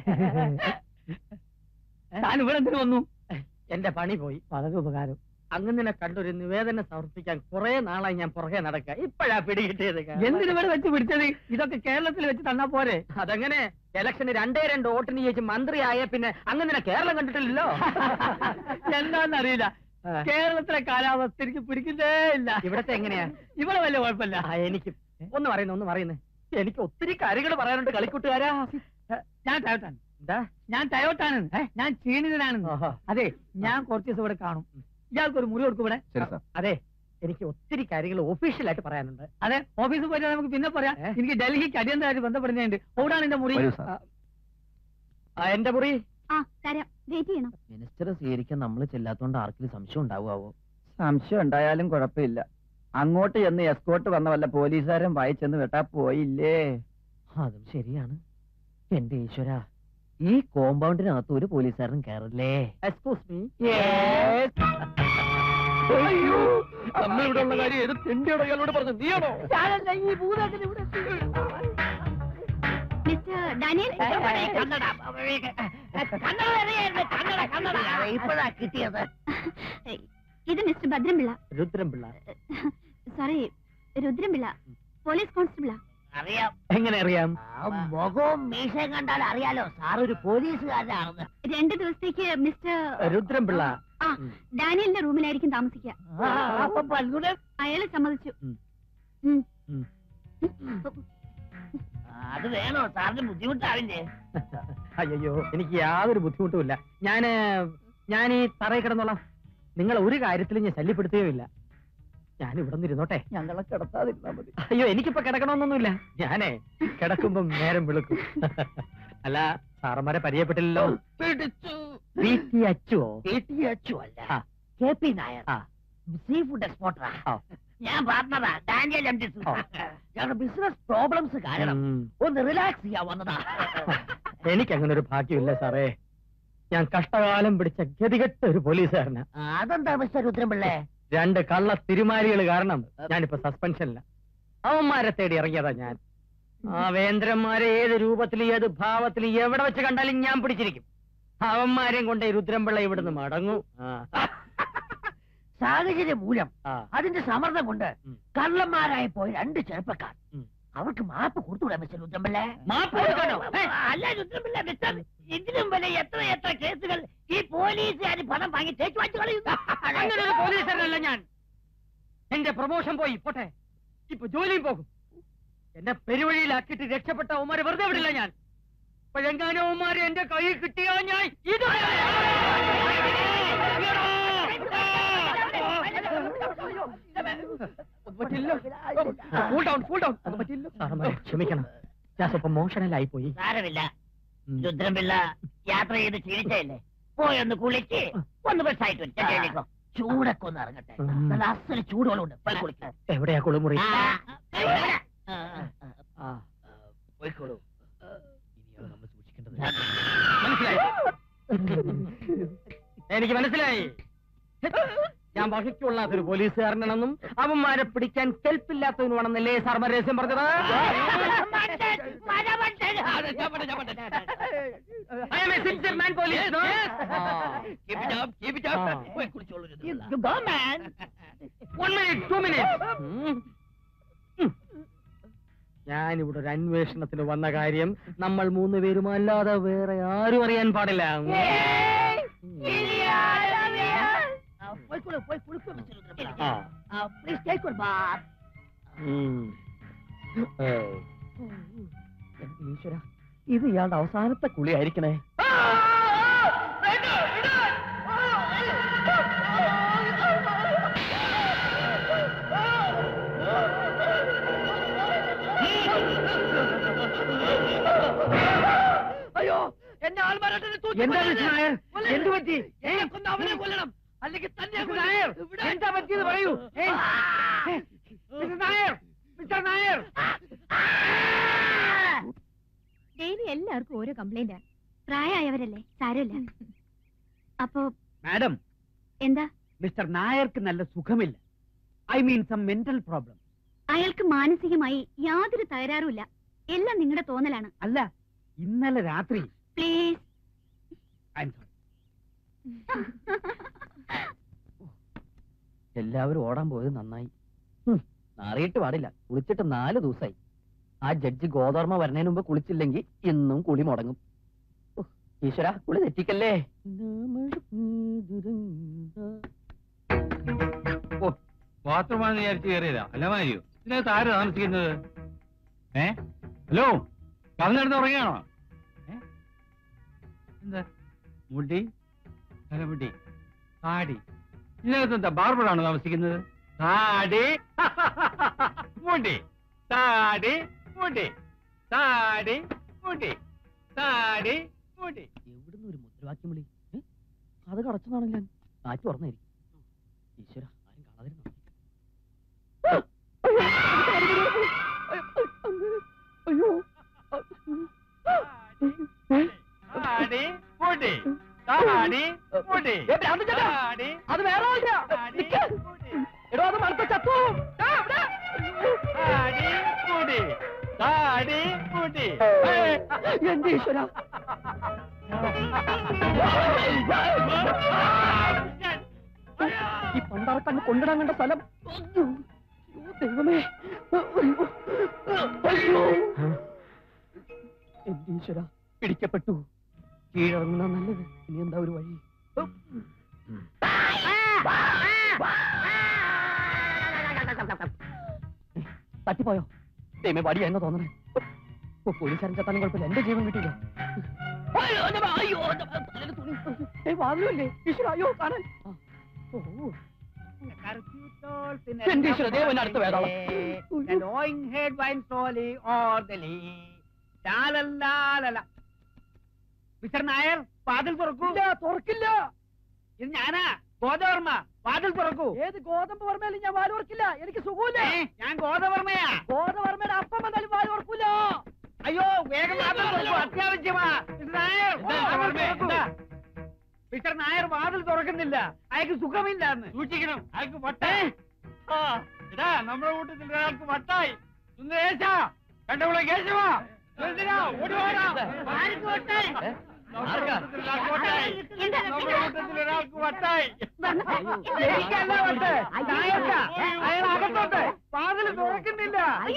താൻ ഇവിടെ എന്തിനു വന്നു എന്റെ പണി പോയി വളരെ ഉപകാരം അങ്ങനെ കണ്ടൊരു നിവേദനം സമർപ്പിക്കാൻ കുറെ നാളായി ഞാൻ പുറകെ നടക്കുക ഇപ്പോഴാ പിടികിട്ടിയത് എന്തിനു ഇവിടെ വെച്ച് പിടിച്ചത് ഇതൊക്കെ കേരളത്തിൽ വെച്ച് തന്നാ പോരെ അതങ്ങനെ ഇലക്ഷന് രണ്ടേ രണ്ട് വോട്ടിന് ചോദിച്ച് മന്ത്രിയായ പിന്നെ അങ്ങനെ കേരളം കണ്ടിട്ടില്ലല്ലോ എന്താന്നറിയില്ല കേരളത്തിലെ കാലാവസ്ഥ എനിക്ക് പിടിക്കുന്നേ ഇല്ല ഇവിടത്തെ എങ്ങനെയാ ഇവിടെ വലിയ കുഴപ്പമില്ല ആ, എനിക്ക് ഒന്ന് പറയുന്നു ഒന്ന് പറയുന്നേ എനിക്ക് ഒത്തിരി കാര്യങ്ങൾ പറയാനുണ്ട് കളിക്കൂട്ടുകാരാ ഞാൻ ടയോട്ടാണ് എന്താ ഞാൻ ടയോട്ടാണ് ഞാൻ ക്ഷീണിതനാണ് ഓഹോ. അതെ ഞാൻ കുറച്ച് ദിവസം ഇവിടെ കാണും ഇയാൾക്ക് ഒരു മുറി കൊടുക്കും ഇവിടെ ശരി സാർ അതെ എനിക്ക് ഒത്തിരി കാര്യങ്ങൾ ഒഫീഷ്യലായിട്ട് പറയാനുണ്ട് അതെ ഓഫീസിൽ പോയിട്ട് നമുക്ക് പിന്നെ പറയാം ഏ? എനിക്ക് ഡൽഹിക്ക് അടിയന്തരമായിട്ട് ബന്ധപ്പെടുന്നുണ്ട് എവിടാണ് എന്റെ മുറി വരൂ സാർ. ആ, എന്റെ മുറി ആ തരാം വെയിറ്റ് ചെയ്യണം മിനിസ്റ്റർ സ്വീകരിക്കാൻ നമ്മൾ ചെല്ലാത്തോണ്ട് ആർക്കെങ്കിലും സംശയം ഉണ്ടാവുമോ സംശയം ഉണ്ടായാലും കുഴപ്പമില്ല അങ്ങോട്ട് ചെന്ന് എസ്കോട്ട് വന്ന വല്ല പോലീസുകാരൻ വായിച്ചെന്ന് വെട്ടാ പോയില്ലേ അതും ശരിയാണ് എന്റെ ഈശ്വര ഈ കോമ്പൗണ്ടിനകത്ത് ഒരു പോലീസുകാരനും കയറില്ലേ എക്സ്ക്യൂസ് മീ നമ്മളിവിടെ ഉള്ള കാര്യം ഏത് തെണ്ടിയുടെ അയാളോട് പറഞ്ഞു നീയാണോ ഈ ഭൂതത്തിന് ഇവിടെ മിസ്റ്റർ ഡാനിയൽ ഇപ്പോഴാ കിട്ടിയത് ഇത് mister Bhadrampilla Rudranpilla sorry Rudrampilla police കോൺസ്റ്റബിളാ അറിയാം എങ്ങനെ അറിയാം ആ മുഖവും മീശയും കണ്ടാൽ അറിയാലോ സാർ ഒരു പോലീസുകാരനാണെന്ന് രണ്ട് ദിവസത്തേക്ക് മിസ്റ്റർ രുദ്രൻപിള്ള ആ ഡാനിയലിന്റെ റൂമിലായിരിക്കും താമസിക്കുക അപ്പൊ പൽഗുണൻ അയാള് സമ്മതിച്ചു ഉം. ഉം. ഉം. അത് വേണോ സാറിന് ബുദ്ധിമുട്ടാവില്ലേ അയ്യോ എനിക്ക് യാതൊരു ബുദ്ധിമുട്ടുമില്ല ഞാന് ഞാൻ ഈ തറയിൽ കിടന്നോളാം നിങ്ങൾ ഒരു കാര്യത്തിലും ഞാൻ ശല്യപ്പെടുത്തുകയുമില്ല ഞാൻ ഇവിടെ നിന്ന് ഇരുന്നോട്ടെ ഞങ്ങളെ കിടത്താതിരുന്നാ മതി അയ്യോ എനിക്കിപ്പോ കിടക്കണമെന്നൊന്നുമില്ല ഞാനേ കിടക്കുമ്പം നേരം വെളുക്കും അല്ല സാറന്മാരെ പരിചയപ്പെട്ടില്ലല്ലോ പിടിച്ചു പി ടി അച്ചുവോ പി ടി എച്ചു അല്ല ആ. കെ പി നായർ ആ. സീ ഫുഡ് എക്സ്പോർട്ടറാ ആ. ഞാൻ പാർട്ണറാ ഡാനിയൽ എം ടി ആ. ഞങ്ങളുടെ ബിസിനസ് പ്രോബ്ലംസ് കാരണം ഉം. ഒന്ന് റിലാക്സ് ചെയ്യാൻ വന്നതാ എനിക്കങ്ങനെ ഒരു ഭാഗ്യമില്ല സാറേ ഞാൻ കഷ്ടകാലം പിടിച്ച ഗതികെട്ട ഒരു പോലീസുകാരനാ അതെന്താ മിസ്റ്റർ രുദ്രപിള്ളേ രണ്ട് കള്ള തിരുമാലികൾ കാരണം ഞാനിപ്പോ സസ്പെൻഷനില്ല അവന്മാരെ തേടി ഇറങ്ങിയതാ ഞാൻ ആ വേന്ദ്രന്മാരെ ഏത് രൂപത്തിൽ ഏത് ഭാവത്തിൽ എവിടെ വെച്ച് കണ്ടാലും ഞാൻ പിടിച്ചിരിക്കും അവന്മാരെയും കൊണ്ട് ഈ രുദ്രൻപിള്ള ഇവിടുന്ന് മടങ്ങും ആ. സാഹചര്യം മൂലം ആ. അതിന്റെ സമ്മർദ്ദം കൊണ്ട് ഉം. കള്ളന്മാരായി പോയ രണ്ട് ചെറുപ്പക്കാർ ഉം. അവർക്ക് മാപ്പ് കൊടുത്തുകൂടാ മിസ്റ്റർ രുദ്രപിള്ളേ മാപ്പ് കൊടുക്കണോ? ഏ, അല്ല രുദ്രപിള്ള മിസ്റ്റർ ഇതിനും വലിയ എത്ര എത്ര കേസുകൾ ഈ പോലീസുകാർ പണം വാങ്ങി തേച്ചു വാച്ചു കളയുന്നു അങ്ങനെ ഒരു പോലീസുകാരനല്ല ഞാൻ എന്റെ പ്രൊമോഷൻ പോയി പോട്ടെ ഇപ്പൊ ജോലിയും പോകും എന്നെ പെരുവഴിയിലാക്കിയിട്ട് രക്ഷപ്പെട്ട അവന്മാരെ വെറുതെ വിടില്ല ഞാൻ ഇപ്പോഴെങ്ങാനും അവന്മാരെ എന്റെ കയ്യിൽ കിട്ടിയാ ഞാൻ ഇത് ക്ഷമിക്കണം ഞാൻ സ്വപ്പം മോഷണലായി പോയി സാരമില്ല രുദ്രപിള്ള യാത്ര ചെയ്ത് ക്ഷീണിച്ചല്ലേ പോയൊന്ന് കുളിച്ച് ഒന്ന് ബസ്സായിട്ട് വരും ചെന്നൈയിലേക്കോ ചൂടൊക്കെ ഒന്ന് ഇറങ്ങട്ടെ ഉം. നല്ല അസല് ചൂടുകളുണ്ട് പോയി കുളിക്കാം എവിടെയാ കുളിമുറി ആ, ആ, ആ, ആ, പോയിക്കോളൂ മനസ്സിലായി എനിക്ക് മനസ്സിലായി ഞാൻ വഹിക്കൊള്ളാത്തൊരു പോലീസുകാരനാണെന്നും അവന്മാരെ പിടിക്കാൻ കെൽപ്പില്ലാത്തവനുമാണെന്നല്ലേ സാർമാർ രഹസ്യം പറഞ്ഞത് I am a sincere man, police, no? Keep it up, keep it up. ആ. പോയി കുളിച്ചോളൂ രുദ്രപിള്ള. You go, man. One minute, two minutes. ഉം. ഉം. ഞാനിവിടെ ഒരു അന്വേഷണത്തിന് വന്ന കാര്യം നമ്മൾ മൂന്ന് പേരും അല്ലാതെ വേറെ ആരും അറിയാൻ പാടില്ല ഇനി ആരറിയാൻ? പോയിക്കോളൂ പോയി കുളിക്കൂ മിസ്റ്റർ രുദ്രപ്രസാദ് ആ പ്ലീസ് ടേക്ക് ഒരു ബാത്ത് ഉം. ഏയ്. എന്റെ ഈശ്വര ഇത് ഇയാളുടെ അവസാനത്തെ കുളി ആയിരിക്കണേ അയ്യോ എന്നെ ആൾമാരാട്ടെ എന്താ മിസ്റ്റർ നായർ എന്ത് പറ്റി എന്നെ കൊന്ന് അവനെ കൊല്ലണം അല്ലെങ്കിൽ തന്നെ മിസ്റ്റർ നായർ എന്താ പറ്റിയത് പറയൂ ഏയ്. ഏയ്. Mister Nair mister Nair daily എല്ലാവർക്കും ഓരോ കംപ്ലൈന്റാ പ്രായമായവരല്ലേ സാരമില്ല അപ്പോ മാഡം എന്താ മിസ്റ്റർ നായർക്ക് നല്ല സുഖമില്ല I mean some mental problem അയാൾക്ക് മാനസികമായി യാതൊരു തകരാറുമില്ല എല്ലാം നിങ്ങളുടെ തോന്നലാണ് അല്ല ഇന്നലെ രാത്രി പ്ലീസ് ഐ എം സോറി എല്ലാവരും ഓടാൻ പോയത് നന്നായി ഹും, നാറിയിട്ട് പാടില്ല കുളിച്ചിട്ട് നാല് ദിവസമായി ആ ജഡ്ജി ഗോതർമ്മ വരുന്നതിന് മുമ്പ് കുളിച്ചില്ലെങ്കിൽ ഇന്നും കുളി മുടങ്ങും ഉഹ്, ഈശ്വര കുളി തെറ്റിക്കല്ലേ ബാത്റൂമാണെന്ന് വിചാരിച്ച് കയറിയതാ അല്ല മാരിയോ ഇതിനകത്ത് ആര് താമസിക്കുന്നത് ഏ ഹലോ കവിനടുത്ത് ഉറങ്ങിയാണോ ഏ എന്താ മുടി തലമുടി താടി ഇതിനകത്ത് എന്താ ബാർബറാണോ താമസിക്കുന്നത് താടി മുടി താടി മുടി താടി മുടി താടി മുടി എവിടുന്ന് ഒരു മുദ്രാവാക്യം വിളി ഏ? അത് കടച്ചതാണെങ്കിൽ ഞാൻ കാറ്റ് തുറന്നായിരിക്കും ഈശ്വര ആരും കാണാതിരുന്നു താടി മുടി താടി മുടി ഏ, ഭ്രാന്തൻ ചേട്ടാ. താടി അത് വേറെ ആളില്ല. നിക്ക്. എടോ അത് മണത്ത ചത്തു ദാ, ഇവിടെ. താടി മുടി താടി മുടി എന്റെ ഈശ്വര ഈ പണ്ടാറക്കണ്ണ് കൊണ്ടിടാൻ കണ്ട സ്ഥലം അയ്യോ, അയ്യോ, ദൈവമേ അയ്യോ, അയ്യോ. എന്റെ ഈശ്വര പിടിക്കപ്പെട്ടു കീഴടങ്ങുന്ന നല്ലത് ഇനി എന്താ ഒരു വഴി തട്ടിപ്പോയോ ദൈവമേ വടിയാ എന്ന് തോന്നണേ ഓ, പോലീസുകാരൻ ചത്താനും കുഴപ്പമില്ല എന്റെ ജീവൻ കിട്ടിയില്ല അയ്യോ, എൻ്റെ മ- അയ്യോ, എൻ്റെ മ- തലയിൽ തുണി. ഏയ്, വാതിലുമില്ലേ? ഈശ്വരാ, അയ്യോ, കാണാൻ. ആ, ഓ, ഓ. എന്റെ ഈശ്വര, ദൈവം എന്നെ അടുത്ത വേതാളം. മിസ്റ്റർ നായർ വാതിൽ തുറക്കൂ ഇല്ല, തുറക്കില്ല ഇത് ഞാനാ ഗോദവർമ്മ വാതിൽ തുറക്കൂ ഏത് ഗോതമ്പ് വർമ്മയിലും ഞാൻ വാല് ഓർക്കില്ല എനിക്ക് സുഖമില്ല ഏ, ഞാൻ ഗോദവർമ്മയാ ഗോതവർമ്മയുടെ അപ്പം വന്നാലും വാല് ഓർക്കൂല അയ്യോ വേഗം വാതിൽ തുറക്കൂ അത്യാവശ്യമാ മിസ്റ്റർ നായർ എന്താ വാതിൽ വർമ്മേ, തുറക്കൂ. എന്താ? മിസ്റ്റർ നായർ വാതിൽ തുറക്കുന്നില്ല അയാൾക്ക് സുഖമില്ല എന്ന് സൂക്ഷിക്കണം അയാൾക്ക് വട്ടേ ആ ഇതാ നമ്മുടെ കൂട്ടത്തിൽ ഒരാൾക്ക് വട്ടായി സുന്ദരേശ കണ്ടവിടെ കേശവാ സുന്ദരാ, ഓടി വാടാ. ആർക്ക് വട്ടായി? നമ്മുടെ കൂട്ടത്തിൽ ഒരാൾക്ക് വട്ടായി. നമ്മുടെ കൂട്ടത്തിൽ ഒരാൾക്ക് വട്ടായി എനിക്കല്ല വട്ട് നായർക്കാ അയാൾ അകത്തോട്ട് വാതിൽ തുറക്കുന്നില്ല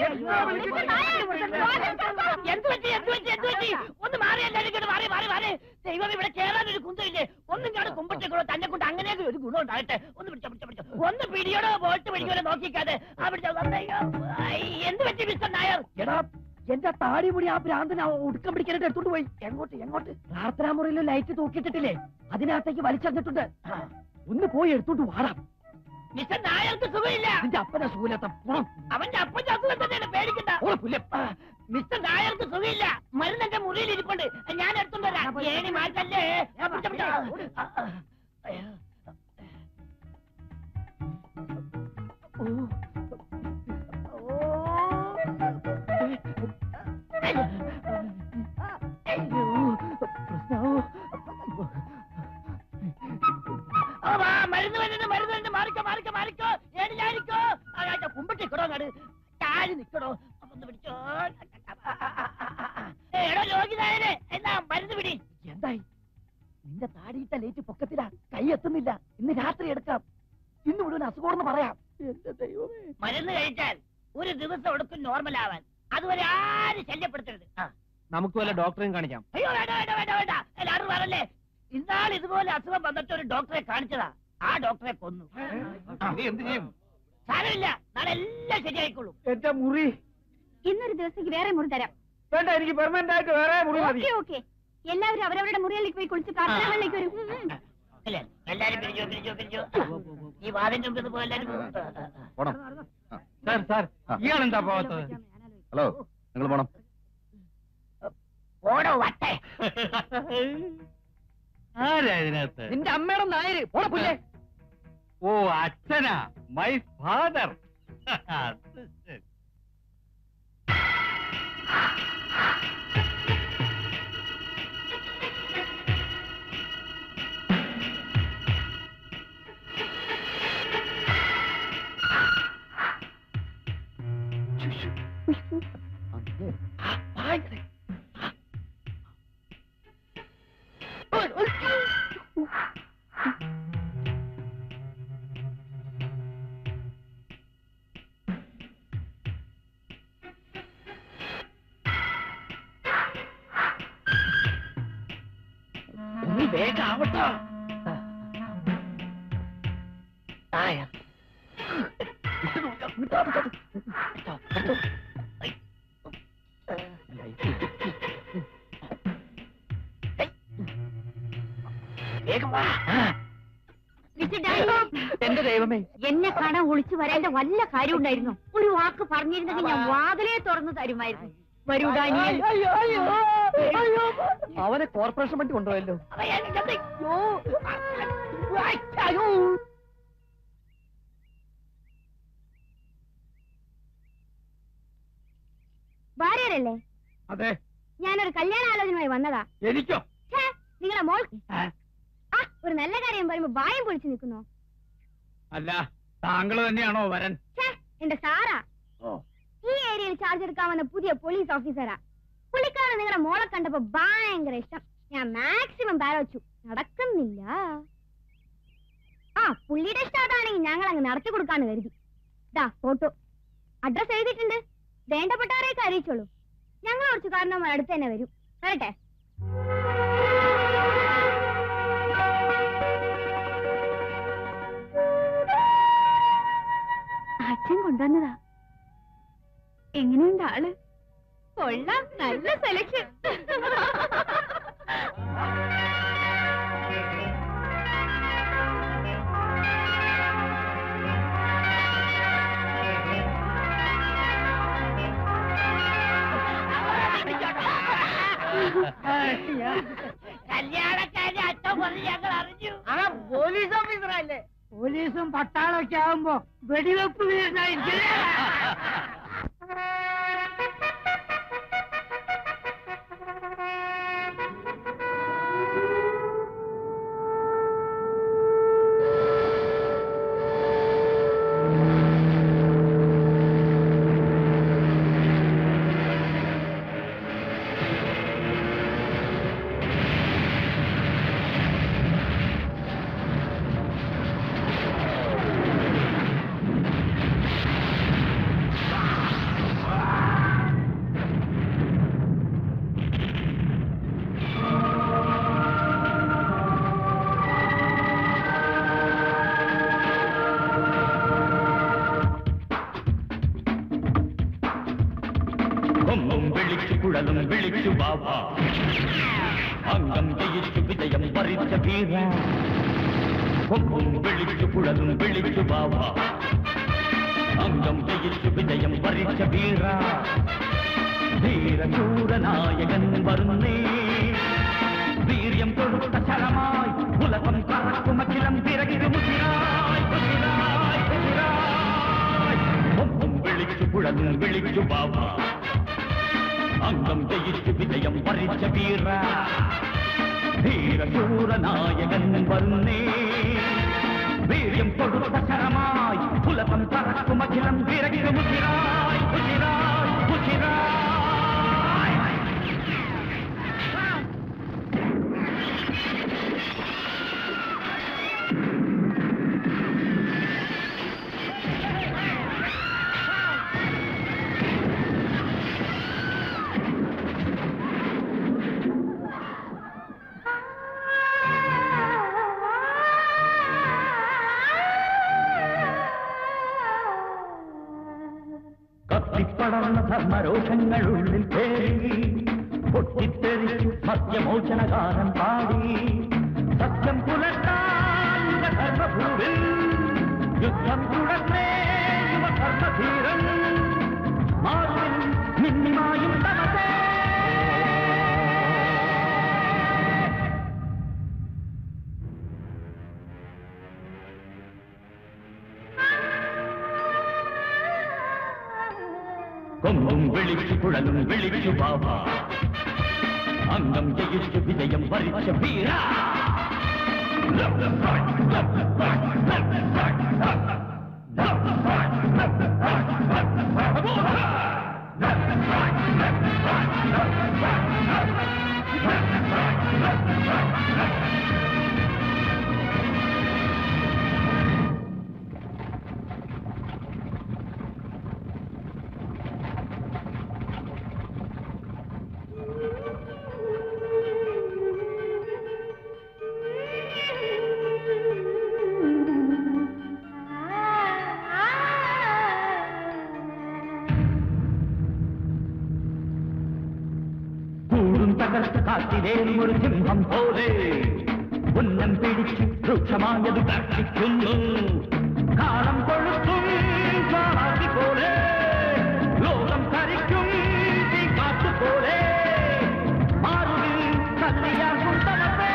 എന്ത് പറ്റി എന്ത് പറ്റി എന്ത് പറ്റി ഒന്ന് മാറി എല്ലാരും ഇങ്ങോട്ട് മാറി മാറി മാറി ദൈവം ഇവിടെ കേറാൻ ഒരു കുന്തമില്ലേ ഒന്നും ഞാൻ കുമ്പട്ടേക്കൂടോ തന്നെ കൊണ്ട് അങ്ങനെയൊക്കെ ഒരു ഗുണം ഉണ്ടാകട്ടെ ഒന്ന് പിടിച്ചോ പിടിച്ചോ പിടിച്ചോ ഒന്ന് പിടിയോടോ ബോട്ട് പിടിക്കോലോ നോക്കിക്കാതെ ആ പിടിച്ചോ അയ്യോ, ഐ, എന്ത് പറ്റി മിസ്റ്റർ നായർ എടാ എന്റെ താടി മുടി ആ ഭ്രാന്തൻ ആ ഒടുക്കം പിടിക്കാനായിട്ട് എടുത്തോണ്ട് പോയി എങ്ങോട്ട് എങ്ങോട്ട് പ്രാർത്ഥനാ മുറിയിൽ ലൈറ്റ് തൂക്കിയിട്ടിട്ടില്ലേ അതിനകത്തേക്ക് വലിച്ചെറിഞ്ഞിട്ടുണ്ട് ഒന്ന് പോയി എടുത്തോണ്ട് വാടാം മിസ്റ്റർ നായർക്ക് സുഖമില്ല നിന്റെ അപ്പനെ സൂലത്തെ പുറം അവന്റെ അപ്പന്റെ അസുഖം തന്നെയാണ് പേടിക്കണ്ട ആ, മിസ്റ്റർ നായർക്ക് സുഖമില്ല മരുന്ന് എന്റെ മുറിയിൽ ഇരിപ്പുണ്ട് ഞാൻ എടുത്തോണ്ട് വരാം ഏണി മാറ്റല്ലേ ആ, പിടിച്ചോ, പിടിച്ചോ. ആ, ആ, അയ്യോ. ആ, വാ, മരുന്ന് വരുന്നുണ്ട് മരുന്ന് വരുന്നുണ്ട് മാറിക്കോ മാറിക്കോ മാറിക്കോ ഏണിലായിരിക്കോ കുമ്പട്ടിക്കടോ അങ്ങട് ചാരി നിക്കടോ അപ്പൊ ഒന്ന് പിടിച്ചോ ഏ, എടോ രോഗിനായനെ എന്നാ മരുന്ന് പിടി എന്തായി നിന്റെ താടിയിട്ട ലേറ്റ് പൊക്കത്തിലാ കൈ എത്തുന്നില്ല ഇന്ന് രാത്രി എടുക്കാം ഇന്ന് മുഴുവൻ അസുഖമെന്ന് പറയാം എന്റെ ദൈവമേ മരുന്ന് കഴിച്ചാൽ ഒരു ദിവസം എടുക്കും നോർമൽ ആവാൻ അതുവരെ ആരും ശല്യപ്പെടുത്തരുത് ആ. നമുക്ക് വല്ല ഡോക്ടറെയും കാണിക്കാം അയ്യോ വേണ്ട വേണ്ട വേണ്ട വേണ്ട എല്ലാവരും പറഞ്ഞല്ലേ ഇന്നാൾ ഇതുപോലെ അസുഖം വന്നിട്ട് ഒരു ഡോക്ടറെ കാണിച്ചതാ ആ ഡോക്ടറെ കൊന്നു നീ എന്ത് ചെയ്യും സാരമില്ല നാളെ എല്ലാം ശരിയായിക്കോളും എന്റെ മുറി ഇന്നൊരു ദിവസത്തേക്ക് വേറെ മുറി തരാം വേണ്ട എനിക്ക് പെർമനന്റ് ആയിട്ട് വേറെ മുറി മതി ഓക്കെ ഓക്കെ എല്ലാവരും അവരവരുടെ മുറികളിലേക്ക് പോയി കുളിച്ച് പ്രാർത്ഥനകളിലേക്ക് വരും ഉം, ഉം. അല്ലേ എല്ലാരും പിരിഞ്ഞു പിരിഞ്ഞു പിരിഞ്ഞു ഈ വാതിന്റെ മുമ്പിൽ പോ എല്ലാരും പോണം സാർ സാർ ഇയാളെന്താ പോകാത്തത് ഹലോ നിങ്ങൾ പോണം ഓടോ വട്ടെ ആരാ ഇതിനകത്ത് നിന്റെ അമ്മയുടെ നായര് പോണ പുല്ലേ ഓ അച്ഛനാ മൈ ഫാദർ നീ വേഗം ആവട്ടോ ആയ വേഗം വാ മിസ്റ്റർ ഡാനി, എന്റെ ദൈവമേ എന്നെ കാണാൻ ഒളിച്ചു വരേണ്ട വല്ല കാര്യം ഉണ്ടായിരുന്നു ഒരു വാക്ക് പറഞ്ഞിരുന്നെങ്കിൽ ഞാൻ വാതിലേ തുറന്നു തരുമായിരുന്നു വരൂ ഡാനിയൽ അവനെ കോർപ്പറേഷൻ വണ്ടി കൊണ്ടുപോയല്ലോ ഭാര്യരല്ലേ അതെ ഞാനൊരു കല്യാണാലോചനയുമായി വന്നതാ എനിക്കോ ഛേ, നിങ്ങളെ മോൾ ആ, ആ ഒരു നല്ല കാര്യം പറയുമ്പോ വായം പൊളിച്ചു നിൽക്കുന്നോ അല്ല താങ്കൾ തന്നെയാണോ വരൻ ഛേ, എന്റെ സാറാ ഓ ഈ ഏരിയയിൽ ചാർജ് എടുക്കാൻ വന്ന പുതിയ പോലീസ് ഓഫീസറാ പുള്ളിക്കാരൻ നിങ്ങളുടെ മോളെ കണ്ടപ്പോ ഭയങ്കര ഇഷ്ടം ഞാൻ മാക്സിമം പാലോച്ചു നടക്കുന്നില്ല ആ പുള്ളിയുടെ ഇഷ്ടം അതാണെങ്കിൽ ഞങ്ങൾ അങ്ങ് നടത്തി കൊടുക്കാന്ന് കരുതി ദാ ഫോട്ടോ അഡ്രസ് എഴുതിയിട്ടുണ്ട് വേണ്ടപ്പെട്ടവരെയൊക്കെ അറിയിച്ചോളൂ ഞങ്ങൾ കുറച്ച് കാരണവന്മാർ അടുത്ത് തന്നെ വരും വരട്ടെ അച്ഛൻ കൊണ്ടുവന്നതാ എങ്ങനെയുണ്ട് ആള് കൊള്ളാം നല്ല സെലക്ഷൻ കല്യാണക്കാരി അച്ഛൻ പറഞ്ഞ് ഞങ്ങൾ അറിഞ്ഞു ആ പോലീസ് ഓഫീസറല്ലേ പോലീസും പട്ടാളമൊക്കെ ആവുമ്പോ വെടിവെപ്പ് വീരനായിരിക്കില്ലേ കൊമ്പും വിളിച്ചു കുഴലും വിളിച്ചു ബാബ അംഗം ജയിച്ചു വിജയം വരിച്ച വീര കൊമ്പും വിളിച്ചു കുഴലും വിളിച്ചു ബാബ അംഗം ജയിച്ചു വിജയം വരിച്ച വീര ധീരശൂരനായകൻ വരുന്നേ വീര്യം കൊടുത്ത ശരമായി ഉലകം കറക്കുമഖിലം പിറകിരു മുതിരായി കുതിരായി കുതിരായി കൊമ്പും വിളിച്ചു കുഴലും വിളിച്ചു ബാബ അംഗം ജയിച്ചു വിജയം വരിച്ച വീര ധീരശൂരനായകൻ വരുന്നേ വീര്യം കൊടുത്ത ശരമായി പുലകം പറക്കുമഖിലം വിറകിരു മുതിരായി കുതിരായി കുതിരായി ആ കത്തിപ്പടർന്ന ധർമ്മരോഷങ്ങൾ ഉള്ളിൽ പേരി പൊട്ടിത്തെറിച്ചു സത്യമോചനഗാനം പാടി സത്യം പുലർത്താൻ ധർമ്മഭൂവിൽ യുദ്ധം തുടർന്നേ യുവധർമ്മധീരൻ മാറുവിൻ നിന്നിമായും തമസേ കൊമ്പും വിളിച്ചു കുഴലും വിളിച്ചു ബാബ അംഗം ജയിച്ചു വിജയം വരിച്ച വീര കൂടും തകർത്ത് കാത്തിലേറും ഒരു സിംഹം പോലെ ഉന്നം പിടിച്ച് രൂക്ഷമായത് ഭക്ഷിക്കുന്നു കാലം കൊഴുത്തും സ്വാഭാവി പോലെ ലോകം കരിക്കും തീ കാറ്റുപോലെ മാറുവിൽ കത്തിയാകും തമസേ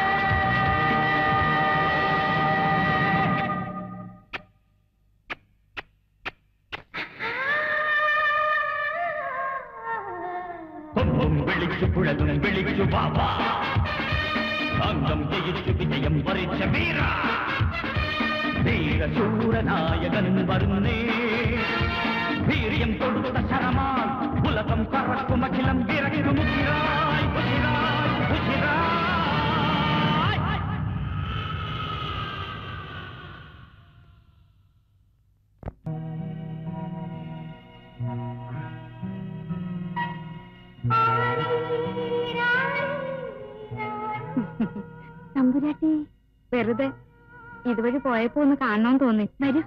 കൊമ്പും വിളിച്ചു കുഴലും വിളിച്ചു ബാബ അംഗം ജയിച്ചു വിജയം വരിച്ച വീര വീരശൂരനായകൻ വരുന്നേ വീര്യം കൊടുത്ത ശരമാ ഉലകം കറക്കും അഖിലം വിറയ്ക്കും ഉശിരായി ഉശിരായി ഉശിരായി തമ്പുരാട്ടി വെറുതെ ഇതുവഴി പോയപ്പോ ഒന്ന് കാണണം തോന്നി വരൂ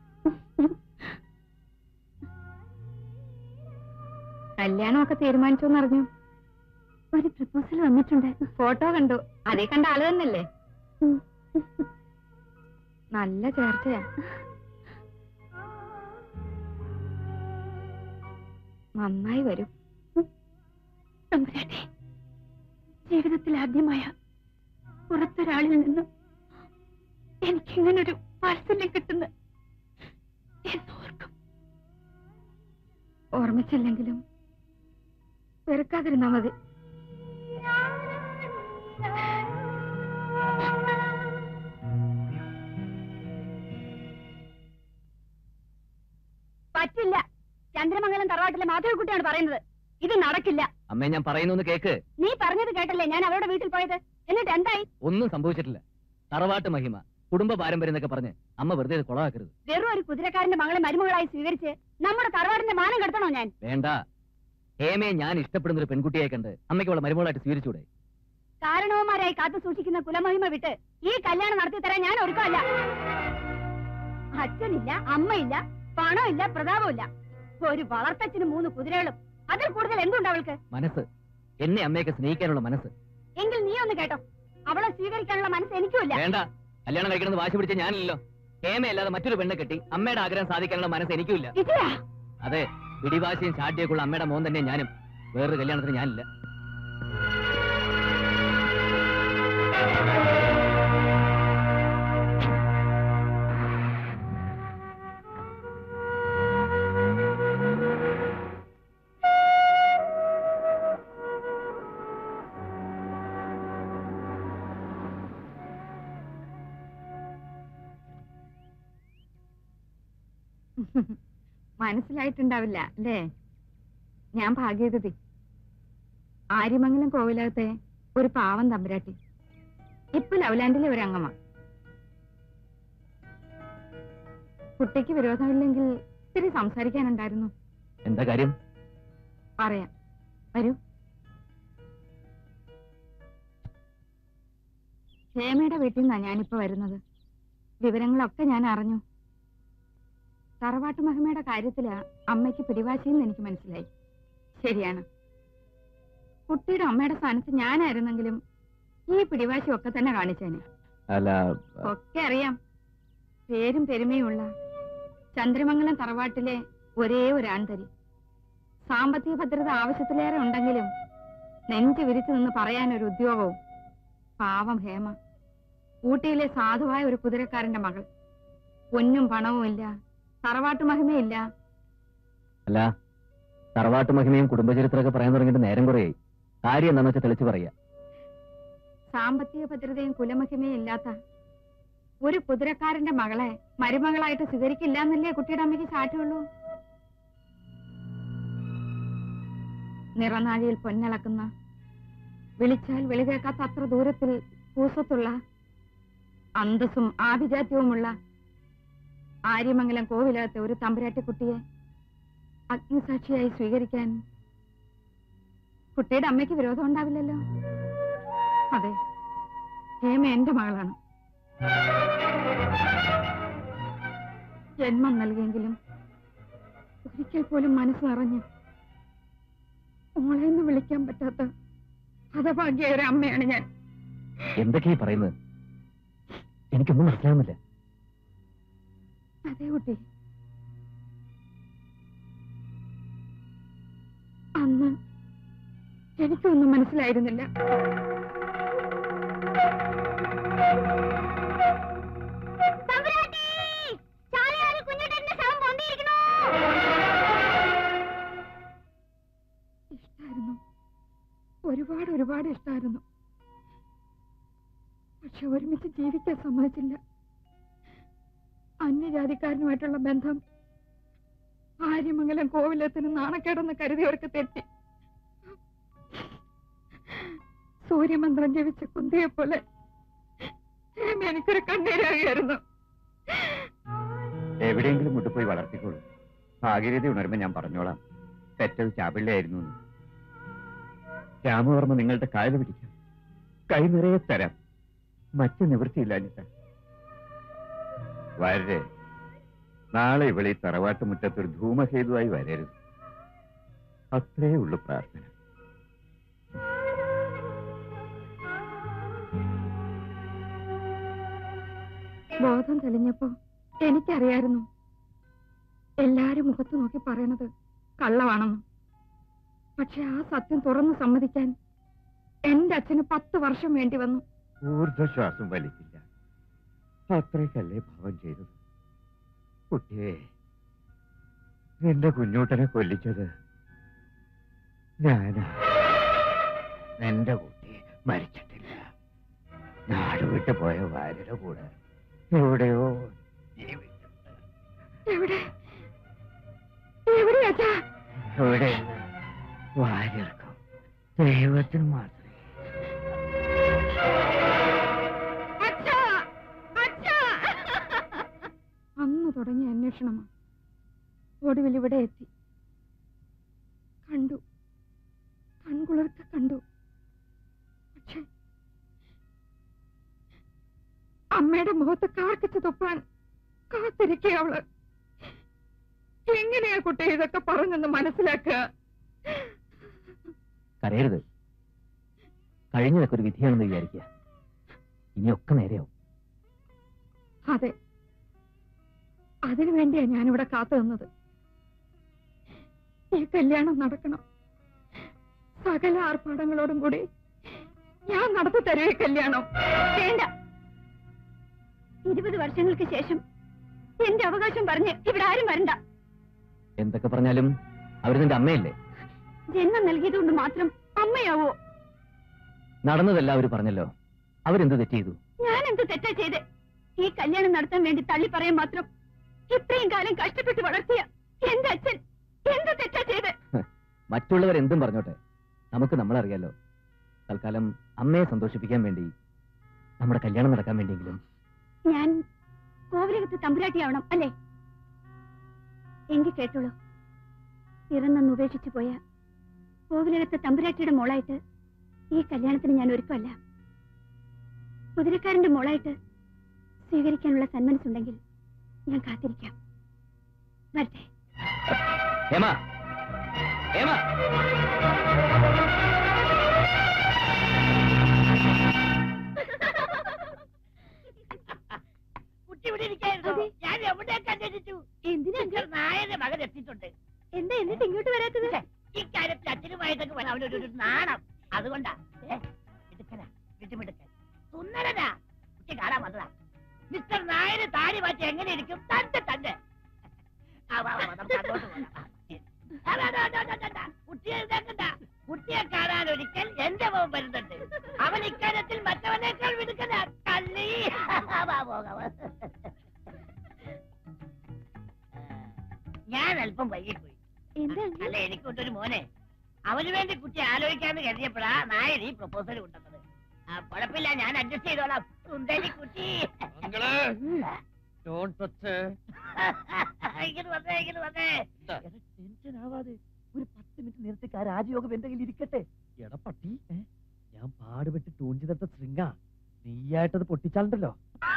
കല്യാണമൊക്കെ തീരുമാനിച്ചോന്നറിഞ്ഞു ഒരു പ്രപ്പോസൽ വന്നിട്ടുണ്ട് ഫോട്ടോ കണ്ടു അതേ കണ്ട ആള് തന്നെയല്ലേ നല്ല ചേർച്ചയാ നന്നായി വരും തമ്പുരാട്ടി ജീവിതത്തിൽ ആദ്യമായ പുറത്തൊരാളിൽ നിന്നും എനിക്കിങ്ങനൊരു വാത്സല്യം കിട്ടുന്ന എന്നോർക്കും ഓർമ്മിച്ചില്ലെങ്കിലും വെറുക്കാതിരുന്നാ മതി പറ്റില്ല ചന്ദ്രമംഗലം തറവാട്ടിലെ മാധവക്കുട്ടിയാണ് പറയുന്നത് ഇത് നടക്കില്ല അമ്മേ ഞാൻ പറയുന്നു കേക്ക് നീ പറഞ്ഞത് കേട്ടല്ലേ ഞാൻ അവരുടെ വീട്ടിൽ പോയത് എന്നിട്ട് എന്തായി ഒന്നും സംഭവിച്ചിട്ടില്ല തറവാട്ട് മഹിമ കുടുംബ പാരമ്പര്യം എന്നൊക്കെ പറഞ്ഞ് അമ്മ വെറുതെ ഇത് കൊളവാക്കരുത് വെറും ഒരു കുതിരക്കാരന്റെ മകളെ മരുമകളായി സ്വീകരിച്ച് നമ്മുടെ തറവാടിന്റെ മാനം കെടുത്തണോ ഞാൻ വേണ്ട ഹേമയെ ഞാൻ ഇഷ്ടപ്പെടുന്ന ഒരു പെൺകുട്ടിയെ കണ്ട് അമ്മയ്ക്ക് അവളെ മരുമകളായിട്ട് സ്വീകരിച്ചൂടെ കാരണവന്മാരായി കാത്തു സൂക്ഷിക്കുന്ന കുലമഹിമ വിട്ട് ഈ കല്യാണം നടത്തി തരാൻ ഞാൻ ഒരുക്കമല്ല അച്ഛനില്ല അമ്മയില്ല പണമില്ല പ്രതാപമില്ല ഒരു വളർത്തച്ഛന് മൂന്ന് കുതിരകളും അതിൽ കൂടുതൽ എന്തുണ്ട് അവൾക്ക് മനസ്സ് എന്നെ അമ്മയൊക്കെ സ്നേഹിക്കാനുള്ള മനസ്സ് എങ്കിൽ നീ ഒന്ന് കേട്ടോ അവളെ സ്വീകരിക്കാനുള്ള മനസ്സ് എനിക്കുമില്ല വേണ്ട കല്യാണം കഴിക്കണമെന്ന് വാശി പിടിച്ച ഞാനില്ലല്ലോ ഹേമയല്ലാതെ മറ്റൊരു പെണ്ണെ കെട്ടി അമ്മയുടെ ആഗ്രഹം സാധിക്കാനുള്ള മനസ്സ് എനിക്കുമില്ല വിജയ അതെ പിടിവാശിയും ചാട്ടിയൊക്കെ ഉള്ള അമ്മയുടെ മോൻ തന്നെ ഞാനും വേറൊരു കല്യാണത്തിന് ഞാനില്ല മനസ്സിലായിട്ടുണ്ടാവില്ല അല്ലേ ഞാൻ ഭാഗ്യവതി ആര്യമംഗലം കോവിലകത്തെ ഒരു പാവം തമ്പുരാട്ടി ഇപ്പൊ ലവലാൻഡിലെ ഒരു അംഗമാ കുട്ടിക്ക് വിരോധമില്ലെങ്കിൽ ഇത്തിരി സംസാരിക്കാനുണ്ടായിരുന്നു എന്താ കാര്യം പറയാം വരൂ ഹേമയുടെ വീട്ടിൽ നിന്നാ ഞാനിപ്പോ വരുന്നത് വിവരങ്ങളൊക്കെ ഞാൻ അറിഞ്ഞു തറവാട്ട് മഹിമയുടെ കാര്യത്തിലാ അമ്മയ്ക്ക് പിടിവാശിയെന്ന് എനിക്ക് മനസ്സിലായി ശരിയാണ് കുട്ടിയുടെ അമ്മയുടെ സ്ഥാനത്ത് ഞാനായിരുന്നെങ്കിലും ഈ പിടിവാശി ഒക്കെ തന്നെ കാണിച്ചേനെ അല്ല ഒക്കെ അറിയാം പേരും പെരുമയുമുള്ള ചന്ദ്രമംഗലം തറവാട്ടിലെ ഒരേ ഒരു ആൺതരി സാമ്പത്തിക ഭദ്രത ആവശ്യത്തിലേറെ ഉണ്ടെങ്കിലും നെഞ്ചു വിരിച്ചു നിന്ന് പറയാൻ ഒരു ഉദ്യോഗവും പാവം ഹേമ ഊട്ടിയിലെ സാധുവായ ഒരു കുതിരക്കാരന്റെ മകൾ പൊന്നും പണവും ഇല്ല തറവാട്ടു മഹിമയില്ല അല്ല തറവാട്ട് മഹിമയും കുടുംബചരിത്രമൊക്കെ പറയാൻ തുടങ്ങിയിട്ട് നേരം കുറയായി കാര്യം എന്താണെന്ന് വെച്ചാൽ തെളിച്ച് പറയാ സാമ്പത്തിക ഭദ്രതയും കുലമഹിമയും ഇല്ലാത്ത ഒരു കുതിരക്കാരന്റെ മകളെ മരുമകളായിട്ട് സ്വീകരിക്കില്ല എന്നല്ലേ കുട്ടിയുടെ അമ്മയ്ക്ക് സാറ്റുള്ളൂ നിറനാഴിയിൽ പൊന്നളക്കുന്ന വിളിച്ചാൽ വിളി കേൾക്കാത്ത അത്ര ദൂരത്തിൽ പൂസത്തുള്ള അന്തസ്സും ആഭിജാത്യവുമുള്ള ആര്യമംഗലം കോവിലകത്തെ ഒരു തമ്പുരാട്ടിക്കുട്ടിയെ അഗ്നിസാക്ഷിയായി സ്വീകരിക്കാൻ കുട്ടിയുടെ അമ്മയ്ക്ക് വിരോധം ഉണ്ടാവില്ലല്ലോ അതെ ഹേമ എന്റെ മകളാണ് ജന്മം നൽകിയെങ്കിലും ഒരിക്കൽ പോലും മനസ്സ് നിറഞ്ഞ് മോളെന്ന് വിളിക്കാൻ പറ്റാത്ത ഹതഭാഗ്യ ഒരു അമ്മയാണ് ഞാൻ എന്തൊക്കെയാ ഈ പറയുന്നത് എനിക്കൊന്നും മനസ്സിലാവുന്നില്ല അതെ കുട്ടി അന്ന് എനിക്കൊന്നും മനസ്സിലായിരുന്നില്ല തമ്പുരാട്ടി! ചാലയാറിൽ കുഞ്ഞുട്ടന്റെ ശവം പൊന്തിയിരിക്കണു. ഇഷ്ടായിരുന്നു ഒരുപാട് ഒരുപാട് ഇഷ്ടായിരുന്നു പക്ഷെ ഒരുമിച്ച് ജീവിക്കാൻ സമ്മതിച്ചില്ല അന്യജാതിക്കാരനുമായിട്ടുള്ള ബന്ധം ആര്യമംഗലം കോവിലത്തിന് നാണക്കേടെന്ന് കരുതിയവർക്ക് തെറ്റി സൂര്യമന്ത്രം ജപിച്ച കുന്തിയെ പോലെ ഹേമ എനിക്കൊരു കണ്ണീരാകുമായിരുന്നു എവിടെയെങ്കിലും കൊണ്ടുപോയി വളർത്തിക്കോളൂ ഭാഗീരഥ ഉണരുമ്പോ ഞാൻ പറഞ്ഞോളാം പെറ്റത് ചാപിള്ളയായിരുന്നു എന്ന്. രാമവർമ്മ നിങ്ങളുടെ കായൽ പിടിക്കാം കൈ നിറയെ തരാം മറ്റു നിവൃത്തിയില്ലാഞ്ഞിട്ട് വരരെ നാളെ ഇവിടെ ഈ തറവാട്ട് മുറ്റത്തൊരു ധൂമഹേതുവായി വരരുത് അത്രേ ഉള്ളു പ്രാർത്ഥന ബോധം തെളിഞ്ഞപ്പോ എനിക്കറിയായിരുന്നു എല്ലാരും മുഖത്ത് നോക്കി പറയണത് കള്ളമാണെന്ന് പക്ഷെ ആ സത്യം തുറന്നു സമ്മതിക്കാൻ എന്റെ അച്ഛന് പത്ത് വർഷം വേണ്ടി വന്നു ഊർധ്വശ്വാസം വലിക്കില്ല അത്രയ്ക്കല്ലേ ഭാവം ചെയ്തത് കുട്ടിയെ നിന്റെ കുഞ്ഞൂട്ടനെ കൊല്ലിച്ചത് ഞാനാ നിന്റെ കുട്ടി മരിച്ചിട്ടില്ല നാട് വിട്ടു പോയ ഭാര്യയുടെ കൂടെ എവിടെയോ ജീവിച്ചിട്ടുണ്ട് എവിടെ എവിടെ അച്ഛാ എവിടെ ഭാര്യർക്കും ദൈവത്തിന് മാത്രമേ അച്ഛാ അച്ഛാ അന്ന് തുടങ്ങിയ അന്വേഷണമാണ് ഒടുവിൽ ഇവിടെ എത്തി കണ്ടു കൺകുളിർക്ക കണ്ടു പക്ഷെ അമ്മയുടെ മുഖത്ത് കാർക്കിച്ച് തുപ്പാൻ കാത്തിരിക്കുക അവള് എങ്ങനെയാ കുട്ടി ഇതൊക്കെ പറഞ്ഞെന്ന് മനസ്സിലാക്കുക കരയരുത് കഴിഞ്ഞതൊക്കെ ഒരു വിധിയാണെന്ന് വിചാരിക്കുക ഇനിയൊക്കെ നേരെയാവും അതെ അതിനു വേണ്ടിയാ ഞാനിവിടെ കാത്തു നിന്നത് ഈ കല്യാണം നടക്കണം സകല ആർഭാടങ്ങളോടും കൂടി ഞാൻ നടത്തി തരുവേ കല്യാണം വേണ്ട ഇരുപത് വർഷങ്ങൾക്ക് ശേഷം എന്റെ അവകാശം പറഞ്ഞ് ഇവിടെ ആരും വരണ്ട എന്തൊക്കെ പറഞ്ഞാലും അവർ നിന്റെ അമ്മയല്ലേ ജന്മം നൽകിയതുകൊണ്ട് മാത്രം അമ്മയാവോ നടന്നതെല്ലാം അവർ പറഞ്ഞല്ലോ അവരെന്ത് തെറ്റ് ചെയ്തു ഞാൻ എന്ത് തെറ്റാ ചെയ്ത് ഈ കല്യാണം നടത്താൻ വേണ്ടി തള്ളി പറയാൻ മാത്രം ഇത്രയും കാലം കഷ്ടപ്പെട്ട് വളർത്തിയ എന്റെ അച്ഛൻ എന്ത് തെറ്റാ ചെയ്ത് മറ്റുള്ളവർ എന്തും പറഞ്ഞോട്ടെ നമുക്ക് നമ്മളറിയാലോ തൽക്കാലം അമ്മയെ സന്തോഷിപ്പിക്കാൻ വേണ്ടി നമ്മുടെ കല്യാണം നടക്കാൻ വേണ്ടിയെങ്കിലും ഞാൻ കോവിലകത്ത് തമ്പുരാട്ടിയാവണം അല്ലേ എങ്കിൽ കേട്ടോളൂ പിറന്നെന്ന് ഉപേക്ഷിച്ചു പോയ കോവിലകത്തെ തമ്പുരാട്ടിയുടെ മോളായിട്ട് ഈ കല്യാണത്തിന് ഞാൻ ഒരുക്കമല്ല കുതിരക്കാരന്റെ മോളായിട്ട് സ്വീകരിക്കാനുള്ള സന്മനസ്സുണ്ടെങ്കിൽ ഞാൻ കാത്തിരിക്കാം വരട്ടെ ഹേമ ഹേമ കുട്ടി ഇവിടെ ഇരിക്കായിരുന്നു അതെ. ഞാൻ എവിടെയൊക്കെ അന്വേഷിച്ചു എന്തിനാ മിസ്റ്റർ നായരുടെ മകൻ എത്തിയിട്ടുണ്ട് എന്താ എന്നിട്ട് ഇങ്ങോട്ട് വരാത്തത് ഛെ, ഇക്കാര്യത്തിൽ അച്ഛനുമായിട്ടൊക്കെ വരാൻ അവനൊരു ഒരു നാണം അതുകൊണ്ടാ ഏ, മിടുക്കനാ വിട്ടുമിടുക്കൻ സുന്ദരനാ കുട്ടി കാണാൻ വന്നതാ മിസ്റ്റർ നായര് താടി മാറ്റി എങ്ങനെ ഇരിക്കും തന്റെ തന്റെ ആ, വാ, വാ, വാ, നമുക്ക് അങ്ങോട്ട് പോകാം. ആ, ശരി. ആ, ദാ, ദാ, ദാ, ദാ, ദാ, ദാ. കുട്ടിയെ ഇതാക്കണ്ട കുട്ടിയെ കാണാൻ ഒരിക്കൽ എന്റെ മോൻ വരുന്നുണ്ട് അവൻ ഇക്കാര്യത്തിൽ മറ്റവനേക്കാൾ മിടുക്കനാ കള്ളി വാ, പോകാം. ഞാൻ അല്പം വൈകിപ്പോയി എന്താ അല്ല എനിക്കൊണ്ടൊരു മോനെ അവന് വേണ്ടി കുട്ടി ആലോചിക്കാന്ന് കരുതിയപ്പോഴാ നായർ ഈ പ്രപ്പോസൽ കൊണ്ടുവന്നത് ആ കുഴപ്പമില്ല ഞാൻ അഡ്ജസ്റ്റ് ചെയ്തോളാം സുന്ദരി കുട്ടി ഇങ്ങനെ വന്നേ ഇങ്ങനെ വന്നേ ടെൻഷൻ ആവാതെ ഒരു പത്ത് മിനിറ്റ് നേരത്തേക്ക് ആ രാജയോഗം എന്റെ കയ്യിൽ ഇരിക്കട്ടെ എടാ പട്ടി ഞാൻ പാടുപെട്ട് ട്യൂൺ ചെയ്തിട്ട ശൃംഗ നീയായിട്ടത് പൊട്ടിച്ചാലുണ്ടല്ലോ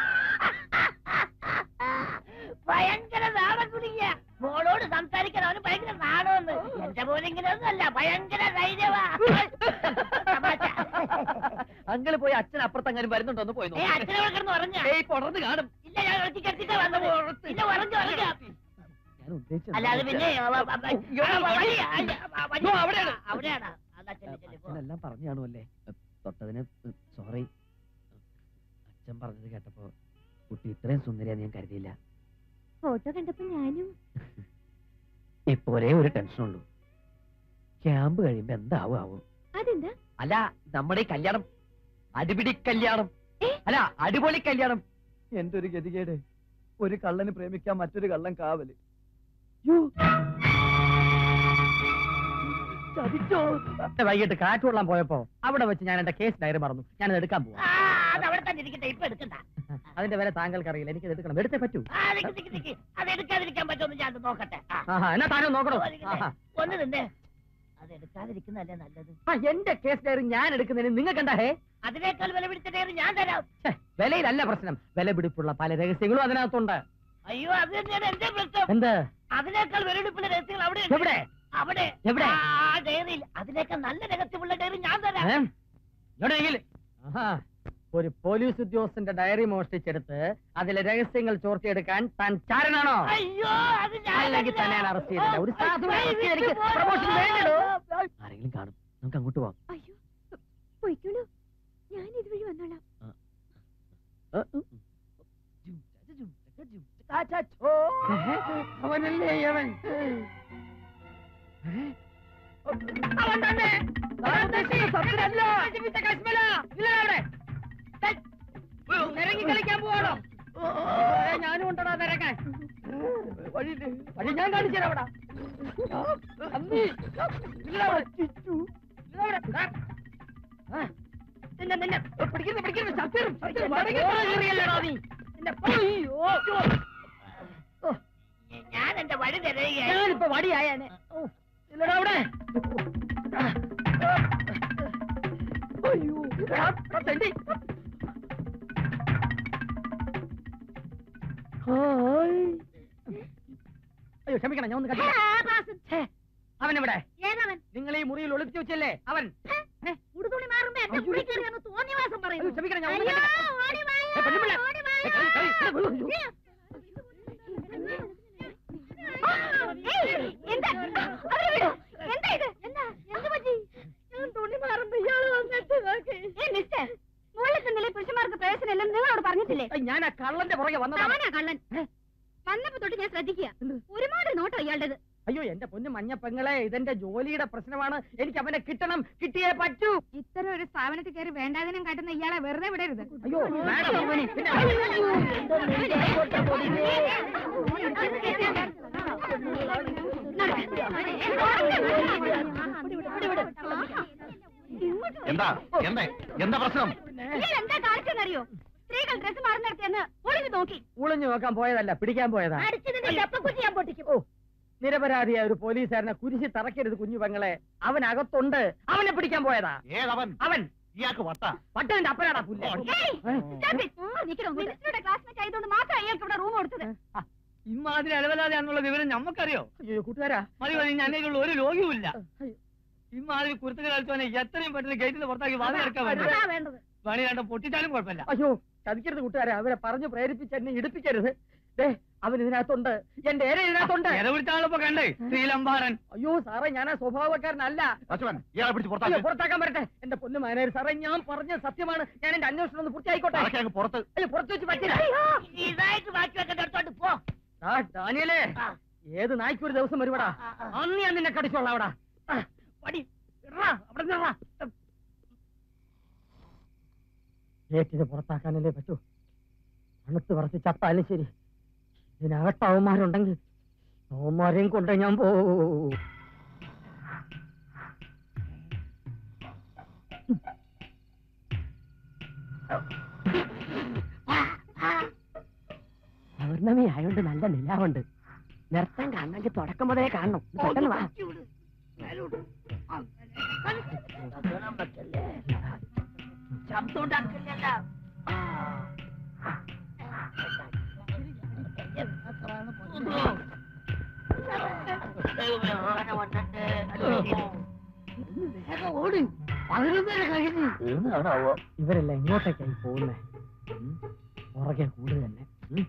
ഭയങ്കര നാണം കുടിക്കുക മോളോട് സംസാരിക്കാൻ അവന് ഭയങ്കര നാണമെന്ന് എന്റെ പോലെ ഇങ്ങനെ ഒന്നുമല്ല ഭയങ്കര ധൈര്യമാ തമാശ. അങ്ങള് പോയി അച്ഛൻ അപ്പുറത്തങ്ങനെ വരുന്നുണ്ടോ എന്ന് പോയി ഏ, അച്ഛനെ ഇവിടെ കിടന്ന് ഉറങ്ങാ ഏയ് പൊടർന്ന് കാണും ഇല്ല ഞാൻ ഉറക്കി കിടത്തിട്ടാ വന്നത് ഇല്ല ഉറങ്ങി ഉറങ്ങി ഞാൻ ഉദ്ദേശിച്ചത് അല്ല അത് പിന്നെ ആ, ആ, ആ, അയ്യോ, ആ, വഴി, ആ, ആ, വഴി. അയ്യോ, അവിടെയാണ്. അവിടെയാണ് അതാ ചെല്ലു ചെല്ലു പോ. അച്ഛനെല്ലാം പറഞ്ഞു കാണുമല്ലേ തൊട്ടതിന് സോറി അച്ഛൻ പറഞ്ഞത് കേട്ടപ്പോ കുട്ടി ഇത്രയും സുന്ദരിയാന്ന് ഞാൻ കരുതിയില്ല ഫോട്ടോ കണ്ടപ്പോ ഞാനും ഇപ്പൊ ഒരേ ഒരു ടെൻഷനുള്ളൂ ക്യാമ്പ് കഴിയുമ്പോ എന്താവും ആവും അതെന്താ അല്ല നമ്മുടെ ഈ കല്യാണം അടിപിടി കല്യാണം അല്ല അടിപൊളി കല്യാണം എന്റെ ഒരു ഗതികേട് ഒരു കള്ളന് പ്രേമിക്കാൻ മറ്റൊരു കള്ളൻ കാവല് യ്യോ. ചതിച്ചോ വൈകിട്ട് കാറ്റ് കൊള്ളാൻ പോയപ്പോ അവിടെ വെച്ച് ഞാൻ എന്റെ കേസ് ഡയറി മറന്നു ഞാനത് എടുക്കാൻ പോവാ ആ, അത് അവിടെ തന്നെ ഇരിക്കട്ടെ ഇപ്പൊ എടുക്കണ്ട അതിന്റെ വില താങ്കൾക്ക് അറിയില്ല എനിക്ക് എടുക്കണം എടുത്തേ പറ്റൂ ആ നിക്ക് നിക്ക് നിക്ക് അത് എടുക്കാതിരിക്കാൻ പറ്റുമെന്ന് ഞാൻ ഒന്ന് നോക്കട്ടെ ആ, ആഹാ എന്നാ താനും നോക്കണോ ഓ, നിക്കട്ടെ. ആഹാ. ഒന്ന് നിന്നേ അത് എടുക്കാതിരിക്കുന്നതല്ലേ നല്ലത് ആ, എന്റെ കേസ് ഡയറി ഞാൻ എടുക്കുന്നതിന് നിങ്ങൾക്ക് എന്താ ഹേ അതിനേക്കാൾ വില പിടിച്ച ഡയറി ഞാൻ തരാം ഛെ, വിലയിലല്ല പ്രശ്നം വില പിടിപ്പുള്ള പല രഹസ്യങ്ങളും അതിനകത്തുണ്ട് അയ്യോ അത് തന്നെയാണ് എന്റെ പ്രശ്നം എന്ത് അതിനേക്കാൾ വിലപിടിപ്പുള്ള രഹസ്യങ്ങൾ അവിടെ എവിടെ അവിടെ എവിടെ? ആ ഡയറിയിൽ അതിനേക്കാൾ നല്ല രഹസ്യമുള്ള ഡയറി ഞാൻ തരാം ഏ? എവിടെയെങ്കിൽ ആഹാ. ഒരു പോലീസ് ഉദ്യോഗസ്ഥന്റെ ഡയറി മോഷ്ടിച്ചെടുത്ത് അതിലെ രഹസ്യങ്ങൾ ചോർത്തിയെടുക്കാൻ താൻ ചാരനാണോ അയ്യോ അത് അല്ലെങ്കിൽ തന്നെ ഞാൻ അറസ്റ്റ് ചെയ്തില്ല ഒരു സാധുവിനെ arrest ചെയ്ത് എനിക്ക് പ്രൊമോഷൻ വേണ്ടടോ ആരെങ്കിലും കാണും നമുക്ക് അങ്ങോട്ട് പോവാം അയ്യോ പോയിക്കോളൂ ഞാൻ ഇതുവഴി വന്നോളാം അവനല്ലേ അവൻ അവൻ തന്നെ ഞാൻ ഉദ്ദേശിക്കുന്ന സത്യനല്ല. നശിപ്പിച്ച കശ്മല. ഇല്ല അവിടെ. ദേ, നിരങ്ങി കളിക്കാൻ പോവാണോ ഏ, ഞാനും ഉണ്ടടാ നിരങ്ങാൻ വഴി വഴി ഞാൻ കാണിച്ചു തരാം അവിടെ അമ്മി. ഇല്ല അവിടെ. ഇല്ല അവിടെ. ദാ. ആ. നിന്നെ നിന്നെ പിടിക്കുന്നു പിടിക്കുന്നു സത്യം സത്യം മടങ്ങി കയറിയല്ലടാ നീ നിന്നെ അയ്യോ ഓ, ഞാൻ എന്റെ വഴി തരുകയായി ഞാനിപ്പോ വടിയായനെ ഓ, ഇല്ലടാ അവിടെ അയ്യോ എടാ, എടാ, തെണ്ടി. ഹായ്. അയ്യോ ക്ഷമിക്കണം ഞാൻ ഒന്ന് കണ്ടില്ല അവൻ എവിടെ ഏതവൻ നിങ്ങൾ ഈ മുറിയിൽ ഒളിപ്പിച്ചു വെച്ചല്ലേ അവൻ ഉടുതുണി മാറുമ്പോ എന്റെ മുറി കയറി ഒന്ന് തോന്നിവാസം പറയുന്നു അയ്യോ, ക്ഷമിക്കണം, ഞാൻ ഒന്ന് അയ്യോ, കണ്ടില്ല. ഓടി വായോ, ഏ, പെണ്ണുപിള്ള. ഓടി ഏ, വായോ. കളി, കളി, കളി, അയ്യോ. ആ, ഏയ്, എന്താ അവരെ വിടൂ. എന്താ ഇത് എന്താ എന്ത് പറ്റി ഞാൻ തുണി മാറുമ്പോ ഇയാള് വന്നിട്ട് നോക്കി ഏ മിസ്റ്റർ മുകളിൽ ചെന്നില്ലേ പുരുഷന്മാർക്ക് പ്രവേശനമില്ലെന്ന് നിങ്ങളോട് പറഞ്ഞിട്ടില്ലേ ഏയ്, ഞാൻ ആ കള്ളന്റെ പുറകെ വന്നതാണ് താനാ കള്ളൻ വന്നപ്പോ തൊട്ട് ഞാൻ ശ്രദ്ധിക്കുക ഒരുമാതിരി നോട്ടോ ഇയാളുടേത് അയ്യോ എന്റെ പൊന്നു മഞ്ഞ പെങ്ങളെ ഇതെന്റെ ജോലിയുടെ പ്രശ്നമാണ് എനിക്ക് അവനെ കിട്ടണം കിട്ടിയേ പറ്റൂ ഇത്തരം ഒരു സ്ഥാപനത്തിൽ കയറി വേണ്ടാതിനും കാട്ടുന്ന ഇയാളെ വെറുതെ വിടരുത് അയ്യോ മാഡം പിന്നെ എന്താ എന്താ എന്താ പ്രശ്നം എന്താ കാണിച്ചെന്നറിയോ സ്ത്രീകൾ ഡ്രസ് മാറുന്നിടത്തെന്ന് ഒളിഞ്ഞു നോക്കി ഉളിഞ്ഞു നോക്കാൻ പോയതല്ല പിടിക്കാൻ പോയതാ അടിച്ചതിന്റെ ചെപ്പക്കുറ്റി ഞാൻ പൊട്ടിക്കും ഓ നിരപരാധിയായ ഒരു പോലീസുകാരനെ കുരിശി തറക്കരുത് കുഞ്ഞു പെങ്ങളെ അവൻ അകത്തുണ്ട് അവനെ പിടിക്കാൻ പോയതാ ഏതവൻ അവൻ ഇയാൾക്ക് വട്ട പട്ടന്റെ അപ്പനാടാ പുല്ല ഏയ്, stop it. മിനിസ്റ്ററുടെ ക്ലാസ്മേറ്റ് ആയതുകൊണ്ട് മാത്രം അയാൾക്ക് ഇവിടെ റൂം കൊടുത്തത് ഇമാതിരി അലവലാതെയാണെന്നുള്ള വിവരം ഞമ്മക്കറിയോ അയ്യോ കൂട്ടുകാരാ മതി മതി ഞങ്ങൾക്കുള്ള ഒരു രോഗിയുമില്ല ഇമാതിരി കുരുത്തുകൾ കളിച്ചവനെ എത്രയും പെട്ടെന്ന് ഗേറ്റിൽ പുറത്താക്കി വാതി എടുക്കാൻ വേണ്ടത് അതാ വേണ്ടത് പണി കണ്ട പൊട്ടിച്ചാലും കുഴപ്പമില്ല അയ്യോ ചതിക്കരുത് കൂട്ടുകാരെ അവരെ പറഞ്ഞു പ്രേരിപ്പിച്ച് എന്നെ ഇടിപ്പിക്കരുത് ദേ അവൻ ഇതിനകത്തുണ്ട് എന്റെ ഏര ഇതിനകത്തുണ്ട് ഇടപിടിച്ചാളിപ്പോ കണ്ടേ ശ്രീലമ്പാറൻ അയ്യോ സാറേ ഞാൻ ആ സ്വഭാവക്കാരനല്ല അച്ഛൻ ഇയാളെ പിടിച്ച് അയ്യോ പുറത്താക്കി പുറത്താക്കാൻ വരട്ടെ എന്റെ പൊന്നു മാനേജർ സാറേ ഞാൻ പറഞ്ഞ സത്യമാണ് ഞാൻ എന്റെ അന്വേഷണം ഒന്ന് പൂർത്തിയായിക്കോട്ടെ അതൊക്കെ അങ്ങ് പുറത്ത് അയ്യോ പുറത്ത് വെച്ച് പറ്റില്ല ഇതായിട്ട് ബാക്കി വെക്കേണ്ട അടുത്തോട്ട് പോ ആ, ഡാനിയലേ ഏത് നായ്ക്ക് ഒരു ദിവസം വരുവടാ അന്ന് ഞാൻ നിന്നെ കടിച്ചോളാം അവിടെ പടി ഇറ, അവിടെ നിന്നെടാ. ഏറ്റിന് പുറത്താക്കാനല്ലേ പറ്റൂ തണുത്ത് പറച്ച് ചത്താലും ശരി ഇതിനകത്ത് അവന്മാരുണ്ടെങ്കിൽ അവന്മാരെയും കൊണ്ട് ഞാൻ പോ പൗർണമി ആയോണ്ട് നല്ല നിലാവുണ്ട് നിർത്താൻ കാണണമെങ്കിൽ തുടക്കം മുതലേ കാണണം ഇത് പെട്ടെന്ന് വാ ശബ്ദം ഉണ്ടാക്കില്ലല്ലോ ഓടി പതിനൊന്നര കഴിഞ്ഞു ഇവരെല്ലാം എങ്ങോട്ടേക്കായി പോകുന്നേ ഉം? പുറകെ കൂടുതൽ തന്നെ ഉം?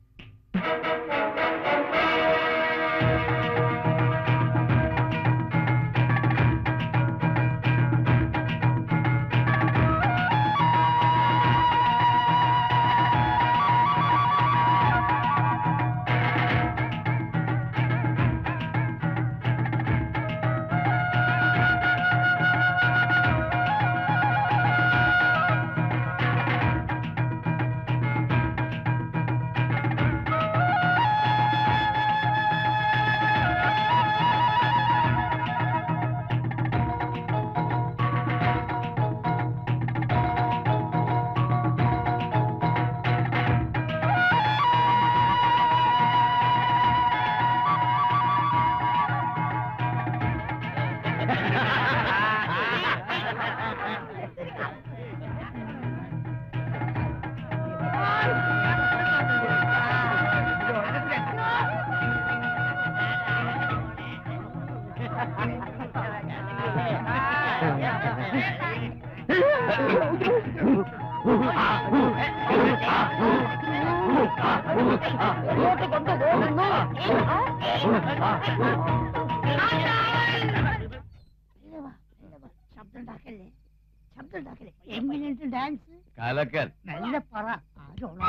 ശബ്ദം ഉണ്ടാക്കല്ലേ ശബ്ദം ഉണ്ടാക്കല്ലേ എങ്ങനെയുണ്ട് ഡാൻസ് കലക്കൻ നല്ല പറ ആരോളാ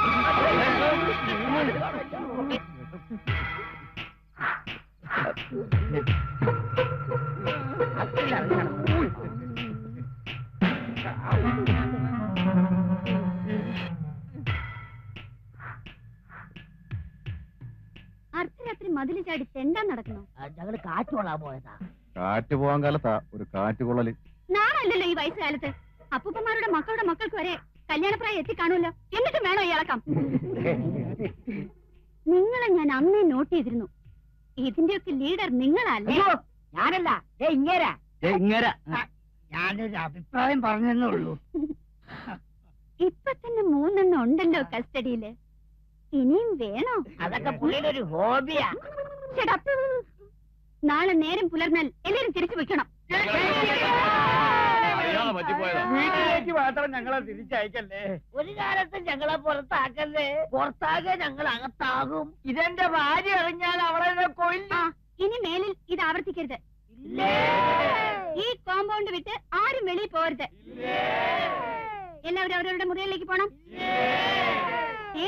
അർദ്ധരാത്രി മതില് ചാടി തെണ്ടാൻ നടക്കുന്നു ഞങ്ങള് കാറ്റ് കൊള്ളാൻ പോയതാ കാറ്റ് പോകാൻ കാലത്താ ഒരു കാറ്റ് കൊള്ളല് നാളല്ലല്ലോ ഈ വയസ്സുകാലത്ത് അപ്പൂപ്പന്മാരുടെ മക്കളുടെ മക്കൾക്ക് വരെ കല്യാണപ്രായം എത്തിക്കാണുമല്ലോ എന്നിട്ടും വേണോ ഇളക്കാം നിങ്ങളെ ഞാൻ അന്നേ നോട്ട് ചെയ്തിരുന്നു ഇതിന്റെയൊക്കെ ലീഡർ നിങ്ങളല്ലേ അയ്യോ ഞാനല്ല ഏ ഇങ്ങേരാ ഇങ്ങര ഞാനൊരു അഭിപ്രായം പറഞ്ഞെന്നേ ഉള്ളൂ ഇപ്പൊ തന്നെ മൂന്നെണ്ണം ഉണ്ടല്ലോ കസ്റ്റഡിയില് ഇനിയും വേണോ അതൊക്കെ പുള്ളിയുടെ ഒരു ഹോബിയാ Shut up. നാളെ നേരം പുലർന്നാൽ എല്ലാരും തിരിച്ചു വെക്കണം അറിയാതെ പറ്റിപ്പോയതാ വീട്ടിലേക്ക് മാത്രം ഞങ്ങളെ തിരിച്ചയക്കല്ലേ ഒരു കാലത്ത് ഞങ്ങളെ പുറത്താക്കല്ലേ പുറത്താകെ ഞങ്ങൾ അകത്താകും ഇതെന്റെ ഭാര്യ അറിഞ്ഞാൽ അവളെ കൊല്ലും ആ ഇനി മേലിൽ ഇത് ആവർത്തിക്കരുത് ഈ കോമ്പൗണ്ട് വിട്ട് ആരും വെളിയിൽ പോകരുത് എല്ലാവരും അവരവരുടെ മുറികളിലേക്ക് പോണം ഏ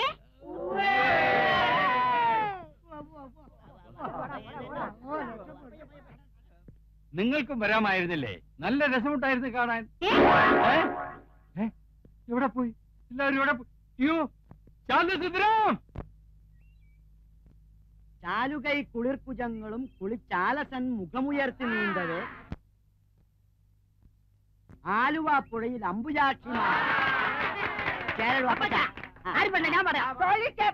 നിങ്ങൾക്കും വരാമായിരുന്നില്ലേ നല്ല രസമുണ്ടായിരുന്നു കാണാൻ ഏ? ഏ? ഏ? എവിടെ പോയി എല്ലാവരും എവിടെ പോയി അയ്യോ ശാന്തസുന്ദരം ചാലുകൈ കുളിർക്കുജങ്ങളും കുളിച്ചാലസൻ മുഖമുയർത്തി നീന്തവേ ആലുവ പുഴയിൽ അമ്പുജാക്ഷിമാർ കേരള അപ്പച്ച. ആര് പറഞ്ഞ ഞാൻ പറയാം അതൊന്നും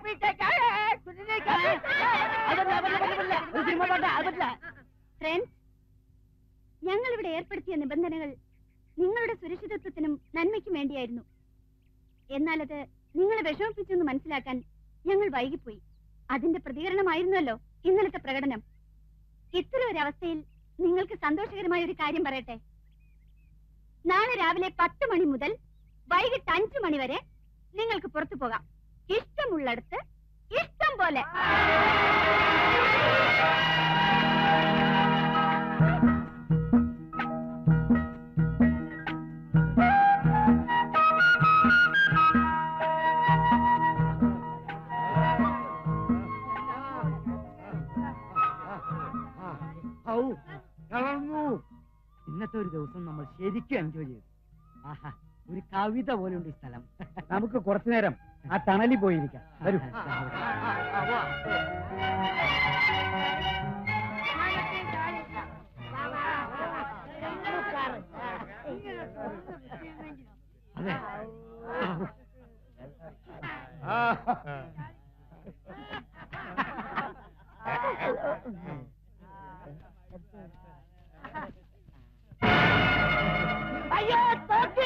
പറ്റില്ല, പറ്റില്ല. ഒരു സിനിമ പാട്ടാ, അത് പറ്റില്ല. ഫ്രണ്ട്സ് ഞങ്ങൾ ഇവിടെ ഏർപ്പെടുത്തിയ നിബന്ധനകൾ നിങ്ങളുടെ സുരക്ഷിതത്വത്തിനും നന്മയ്ക്കും വേണ്ടിയായിരുന്നു എന്നാൽ അത് നിങ്ങളെ വിഷമിപ്പിച്ചെന്ന് മനസ്സിലാക്കാൻ ഞങ്ങൾ വൈകിപ്പോയി അതിന്റെ പ്രതികരണമായിരുന്നല്ലോ ഇന്നലത്തെ പ്രകടനം ഇത്തരം ഒരു അവസ്ഥയിൽ നിങ്ങൾക്ക് സന്തോഷകരമായ ഒരു കാര്യം പറയട്ടെ നാളെ രാവിലെ പത്ത് മണി മുതൽ വൈകിട്ട് അഞ്ചു മണി വരെ നിങ്ങൾക്ക് പുറത്തു പോകാം ഇഷ്ടമുള്ളിടത്ത് ഇഷ്ടം പോലെ ഔ, തളർന്നു. ഇന്നത്തെ ഒരു ദിവസം നമ്മൾ ശരിക്കും എൻജോയ് ചെയ്തു ആഹാ ഒരു കവിത പോലെയുണ്ട് ഈ സ്ഥലം നമുക്ക് കുറച്ചു നേരം ആ തണലിൽ പോയിരിക്കാം വരൂ അതെ അയ്യോ തോക്ക്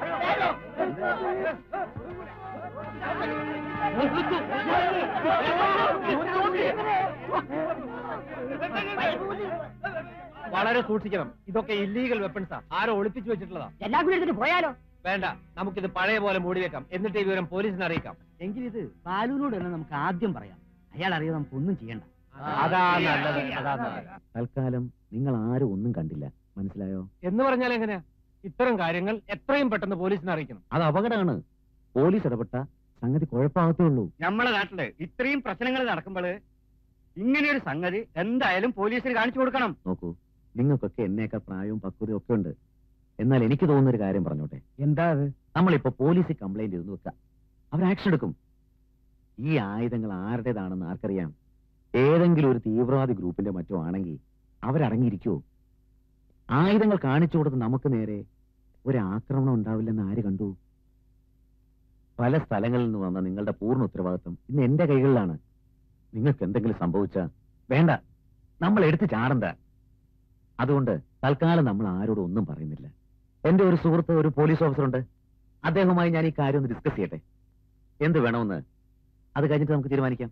വളരെ സൂക്ഷിക്കണം ഇതൊക്കെ ഇല്ലീഗൽ വെപ്പൺസാ ആരോ ഒളിപ്പിച്ചു വെച്ചിട്ടുള്ളതാ എല്ലാം കൂടി എടുത്തിട്ട് പോയാലോ വേണ്ട നമുക്കിത് പഴയ പോലെ മൂടി വെക്കാം എന്നിട്ട് ഈ വിവരം പോലീസിനെ അറിയിക്കാം എങ്കിൽ ഇത് ബാലുവിനോട് തന്നെ നമുക്ക് ആദ്യം പറയാം അയാൾ അറിയാതെ നമുക്ക് ഒന്നും ചെയ്യണ്ട അതാ നല്ലത് അതാ നല്ലത് തൽക്കാലം നിങ്ങൾ ആരും ഒന്നും കണ്ടില്ല മനസ്സിലായോ എന്ന് പറഞ്ഞാൽ എങ്ങനെയാ ഇത്തരം കാര്യങ്ങൾ എത്രയും പെട്ടെന്ന് പോലീസിനെ അറിയിക്കണം അത് അപകടമാണ് പോലീസ് ഇടപെട്ട സംഗതി കുഴപ്പമാകത്തേ ഉള്ളൂ നമ്മളെ നാട്ടില് ഇത്രയും പ്രശ്നങ്ങൾ നടക്കുമ്പോൾ ഇങ്ങനെയൊരു സംഗതി എന്തായാലും പോലീസിന് കാണിച്ചു കൊടുക്കണം നോക്കൂ നിങ്ങൾക്കൊക്കെ എന്നേക്കാൾ പ്രായവും പക്വതയും ഒക്കെ ഉണ്ട് എന്നാൽ എനിക്ക് തോന്നുന്ന ഒരു കാര്യം പറഞ്ഞോട്ടെ എന്താ അത് നമ്മളിപ്പോ പോലീസിൽ കംപ്ലൈന്റ് ചെയ്തു വെക്കാം അവർ ആക്ഷൻ എടുക്കും ഈ ആയുധങ്ങൾ ആരുടേതാണെന്ന് ആർക്കറിയാം ഏതെങ്കിലും ഒരു തീവ്രവാദി ഗ്രൂപ്പിന്റെ മറ്റോ ആണെങ്കിൽ അവരടങ്ങിയിരിക്കുവോ ആയുധങ്ങൾ കാണിച്ചു കൊടുത്ത് നമുക്ക് നേരെ ഒരു ആക്രമണം ഉണ്ടാവില്ലെന്ന് ആര് കണ്ടു പല സ്ഥലങ്ങളിൽ നിന്ന് വന്ന നിങ്ങളുടെ പൂർണ്ണ ഉത്തരവാദിത്വം ഇന്ന് എന്റെ കൈകളിലാണ് നിങ്ങൾക്ക് എന്തെങ്കിലും സംഭവിച്ച വേണ്ട നമ്മൾ എടുത്ത് ചാടണ്ട അതുകൊണ്ട് തൽക്കാലം നമ്മൾ ആരോടും ഒന്നും പറയുന്നില്ല എന്റെ ഒരു സുഹൃത്ത് ഒരു പോലീസ് ഓഫീസർ ഉണ്ട് അദ്ദേഹവുമായി ഞാൻ ഈ കാര്യം ഒന്ന് ഡിസ്കസ് ചെയ്യട്ടെ എന്ത് വേണമെന്ന് അത് കഴിഞ്ഞിട്ട് നമുക്ക് തീരുമാനിക്കാം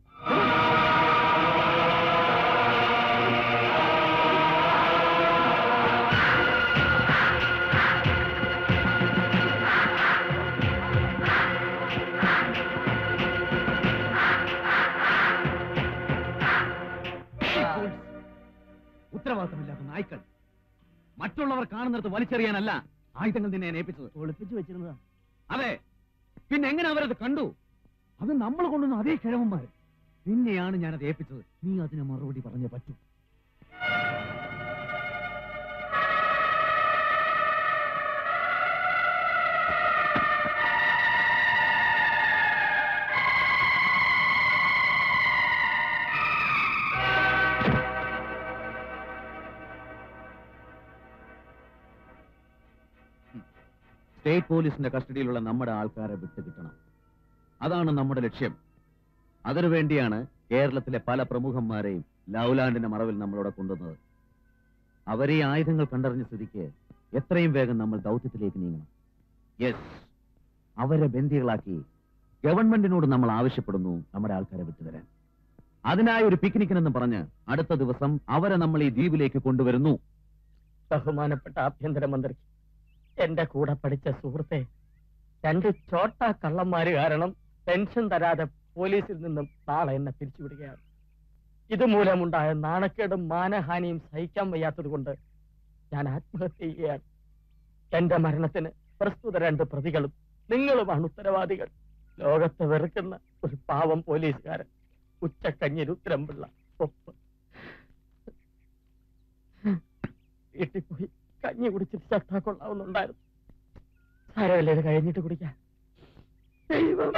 ഉത്തരവാദിത്തമില്ലാത്ത നായ്ക്കൾ മറ്റുള്ളവർ കാണുന്നിടത്ത് വലിച്ചെറിയാനല്ല ആയുധങ്ങൾ നിന്നെ ഞാൻ ഏൽപ്പിച്ചത് ഒളിപ്പിച്ചു വെച്ചിരുന്നതാ അതെ പിന്നെ എങ്ങനെ അവരത് കണ്ടു അത് നമ്മൾ കൊണ്ടുവന്ന അതേ കിഴവന്മാർ നിന്നെയാണ് ഞാനത് ഏൽപ്പിച്ചത് നീ അതിന് മറുപടി പറഞ്ഞേ പറ്റൂ സ്റ്റേറ്റ് പോലീസിന്റെ കസ്റ്റഡിയിലുള്ള നമ്മുടെ ആൾക്കാരെ വിട്ടുകിട്ടണം അതാണ് നമ്മുടെ ലക്ഷ്യം അതിനു വേണ്ടിയാണ് കേരളത്തിലെ പല പ്രമുഖന്മാരെയും ലൗലാൻഡിന്റെ മറവിൽ നമ്മളോട് കൊണ്ടുവന്നത് അവരെ ഈ ആയുധങ്ങൾ കണ്ടറിഞ്ഞ സ്ഥിതിക്ക് എത്രയും വേഗം നമ്മൾ ദൗത്യത്തിലേക്ക് നീങ്ങണം യെസ് അവരെ ബന്ദികളാക്കി ഗവൺമെന്റിനോട് നമ്മൾ ആവശ്യപ്പെടുന്നു നമ്മുടെ ആൾക്കാരെ വിട്ടുതരാൻ അതിനായി ഒരു പിക്നിക്കിനെന്ന് പറഞ്ഞ് അടുത്ത ദിവസം അവരെ നമ്മൾ ഈ ദ്വീപിലേക്ക് കൊണ്ടുവരുന്നു ബഹുമാനപ്പെട്ട ആഭ്യന്തരമന്ത്രിക്ക് എന്റെ കൂടെ പഠിച്ച സുഹൃത്തെ രണ്ട് ചോട്ട കള്ളന്മാര് കാരണം പെൻഷൻ തരാതെ പോലീസിൽ നിന്നും നാളെ എന്നെ പിരിച്ചുവിടുകയാണ് ഇതുമൂലമുണ്ടായ നാണക്കേടും മാനഹാനിയും സഹിക്കാൻ വയ്യാത്തത് കൊണ്ട് ഞാൻ ആത്മഹത്യ ചെയ്യുകയാണ് എന്റെ മരണത്തിന് പ്രസ്തുത രണ്ട് പ്രതികളും നിങ്ങളുമാണ് ഉത്തരവാദികൾ ലോകത്തെ വെറുക്കുന്ന ഒരു പാവം പോലീസുകാരൻ ഉച്ചക്കഞ്ഞി രുദ്രംപിള്ള ഒപ്പ് വീട്ടിൽ പോയി കഞ്ഞി കുടിച്ചിട്ട് ചത്താ കൊള്ളാവുന്നുണ്ടായിരുന്നു സാരമല്ലേ ഇത് കഴിഞ്ഞിട്ട് കുടിക്കാം ദൈവം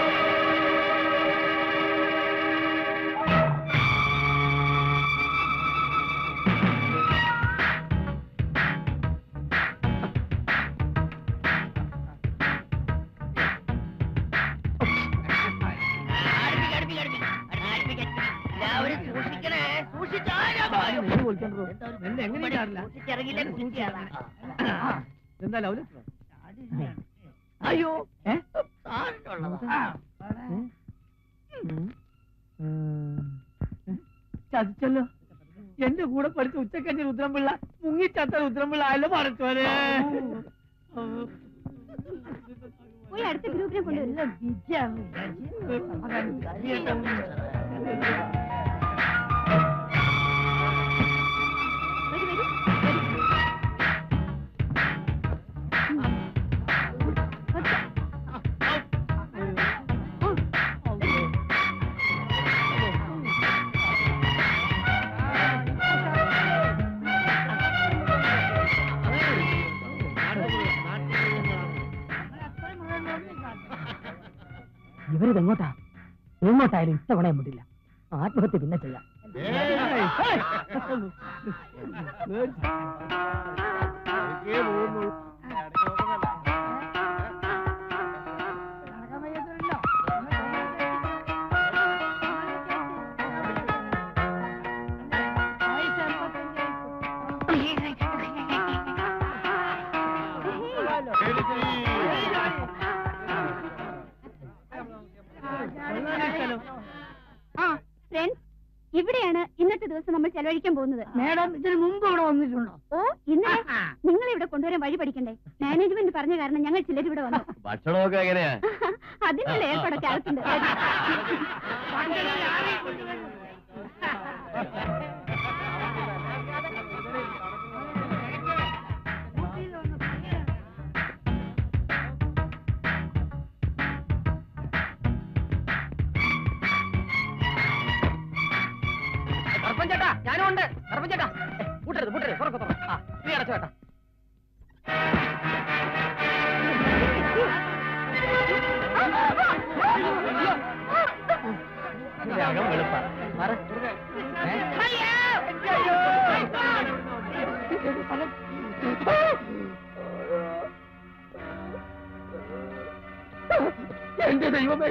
എല്ലാവരും സൂക്ഷിക്കണേ സൂക്ഷിച്ചാലും സൂക്ഷിച്ചിറങ്ങില്ലേ സൂക്ഷിച്ചാ എന്താ ലൗല അയ്യോ താഴെയുള്ളതാ. ചതിച്ചല്ലോ എന്റെ കൂടെ പഠിച്ച ഉച്ചക്കഞ്ഞ രുദ്രംപിള്ള മുങ്ങിച്ചത്ത രുദ്രംപിള്ള ആയല്ലോ പഠിച്ചോനെ പോയി അടുത്ത ഗ്രൂപ്പിനെ കൊണ്ടുവരും വരൂ, വരൂ, വരൂ. ഉം. കുറച്ച്. ഓ. ഇവരിത് എങ്ങോട്ടാ എങ്ങോട്ടായാലും ഇത്തവണയും വിടില്ല ആത്മഹത്യ പിന്നെ ചെയ്യാം ആ ഫ്രണ്ട്സ് ഇവിടെയാണ് ഇന്നത്തെ ദിവസം നമ്മൾ ചെലവഴിക്കാൻ പോകുന്നത് മേഡം ഇതിന് മുമ്പ് ഇവിടെ വന്നിട്ടുണ്ടോ ഓ ഇന്നലെ നിങ്ങൾ ഇവിടെ കൊണ്ടുവരാൻ വഴി പഠിക്കണ്ടേ മാനേജ്മെന്റ് പറഞ്ഞ കാരണം ഞങ്ങൾ ചിലർ ഇവിടെ വന്നു ഭക്ഷണമൊക്കെ എങ്ങനെയാ അതിനുള്ള ഏർപ്പാടൊക്കെ ആയിട്ടുണ്ട് കറുപ്പൻ ചേട്ടാ ഞാനും ഉണ്ട് കറുപ്പൻ ചേട്ടാ ഏ, പൂട്ടരുത് പൂട്ടരുത് തുറക്ക് തുറക്ക് ആ നീ അടച്ചു ചേട്ടാ അകം വെളുപ്പാ മാറ്. ഏ? എന്റെ ദൈവമേ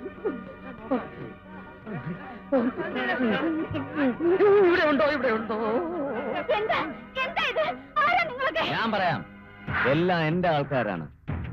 ഇവിടെ ഉണ്ടോ ഇവിടെ ഉണ്ടോ എന്താ എന്താ ഇത് ആരാ നിങ്ങളൊക്കെ ഞാൻ പറയാം എല്ലാം എന്റെ ആൾക്കാരാണ്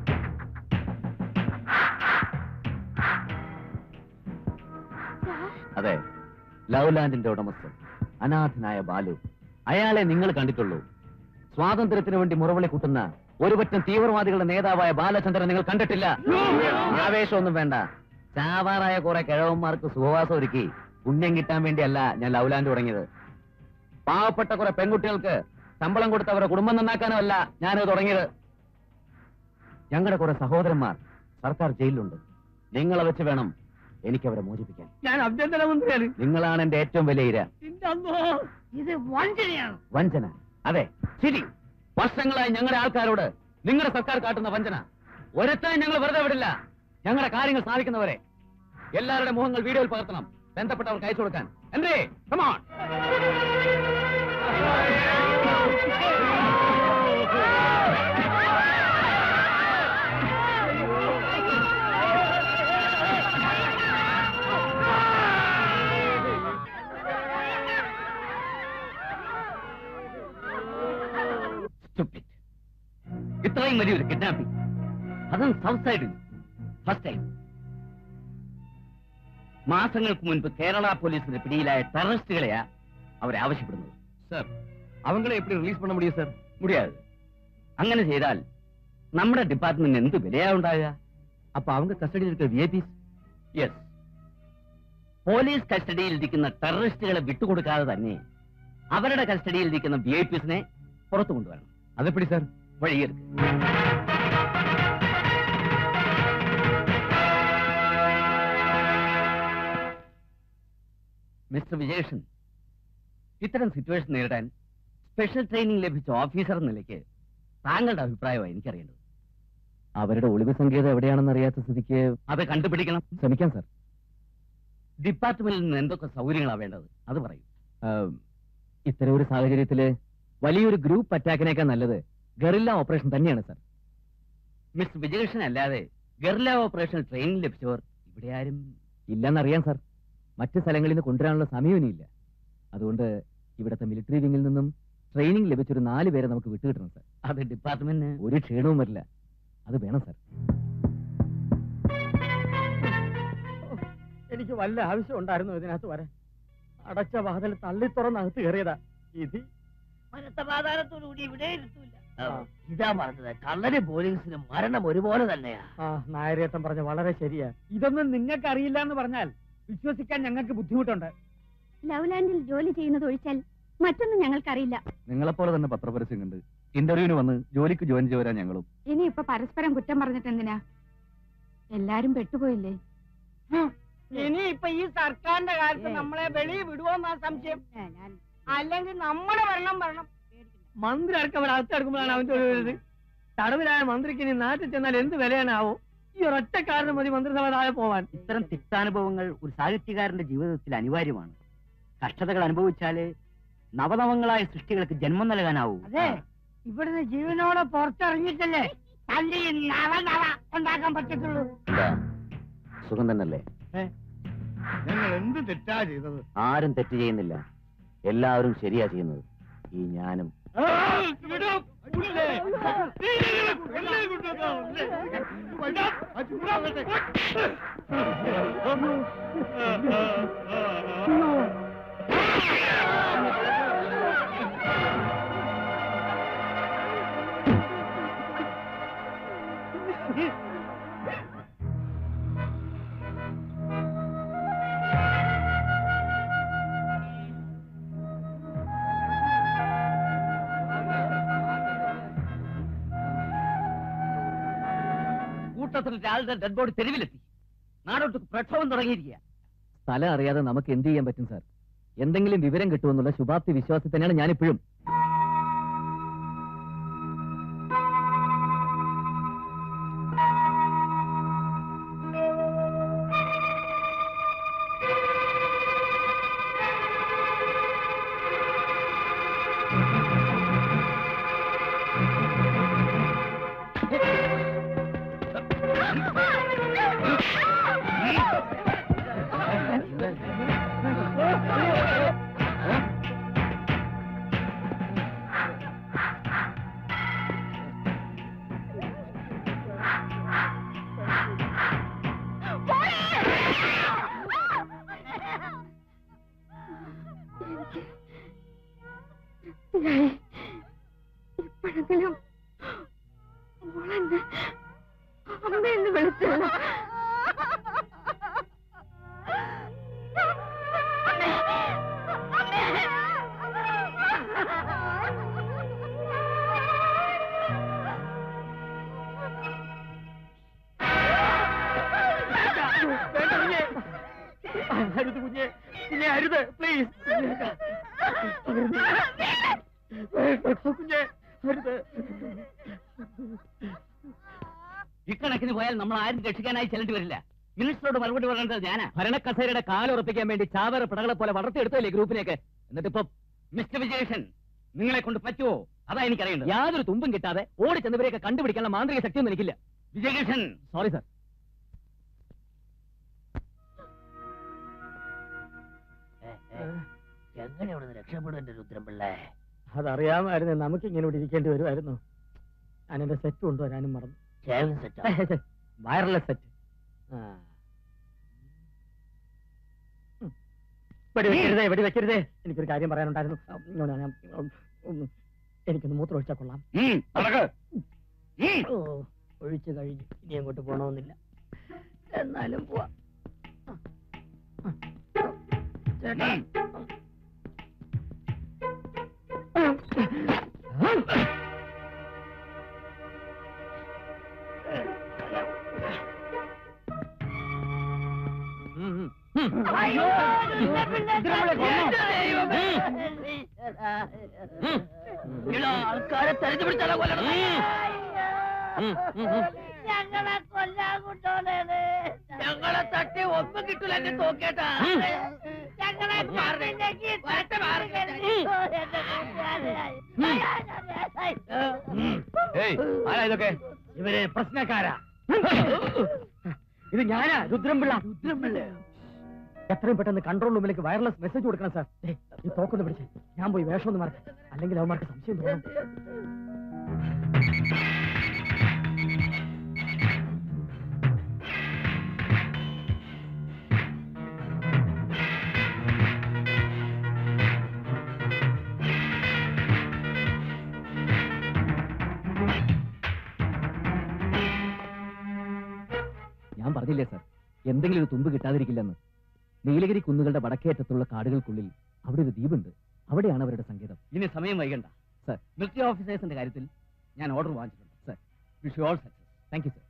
അതെ ലവ് ലാൻഡിന്റെ ഉടമസ്ഥൻ അനാഥനായ ബാലു അയാളെ നിങ്ങൾ കണ്ടിട്ടുള്ളൂ സ്വാതന്ത്ര്യത്തിന് വേണ്ടി മുറവിളി കൂട്ടുന്ന ഒരുപറ്റം തീവ്രവാദികളുടെ നേതാവായ ബാലചന്ദ്രൻ നിങ്ങൾ കണ്ടിട്ടില്ല ആവേശമൊന്നും വേണ്ട ചാവാറായ കുറെ കിഴവന്മാർക്ക് സുഖവാസം ഒരുക്കി പുണ്യം കിട്ടാൻ വേണ്ടിയല്ല ഞാൻ ലവ് ലാൻഡ് തുടങ്ങിയത് പാവപ്പെട്ട കുറെ പെൺകുട്ടികൾക്ക് ശമ്പളം കൊടുത്ത് അവരുടെ കുടുംബം നന്നാക്കാനുമല്ല ഞാനത് തുടങ്ങിയത് ഞങ്ങളുടെ കുറെ സഹോദരന്മാർ സർക്കാർ ജയിലിലുണ്ട് നിങ്ങളെ വെച്ച് വേണം എനിക്ക് അവരെ മോചിപ്പിക്കാൻ ഞാൻ ആഭ്യന്തരമന്ത്രിയാണ് നിങ്ങളാണ് എന്റെ ഏറ്റവും വലിയ ഇര എന്റെ അമ്മോ ഇത് വഞ്ചനയാണ് വഞ്ചന അതെ ശരി വർഷങ്ങളായി ഞങ്ങളുടെ ആൾക്കാരോട് നിങ്ങളുടെ സർക്കാർ കാട്ടുന്ന വഞ്ചന ഒരുത്തനും ഞങ്ങൾ വെറുതെ വിടില്ല ഞങ്ങളുടെ കാര്യങ്ങൾ സാധിക്കുന്നവരെ എല്ലാവരുടെ മുഖങ്ങൾ വീഡിയോയിൽ പകർത്തണം ബന്ധപ്പെട്ടവർക്ക് അയച്ചു കൊടുക്കാൻ എന്തേ കമോൺ Stupid. ഇത്രയും വലിയൊരു കിഡ്നാപ്പിംഗ് അതും സൗത്ത് സൈഡിൽ ഫസ്റ്റ് ടൈം മാസങ്ങൾക്ക് മുൻപ് കേരള പോലീസിന്റെ പിടിയിലായ ടെററിസ്റ്റുകളെയാ അവരെ ആവശ്യപ്പെടുന്നത് സർ അവങ്ങളെ എപ്പോഴും റിലീസ് பண்ண முடியும் സർ முடியாது അങ്ങനെ ചെയ്താൽ നമ്മുടെ ഡിപ്പാർട്ട്മെന്റ് എന്ത് വിലയാ ഉണ്ടാകുക അപ്പൊ அவங்க കസ്റ്റഡിയിൽ ഇരിക്കുന്ന V I Ps yes police കസ്റ്റഡിയിൽ ഇരിക്കുന്ന ടെററിസ്റ്റുകളെ വിട്ടുകൊടുക്കാതെ തന്നെ അവരുടെ കസ്റ്റഡിയിൽ ഇരിക്കുന്ന വി ഐ പീസിനെ പുറത്തു കൊണ്ടുവരണം അതെപ്പടി സാർ വഴിയെടുക്ക് മിസ്റ്റർ വിജയകൃഷ്ണൻ ഇത്തരം സിറ്റുവേഷൻ നേരിടാൻ സ്പെഷ്യൽ ട്രെയിനിങ് ലഭിച്ച ഓഫീസർ എന്ന നിലയ്ക്ക് താങ്കളുടെ അഭിപ്രായമാണ് എനിക്കറിയേണ്ടത് അവരുടെ ഒളിവ് സങ്കേതം എവിടെയാണെന്ന് അറിയാത്ത സ്ഥിതിക്ക് അത് കണ്ടുപിടിക്കണം ശ്രമിക്കാം സാർ ഡിപ്പാർട്ട്മെന്റിൽ നിന്ന് എന്തൊക്കെ സൗകര്യങ്ങളാണ് വേണ്ടത് അത് പറയൂ ഇത്തരം ഒരു സാഹചര്യത്തില് വലിയൊരു ഗ്രൂപ്പ് അറ്റാക്കിനേക്കാൾ നല്ലത് ഗറില്ല ഓപ്പറേഷൻ തന്നെയാണ് സാർ മിസ്റ്റർ വിജയകൃഷ്ണൻ അല്ലാതെ ഗറില്ല ഓപ്പറേഷൻ ട്രെയിനിങ് ലഭിച്ചവർ ഇവിടെ ആരും ഇല്ലെന്നറിയാം സാർ മറ്റ് സ്ഥലങ്ങളിൽ നിന്ന് കൊണ്ടുവരാനുള്ള സമയമില്ല അതുകൊണ്ട് ഇവിടുത്തെ മിലിറ്ററി വിങ്ങിൽ നിന്നും ട്രെയിനിങ് ലഭിച്ചൊരു നാല് പേരെ നമുക്ക് വിട്ടുകിട്ടണം സാർ അത് ഡിപ്പാർട്ട്മെന്റിന് ഒരു ക്ഷീണവും വരില്ല അത് വേണം സാർ എനിക്ക് വല്ല ആവശ്യം ഉണ്ടായിരുന്നു ഇതിനകത്ത് വരാൻ അടച്ച വാതിൽ തള്ളി തുറന്നകത്ത് കയറിയതാ ഇത് മനസമാധാനത്തോടുകൂടി ഇവിടെ ഇരുത്തൂല ആ. ഇതാ പറഞ്ഞത് കള്ളന് പോലീസിനും മരണം ഒരുപോലെ തന്നെയാ ആ നായരേട്ടൻ പറഞ്ഞ വളരെ ശരിയാ ഇതൊന്നും നിങ്ങൾക്ക് അറിയില്ല എന്ന് പറഞ്ഞാൽ വിശ്വസിക്കാൻ ഞങ്ങൾക്ക് ബുദ്ധിമുട്ടുണ്ട് ലവ്ലാൻഡിൽ ജോലി ചെയ്യുന്നത് ഒഴിച്ചാൽ മറ്റൊന്നും ഞങ്ങൾക്കറിയില്ല നിങ്ങളെപ്പോലെ തന്നെ പത്രപരസ്യം കണ്ട് ഇന്റർവ്യൂവിന് വന്ന് ജോലിക്ക് ജോയിൻ ചെയ്തവരാ ഞങ്ങളും ഇനി ഇപ്പൊ പരസ്പരം കുറ്റം പറഞ്ഞിട്ട് എന്തിനാ എല്ലാരും പെട്ടുപോയില്ലേ ഇനി ഇപ്പൊ ഈ സർക്കാരിന്റെ കാലത്ത് നമ്മളെ വെളിയിൽ വിടുവോന്നാ സംശയം അല്ലെങ്കിൽ നമ്മുടെ ഭരണം വരണം മന്ത്രി അടക്കം അവിടെ അകത്ത് കിടക്കുമ്പോഴാണ് അവൻ ജോലി വരുന്നത് തടവിലായ മന്ത്രിക്ക് ഇനി നാട്ടിൽ ചെന്നാൽ എന്ത് വിലയാണാവോ ഈ ഒരൊറ്റ കാരണം മതി മന്ത്രിസഭ താഴെ പോവാൻ ഇത്തരം തിക്താനുഭവങ്ങൾ ഒരു സാഹിത്യകാരന്റെ ജീവിതത്തിൽ അനിവാര്യമാണ് കഷ്ടതകൾ അനുഭവിച്ചാലേ നവനവങ്ങളായ സൃഷ്ടികൾക്ക് ജന്മം നൽകാനാവൂ അതെ ഇവിടുന്ന് ജീവനോടെ പുറത്തിറങ്ങിയിട്ടല്ലേ തന്റെ ഈ നവ നവ ഉണ്ടാക്കാൻ പറ്റത്തുള്ളൂ എന്താ സുഖം തന്നല്ലേ ഞങ്ങൾ എന്ത് തെറ്റാ ചെയ്തത് ആരും തെറ്റ് ചെയ്യുന്നില്ല എല്ലാവരും ശരിയാ ചെയ്യുന്നത് ഈ ഞാനും കൂട്ടത്തിൽ രാവിലെ ഡെഡ് ബോഡി തെരുവിലെത്തി നാടോട്ട് പ്രക്ഷോഭം തുടങ്ങിയിരിക്കുക സ്ഥലം അറിയാതെ നമുക്ക് എന്ത് ചെയ്യാൻ പറ്റും സാർ എന്തെങ്കിലും വിവരം കിട്ടുമെന്നുള്ള ശുഭാപ്തി വിശ്വാസത്തിൽ തന്നെയാണ് ഞാനിപ്പോഴും ഇപ്പോഴെങ്കിലും മോളെന്നെ അമ്മയെന്ന് വിളിച്ചല്ലോ അരുത് കുഞ്ഞെ കുഞ്ഞെ അരുത് പ്ലീസ് കുഞ്ഞെ അരുത് ഇക്കണക്കിന് പോയാൽ നമ്മൾ ആരും രക്ഷിക്കാനായി ചെല്ലേണ്ടി വരില്ല മിനിസ്റ്ററോട് മറുപടി പറയേണ്ടത് ഞാനാ ഭരണക്കസേരയുടെ കാലുറപ്പിക്കാൻ വേണ്ടി ചാവേറ പിടകളെ പോലെ വളർത്തിയെടുത്തല്ലേ ഗ്രൂപ്പിലേക്ക് എന്നിട്ടിപ്പം മിസ്റ്റർ വിജയകൃഷ്ണൻ നിങ്ങളെ കൊണ്ട് പറ്റുമോ അതാ എനിക്കറിയേണ്ടത് യാതൊരു തുമ്പും കിട്ടാതെ ഓടി ചെന്നവരെയൊക്കെ കണ്ടുപിടിക്കാനുള്ള മാന്ത്രിക ശക്തിയൊന്നും എനിക്കില്ല വിജയകൃഷ്ണൻ സോറി സാർ എങ്ങനെ ഇവിടെ രക്ഷപ്പെടും രുദ്രം പിള്ളേ അതറിയാമായിരുന്നു നമുക്ക് ഇങ്ങനെ ഇവിടെ ഇരിക്കേണ്ടി വരുമായിരുന്നു ഞാൻ എന്റെ സെറ്റ് കൊണ്ടുവരാനും മറന്നു ചേവൻ സെറ്റാ വയർലെസ് സെറ്റ് വെടി വെക്കരുതേ വെടി വെക്കരുതേ എനിക്കൊരു കാര്യം പറയാനുണ്ടായിരുന്നു ഉം, ഞാൻ- ഞാൻ- ഉം, ഉം, എനിക്കൊന്ന് മൂത്രം ഒഴിച്ചാൽ കൊള്ളാം ഉം, നടക്ക്. ഉം. ഓ ഒഴിച്ചു കഴിഞ്ഞു ഇനി അങ്ങോട്ട് പോണമെന്നില്ല എന്നാലും പോവാ ചേട്ടാ ഉം, ഉം, ഉം. അയ്യോ ആൾക്കാരെ തെരഞ്ഞു പിടിച്ചാലോ കൊല്ലണം ഉം, ഉം, ഉം. ഞങ്ങളെ കൊല്ലാൻ കൊണ്ടോളേണ് ഞങ്ങളെ തട്ടി ഒന്നും കിട്ടൂല എന്നെ തോക്കേട്ടാ ഞങ്ങളെ കൊന്നില്ലെങ്കിൽ തട്ടി ഏയ്, ആരാ ഇതൊക്കെ ഇവര് പ്രശ്നക്കാരാ ഇത് ഞാനാ രുദ്രംപിള്ള രുദ്രംപിള്ള എത്രയും പെട്ടെന്ന് കൺട്രോൾ റൂമിലേക്ക് വയർലെസ് മെസ്സേജ് കൊടുക്കണം സാർ ദേ, ഈ തോക്കൊന്ന് പിടിച്ച് ഞാൻ പോയി വേഷം ഒന്ന് മാറട്ടെ അല്ലെങ്കിൽ അവന്മാർക്ക് സംശയം തോന്നും കണ്ടില്ലേ സർ എന്തെങ്കിലും ഒരു തുമ്പ് കിട്ടാതിരിക്കില്ലെന്ന് നീലഗിരി കുന്നുകളുടെ വടക്കേറ്റത്തുള്ള കാടുകൾക്കുള്ളിൽ അവിടെ ഒരു ദ്വീപുണ്ട് അവിടെയാണ് അവരുടെ സങ്കേതം ഇനി സമയം വൈകണ്ട സർ മിലിറ്ററി ഓഫീസേഴ്സിന്റെ കാര്യത്തിൽ ഞാൻ ഓർഡർ വാങ്ങിച്ചിട്ടുണ്ട് sir wish you all success thank you sir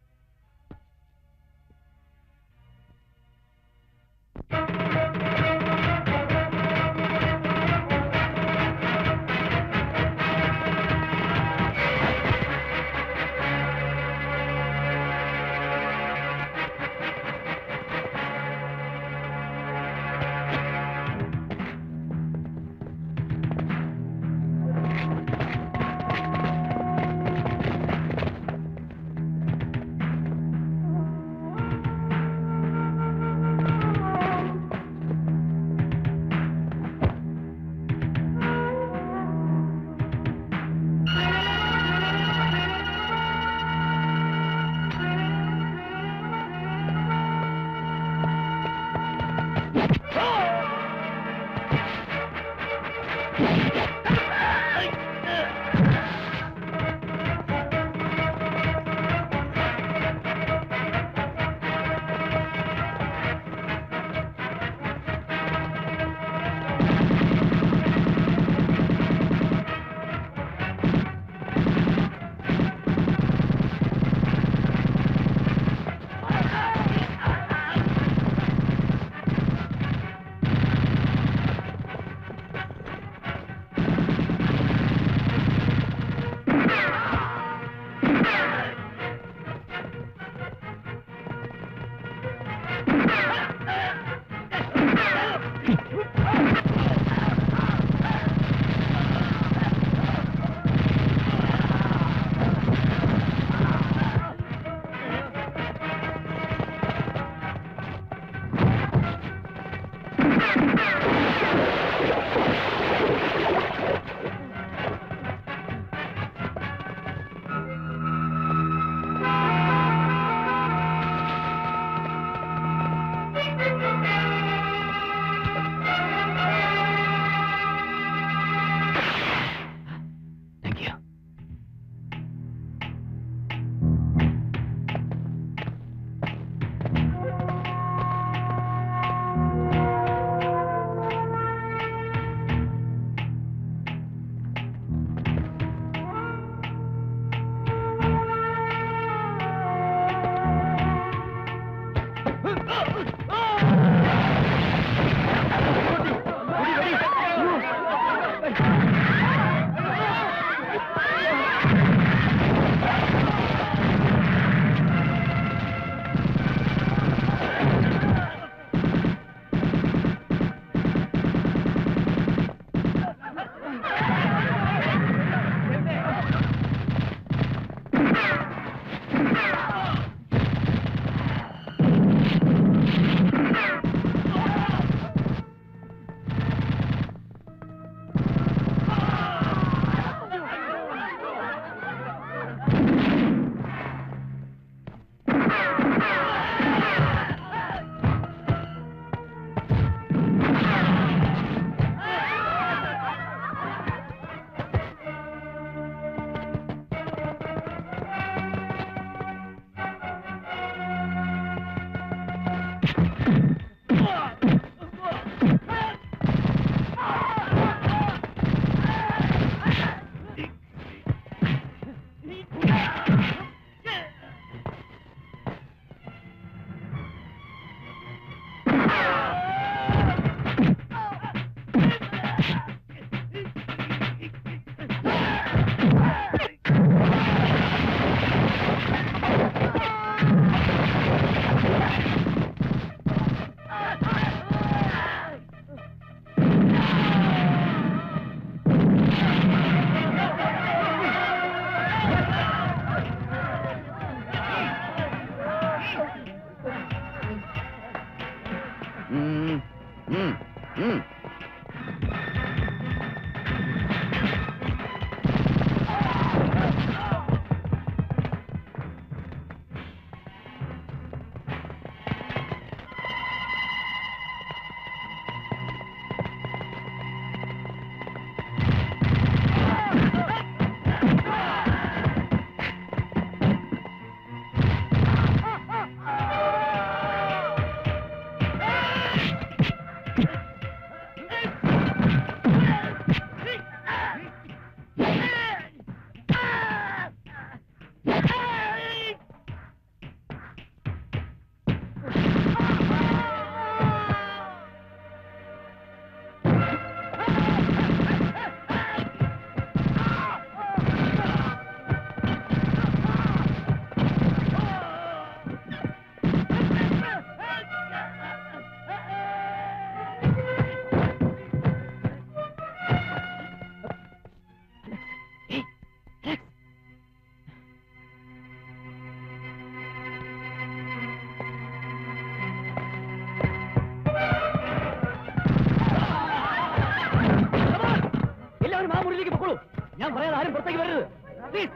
മുറിയിലേക്ക് പൊക്കോളൂ ഞാൻ പറയാതെ ആരും പുറത്തേക്ക് വരരുത് പ്ലീസ്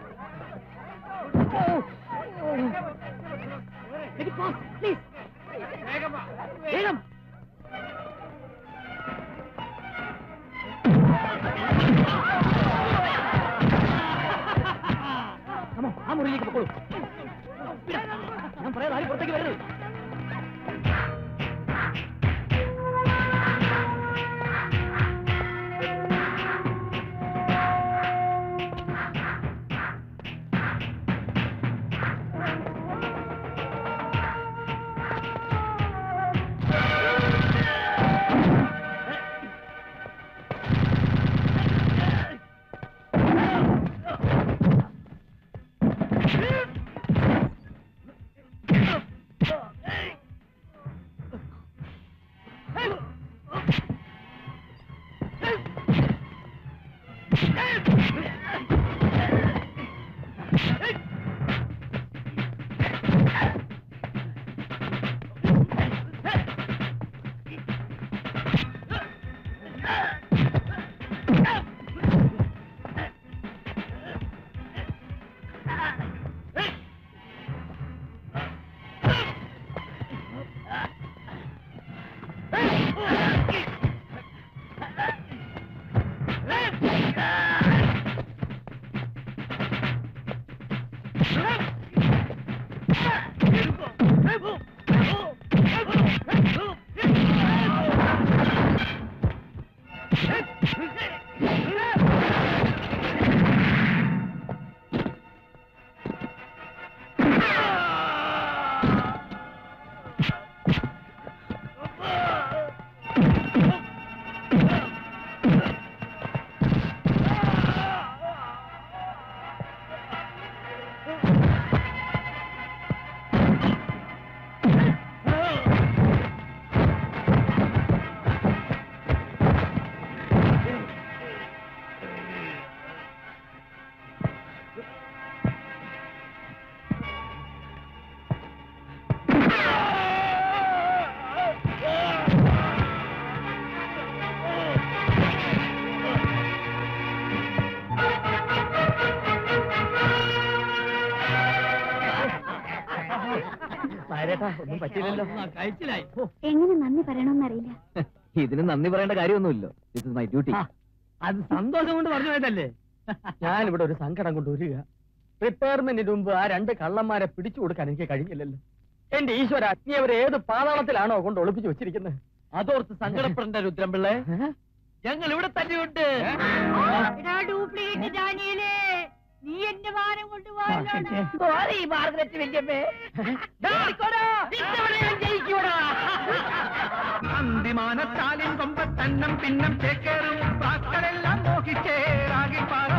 പ്ലീസ് വേഗം Come on, ആ മുറിയിലേക്ക് പൊക്കോളൂ ഞാൻ പറയാതെ ആരും പുറത്തേക്ക് വരരുത് നായരേട്ടാ ഒന്നും പറ്റിയില്ലല്ലോ കഴിച്ചില്ലായി എങ്ങനെ നന്ദി പറയണമെന്നറിയില്ല ഇതിന് നന്ദി പറയേണ്ട കാര്യമൊന്നുമില്ലോ ഇറ്റ് ഇസ് മൈ ഡ്യൂട്ടി അത് സന്തോഷം കൊണ്ട് പറഞ്ഞു പോയതല്ലേ ഞാൻ ഇവിടെ ഒരു സങ്കടം കൊണ്ട് വരിക റിട്ടയർമെന്റിന് മുമ്പ് ആ രണ്ട് കള്ളന്മാരെ പിടിച്ചു കൊടുക്കാൻ എനിക്ക് കഴിഞ്ഞില്ലല്ലോ എന്റെ ഈശ്വര നീ അവരെ ഏത് പാതാളത്തിലാണോ കൊണ്ട് ഒളിപ്പിച്ചു വെച്ചിരിക്കുന്നത് അതോർത്ത് സങ്കടപ്പെടേണ്ട രുദ്രമ്പിള്ളേ ഞങ്ങൾ ഇവിടെ തന്നെയുണ്ട് ഡ്യൂപ്ലിക്കേറ്റ് ഡാനിയലേ നീ എന്റെ മാനം കൊണ്ടുപോയല്ലോ സോറി മാർഗരറ്റ് വല്യമ്മേ അന്തിമാനത്താലിൻ കൊമ്പത്തന്നം പിന്നം ചേക്കേറും പ്രാക്കളെല്ലാം മോഹിച്ചേ രാഗി പാറ